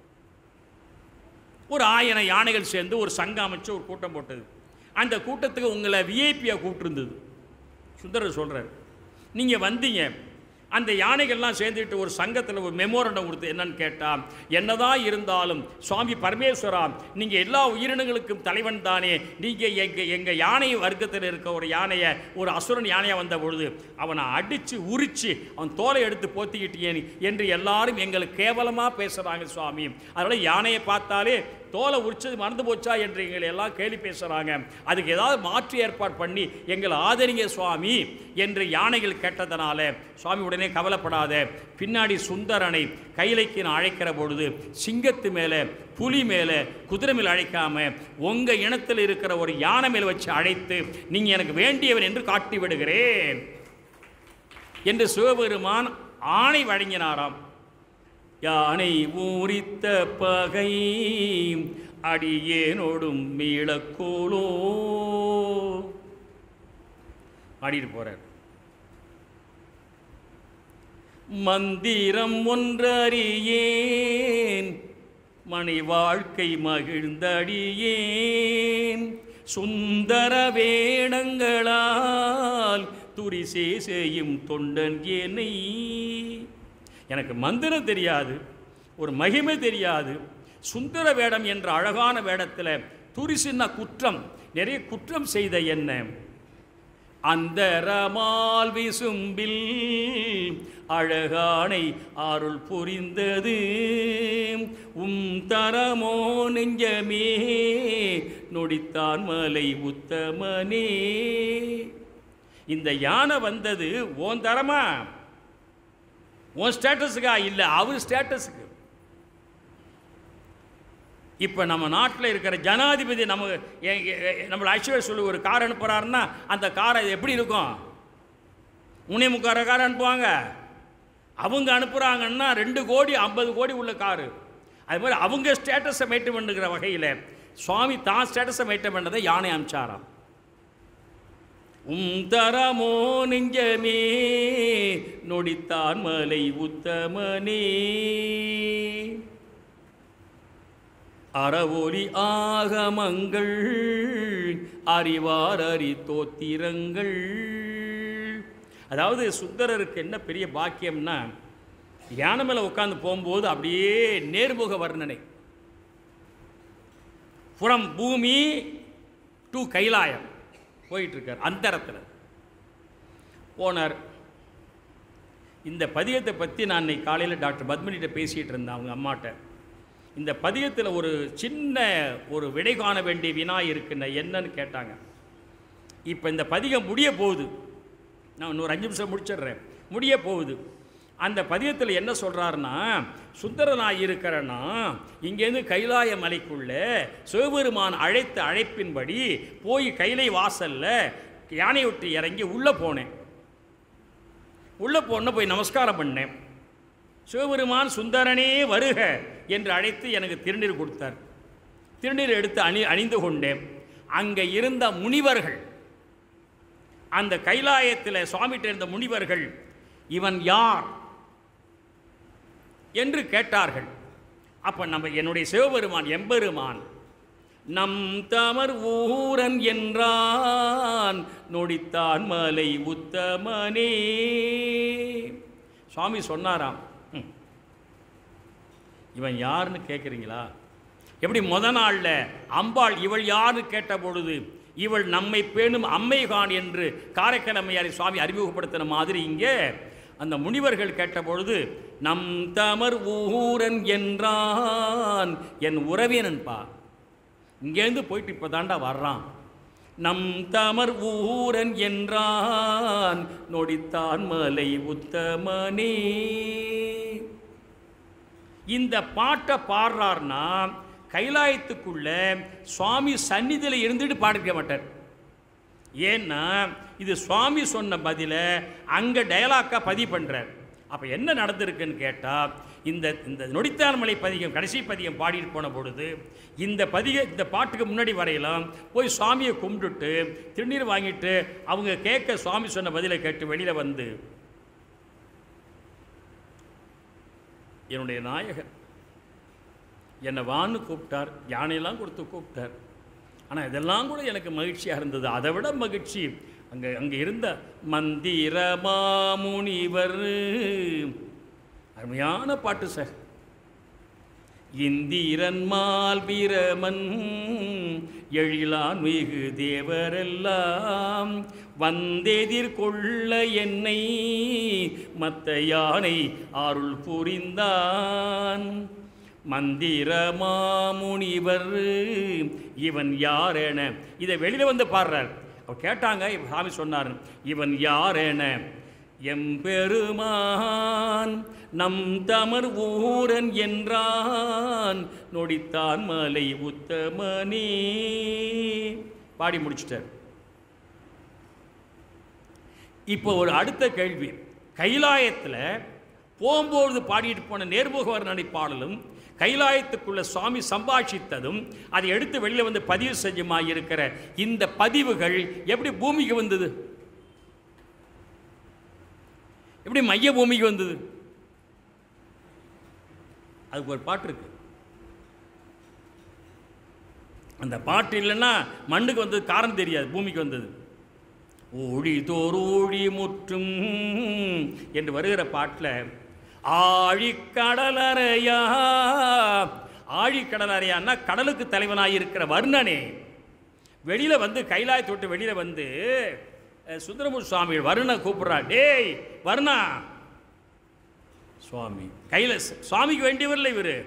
ஒரு ஆயிரம் யானைகள் சேர்ந்து ஒரு சங்கம் அமைச்சு ஒரு கூட்டம் போட்டது அந்த கூட்டத்துக்கு உங்களை விஐபியாக கூப்பிட்டுருந்தது சுந்தரர் சொல்கிறார் நீங்கள் வந்தீங்க அந்த யானைகள்லாம் சேர்ந்துட்டு ஒரு சங்கத்தில் ஒரு மெமோரண்டம் கொடுத்து என்னன்னு கேட்டால் என்னதான் இருந்தாலும் சுவாமி பரமேஸ்வரா நீங்கள் எல்லா உயிரினங்களுக்கும் தலைவன் தானே நீங்கள் எங்கள் எங்கள் யானை வர்க்கத்தில் இருக்க ஒரு யானையை ஒரு அசுரன் யானையாக வந்த பொழுது அவனை அடித்து உரித்து அவன் தோலை எடுத்து போத்திக்கிட்டே என்று எல்லாரும் எங்களுக்கு கேவலமாக பேசுகிறாங்க சுவாமி அதனால் யானையை பார்த்தாலே தோலை உரிச்சது மறந்து போச்சா என்று எங்களை எல்லாம் கேலி பேசுகிறாங்க அதுக்கு ஏதாவது மாற்று ஏற்பாடு பண்ணி எங்களை ஆதரிங்க சுவாமி என்று யானைகள் கேட்டதனால சுவாமி உடனே கவலைப்படாத பின்னாடி சுந்தரனை கைலைக்கு நான் அழைக்கிற பொழுது சிங்கத்து மேலே புலி மேலே குதிரை மேலே அழைக்காம உங்கள் இனத்தில் இருக்கிற ஒரு யானை மேல் வச்சு அழைத்து நீங்கள் எனக்கு வேண்டியவன் என்று காட்டி விடுகிறேன் என்று சிவபெருமான் ஆணை வழங்கினாராம் யானை ஊரித்த பகை அடியேனோடும் மீளக்கோளோ பாடிட்டு போறார் மந்திரம் ஒன்றறியேன் மனை வாழ்க்கை மகிழ்ந்தடியேன் சுந்தர வேடங்களால் துரிசே செய்யும் தொண்டன் என்னை எனக்கு மந்திரம் தெரியாது ஒரு மகிமை தெரியாது சுந்தர வேடம் என்ற அழகான வேடத்தில் துரிசின்ன குற்றம் நிறைய குற்றம் செய்த என்ன அந்தரமால் விசும்பில் அழகானை அருள் புரிந்தது உம் தரமோ நெஞ்சமே நொடித்தான் மலை உத்தமனே இந்த யானை வந்தது ஓன் தரமா உன் ஸ்டேட்டஸுக்கா இல்லை அவர் ஸ்டேட்டஸுக்கு இப்போ நம்ம நாட்டில் இருக்கிற ஜனாதிபதி நம்ம எ- எ- எ- நம்மளை ஐஸ்வர்யா சொல்லி ஒரு கார் அனுப்புகிறாருன்னா அந்த காரை எப்படி இருக்கும் முன்னே முக்கார கார் அனுப்புவாங்க அவங்க அனுப்புகிறாங்கன்னா ரெண்டு கோடி ஐம்பது கோடி உள்ள காரு அது மாதிரி அவங்க ஸ்டேட்டஸை மெயின்டைன் பண்ணுகிற வகையில் சுவாமி தான் ஸ்டேட்டஸை மெயின்டைன் பண்ணதை யானை அமிச்சாராம் உம் தரமோ நெஞ்சமே நொடித்தான் மலை உத்தமனே அறவொலி ஆகமங்கள் அறிவார் அறி தோத்திரங்கள் அதாவது சுந்தரருக்கு என்ன பெரிய பாக்கியம்னா யானை மேலே உட்காந்து போகும்போது அப்படியே நேர்முக வர்ணனை புறம் பூமி டு கைலாயம் போயிட்டு இருக்கார் அந்தரத்தில் போனார் இந்த பதியத்தை பற்றி நான் இன்னைக்கு காலையில் டாக்டர் பத்மினிட்ட பேசிகிட்டு இருந்தேன் அவங்க அம்மாட்ட இந்த பதியத்தில் ஒரு சின்ன ஒரு விடை காண வேண்டிய வினா இருக்குன்னு என்னன்னு கேட்டாங்க இப்போ இந்த பதிகம் முடிய போகுது நான் இன்னொரு அஞ்சு நிமிஷம் முடிச்சிடுறேன் முடிய போகுது அந்த பதியத்தில் என்ன சொல்கிறாருன்னா சுந்தரனாய் இருக்கிறன்னா இங்கேருந்து கைலாய மலைக்குள்ளே சிவபெருமான் அழைத்த அழைப்பின்படி போய் கைலை வாசல்ல யானை விட்டு இறங்கி உள்ளே போனேன் உள்ளே போன போய் நமஸ்காரம் பண்ணேன் சிவபெருமான் சுந்தரனே வருக என்று அழைத்து எனக்கு திருநீர் கொடுத்தார் திருநீர் எடுத்து அணி அணிந்து கொண்டேன் அங்கே இருந்த முனிவர்கள் அந்த கைலாயத்தில் சுவாமிகிட்ட இருந்த முனிவர்கள் இவன் யார் என்று கேட்டார்கள் அப்போ நம்ம என்னுடைய சிவபெருமான் எம்பெருமான் நம் தமர் ஊரன் என்றான் நொடித்தான் மலை உத்தமனே சுவாமி சொன்னாராம் "ம், இவன் யாருன்னு கேட்குறீங்களா எப்படி முத நாளில் அம்பாள் இவள் யாருன்னு கேட்ட பொழுது இவள் நம்மை பேணும் அம்மைகான் என்று காரைக்கலமையாரி சுவாமி அறிமுகப்படுத்தின மாதிரி இங்கே அந்த முனிவர்கள் கேட்ட பொழுது நம் தமர் ஊரன் என்றான் என் உறவினன்பா இங்கேருந்து போயிட்டு இப்போ தாண்டா வர்றான் நம் தமர் ஊரன் என்றான் நொடித்தான் மலை உத்தமனே இந்த பாட்டை பாடுறார்னா கைலாயத்துக்குள்ள சுவாமி சந்நிதியில் இருந்துட்டு பாடிருக்க மாட்டார் ஏன்னா இது சுவாமி சொன்ன பதிலை அங்கே டயலாக்காக பதிவு பண்ணுறார் அப்போ என்ன நடந்திருக்குன்னு கேட்டால் இந்த இந்த நொடித்தான் மலை பதிகம் கடைசி பதிகம் பாடிட்டு போன பொழுது இந்த பதிக இந்த பாட்டுக்கு முன்னாடி வரையலாம் போய் சுவாமியை கும்பிட்டுட்டு திருநீர் வாங்கிட்டு அவங்க கேட்க சுவாமி சொன்ன பதிலை கேட்டு வெளியில் வந்து என்னுடைய நாயகன் என்னை வான்னு கூப்பிட்டார் யானையெல்லாம் கொடுத்து கூப்பிட்டார் ஆனால் இதெல்லாம் கூட எனக்கு மகிழ்ச்சியாக இருந்தது அதை விட மகிழ்ச்சி அங்கே அங்கே இருந்த மந்திர மாமுனிவர் அருமையான பாட்டு சார் இந்திரன் மால் வீரமன் எழிலான் மிகு தேவரெல்லாம் வந்தெதிர்கொள்ள என்னை மத்த யானை அருள் புரிந்தான் மந்திர மாமுனிவர் இவன் யாரென இதை வெளியில் வந்து பாடுறார் அவர் கேட்டாங்க இப்ப சாமி சொன்னார் இவன் யாரென எம்பெருமான் நம் தமர் ஊரன் என்றான் நொடித்தான் மலை உத்தமனே பாடி முடிச்சிட்டார் இப்போ ஒரு அடுத்த கேள்வி கைலாயத்தில் போகும்போது பாடிட்டு போன நேர்முகவர்ணனை பாடலும் கைலாயத்துக்குள்ள சுவாமி சம்பாஷித்ததும் அதை எடுத்து வெளியில் வந்து பதிவு செஞ்சுமா இருக்கிற இந்த பதிவுகள் எப்படி பூமிக்கு வந்தது எப்படி மைய பூமிக்கு வந்தது அதுக்கு ஒரு பாட்டு இருக்கு அந்த பாட்டு இல்லைன்னா மண்ணுக்கு வந்தது காரணம் தெரியாது பூமிக்கு வந்தது ஊழி தோறூழி முற்றும் என்று வருகிற பாட்டில் ஆழிக்கடலறையா ஆழிக்கடலறையான்னா கடலுக்கு தலைவனாக இருக்கிற வர்ணனே வெளியில் வந்து கைலாயத்தை விட்டு வெளியில் வந்து அஹ், சுந்தரமூர் சுவாமி வருணை கூப்பிட்றா டேய் வருணா சுவாமி கையில் சுவாமிக்கு வேண்டியவரில்லை இவர்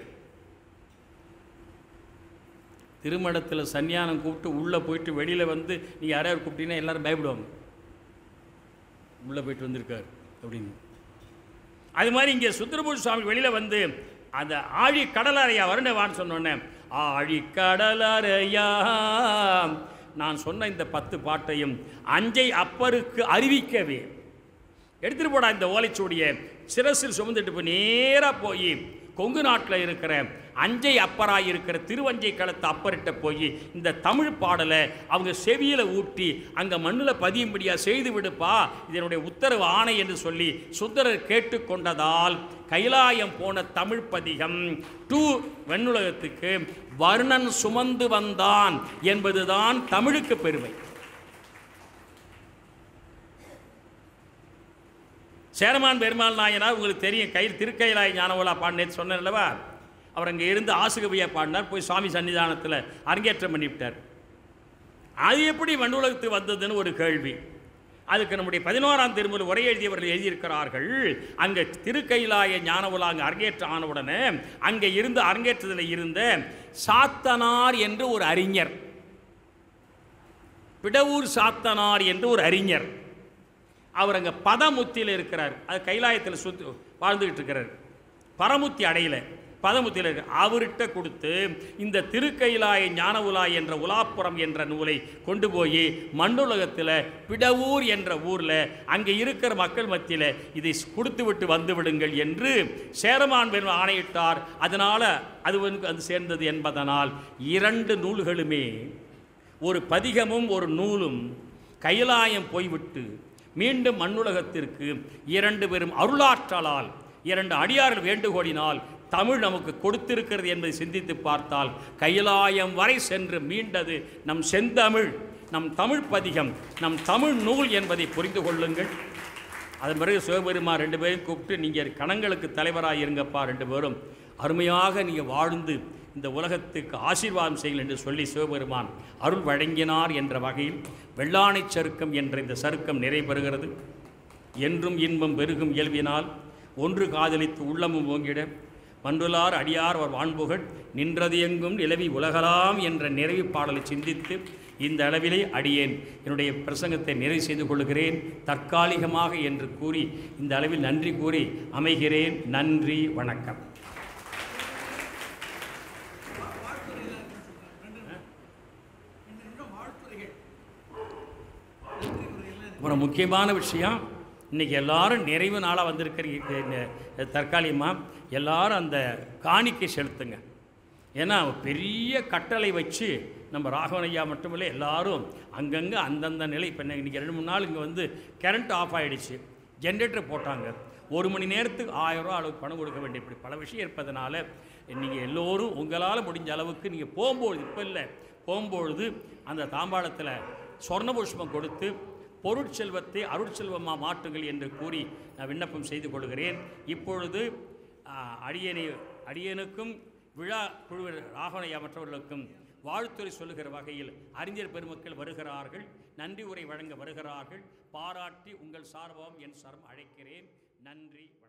திருமணத்தில் சன்னியானம் கூப்பிட்டு உள்ளே போயிட்டு வெளியில் வந்து நீ யாரையாவது கூப்பிட்டீங்கன்னா எல்லாரும் பயப்படுவாங்க உள்ளே போயிட்டு வந்திருக்கார் அப்படின்னு அது மாதிரி இங்கே சுந்தரபூர் சுவாமி வெளியில் வந்து அந்த ஆழி கடலறையா வருணவான்னு சொன்னோன்னே ஆழி கடலறையா நான் சொன்ன இந்த பத்து பாட்டையும் அஞ்சை அப்பருக்கு அறிவிக்கவே எடுத்துட்டு போடா இந்த ஓலைச்சுவடியை சிரசில் சுமந்துட்டு போய் நேராக போய் கொங்கு நாட்டில் இருக்கிற அஞ்சை அப்பராய் இருக்கிற திருவஞ்சை களத்து அப்பர்கிட்ட போய் இந்த தமிழ் பாடலை அவங்க செவியில் ஊட்டி அங்கே மண்ணில் பதியும்படியாக செய்து விடுப்பா இதனுடைய உத்தரவு ஆணை என்று சொல்லி சுந்தரர் கேட்டுக்கொண்டதால் கைலாயம் போன தமிழ் பதிகம் டூ வெண்ணுலகத்துக்கு வர்ணன் சுமந்து வந்தான் என்பதுதான் தமிழுக்கு பெருமை சேரமான் பெருமாள் நாயனார் உங்களுக்கு தெரியும் கையில் திருக்கைலாய ஞானவலா பாடினேன்னு சொன்னேன் அல்லவா அவர் அங்கே இருந்து ஆசுகவியா பாடினார் போய் சுவாமி சன்னிதானத்தில் அரங்கேற்றம் பண்ணிவிட்டார் அது எப்படி மண்ணுலகத்துக்கு வந்ததுன்னு ஒரு கேள்வி அதுக்கு நம்முடைய பதினோராம் திருமுறை உரை எழுதியவர்கள் எழுதியிருக்கிறார்கள் அங்கே திருக்கைலாய ஞானவுலா அங்கே அரங்கேற்றம் ஆனவுடனே அங்கே இருந்து அரங்கேற்றத்தில் இருந்த சாத்தனார் என்று ஒரு அறிஞர் பிடவூர் சாத்தனார் என்று ஒரு அறிஞர் அவர் அங்கே பதமுத்தியில் இருக்கிறார் அது கைலாயத்தில் சுத்தி வாழ்ந்துக்கிட்டு இருக்கிறார் பரமுத்தி அடையில பதமுத்தியில் இருக்க அவர்கிட்ட கொடுத்து இந்த திருக்கைலாய ஞான உலா என்ற உலாப்புறம் என்ற நூலை கொண்டு போய் மண்ணுலகத்தில் பிடவூர் என்ற ஊரில் அங்கே இருக்கிற மக்கள் மத்தியில் இதை கொடுத்து விட்டு வந்து விடுங்கள் என்று சேரமான் பெரும் ஆணையிட்டார் அதனால் அது வந்து அது சேர்ந்தது என்பதனால் இரண்டு நூல்களுமே ஒரு பதிகமும் ஒரு நூலும் கைலாயம் போய்விட்டு மீண்டும் மண்ணுலகத்திற்கு இரண்டு பேரும் அருளாற்றலால் இரண்டு அடியார்கள் வேண்டுகோளினால் தமிழ் நமக்கு கொடுத்திருக்கிறது என்பதை சிந்தித்து பார்த்தால் கைலாயம் வரை சென்று மீண்டது நம் செந்தமிழ் நம் தமிழ் பதிகம் நம் தமிழ் நூல் என்பதை புரிந்து கொள்ளுங்கள் அதன் பிறகு சிவபெருமா ரெண்டு பேரும் கூப்பிட்டு நீங்கள் கணங்களுக்கு தலைவராக இருங்கப்பா ரெண்டு பேரும் அருமையாக நீங்கள் வாழ்ந்து இந்த உலகத்துக்கு ஆசீர்வாதம் செய்யுங்கள் என்று சொல்லி சிவபெருமான் அருள் வழங்கினார் என்ற வகையில் வெள்ளானை சருக்கம் என்ற இந்த சருக்கம் நிறைபெறுகிறது என்றும் இன்பம் பெருகும் இயல்பினால் ஒன்று காதலித்து உள்ளமும் ஓங்கிட மன்றுளார் அடியார் அவர் வான்புகழ் நின்றது எங்கும் நிலவி உலகலாம் என்ற நிறைவு பாடலை சிந்தித்து இந்த அளவிலே அடியேன் என்னுடைய பிரசங்கத்தை நிறைவு செய்து கொள்கிறேன் தற்காலிகமாக என்று கூறி இந்த அளவில் நன்றி கூறி அமைகிறேன் நன்றி வணக்கம் அப்புறம் முக்கியமான விஷயம் இன்றைக்கி எல்லாரும் நிறைவு நாளாக வந்திருக்கிற தற்காலிகமாக எல்லாரும் அந்த காணிக்கை செலுத்துங்க ஏன்னா பெரிய கட்டளை வச்சு நம்ம ராகவனையா மட்டுமில்லை எல்லாரும் அங்கங்கே அந்தந்த நிலை இப்போ இன்றைக்கி ரெண்டு மூணு நாள் இங்கே வந்து கரண்ட் ஆஃப் ஆகிடுச்சு ஜென்ரேட்டர் போட்டாங்க ஒரு மணி நேரத்துக்கு ஆயிரம் ரூபா அளவுக்கு பணம் கொடுக்க வேண்டிய இப்படி பல விஷயம் இருப்பதனால நீங்கள் எல்லோரும் உங்களால் முடிஞ்ச அளவுக்கு நீங்கள் போகும்பொழுது இப்போ இல்லை போகும்பொழுது அந்த தாம்பாளத்தில் சொர்ண புஷ்பம் கொடுத்து பொருட்செல்வத்தை அருட்செல்வமாக மாற்றுங்கள் என்று கூறி நான் விண்ணப்பம் செய்து கொள்கிறேன் இப்பொழுது ஆ, அடியனை அடியனுக்கும் விழா குழு ராகவனையா மற்றவர்களுக்கும் வாழ்த்துறை சொல்லுகிற வகையில் அறிஞர் பெருமக்கள் வருகிறார்கள் நன்றி உரை வழங்க வருகிறார்கள் பாராட்டி உங்கள் சார்பாகவும் என் சார்பம் அழைக்கிறேன் நன்றி வணக்கம்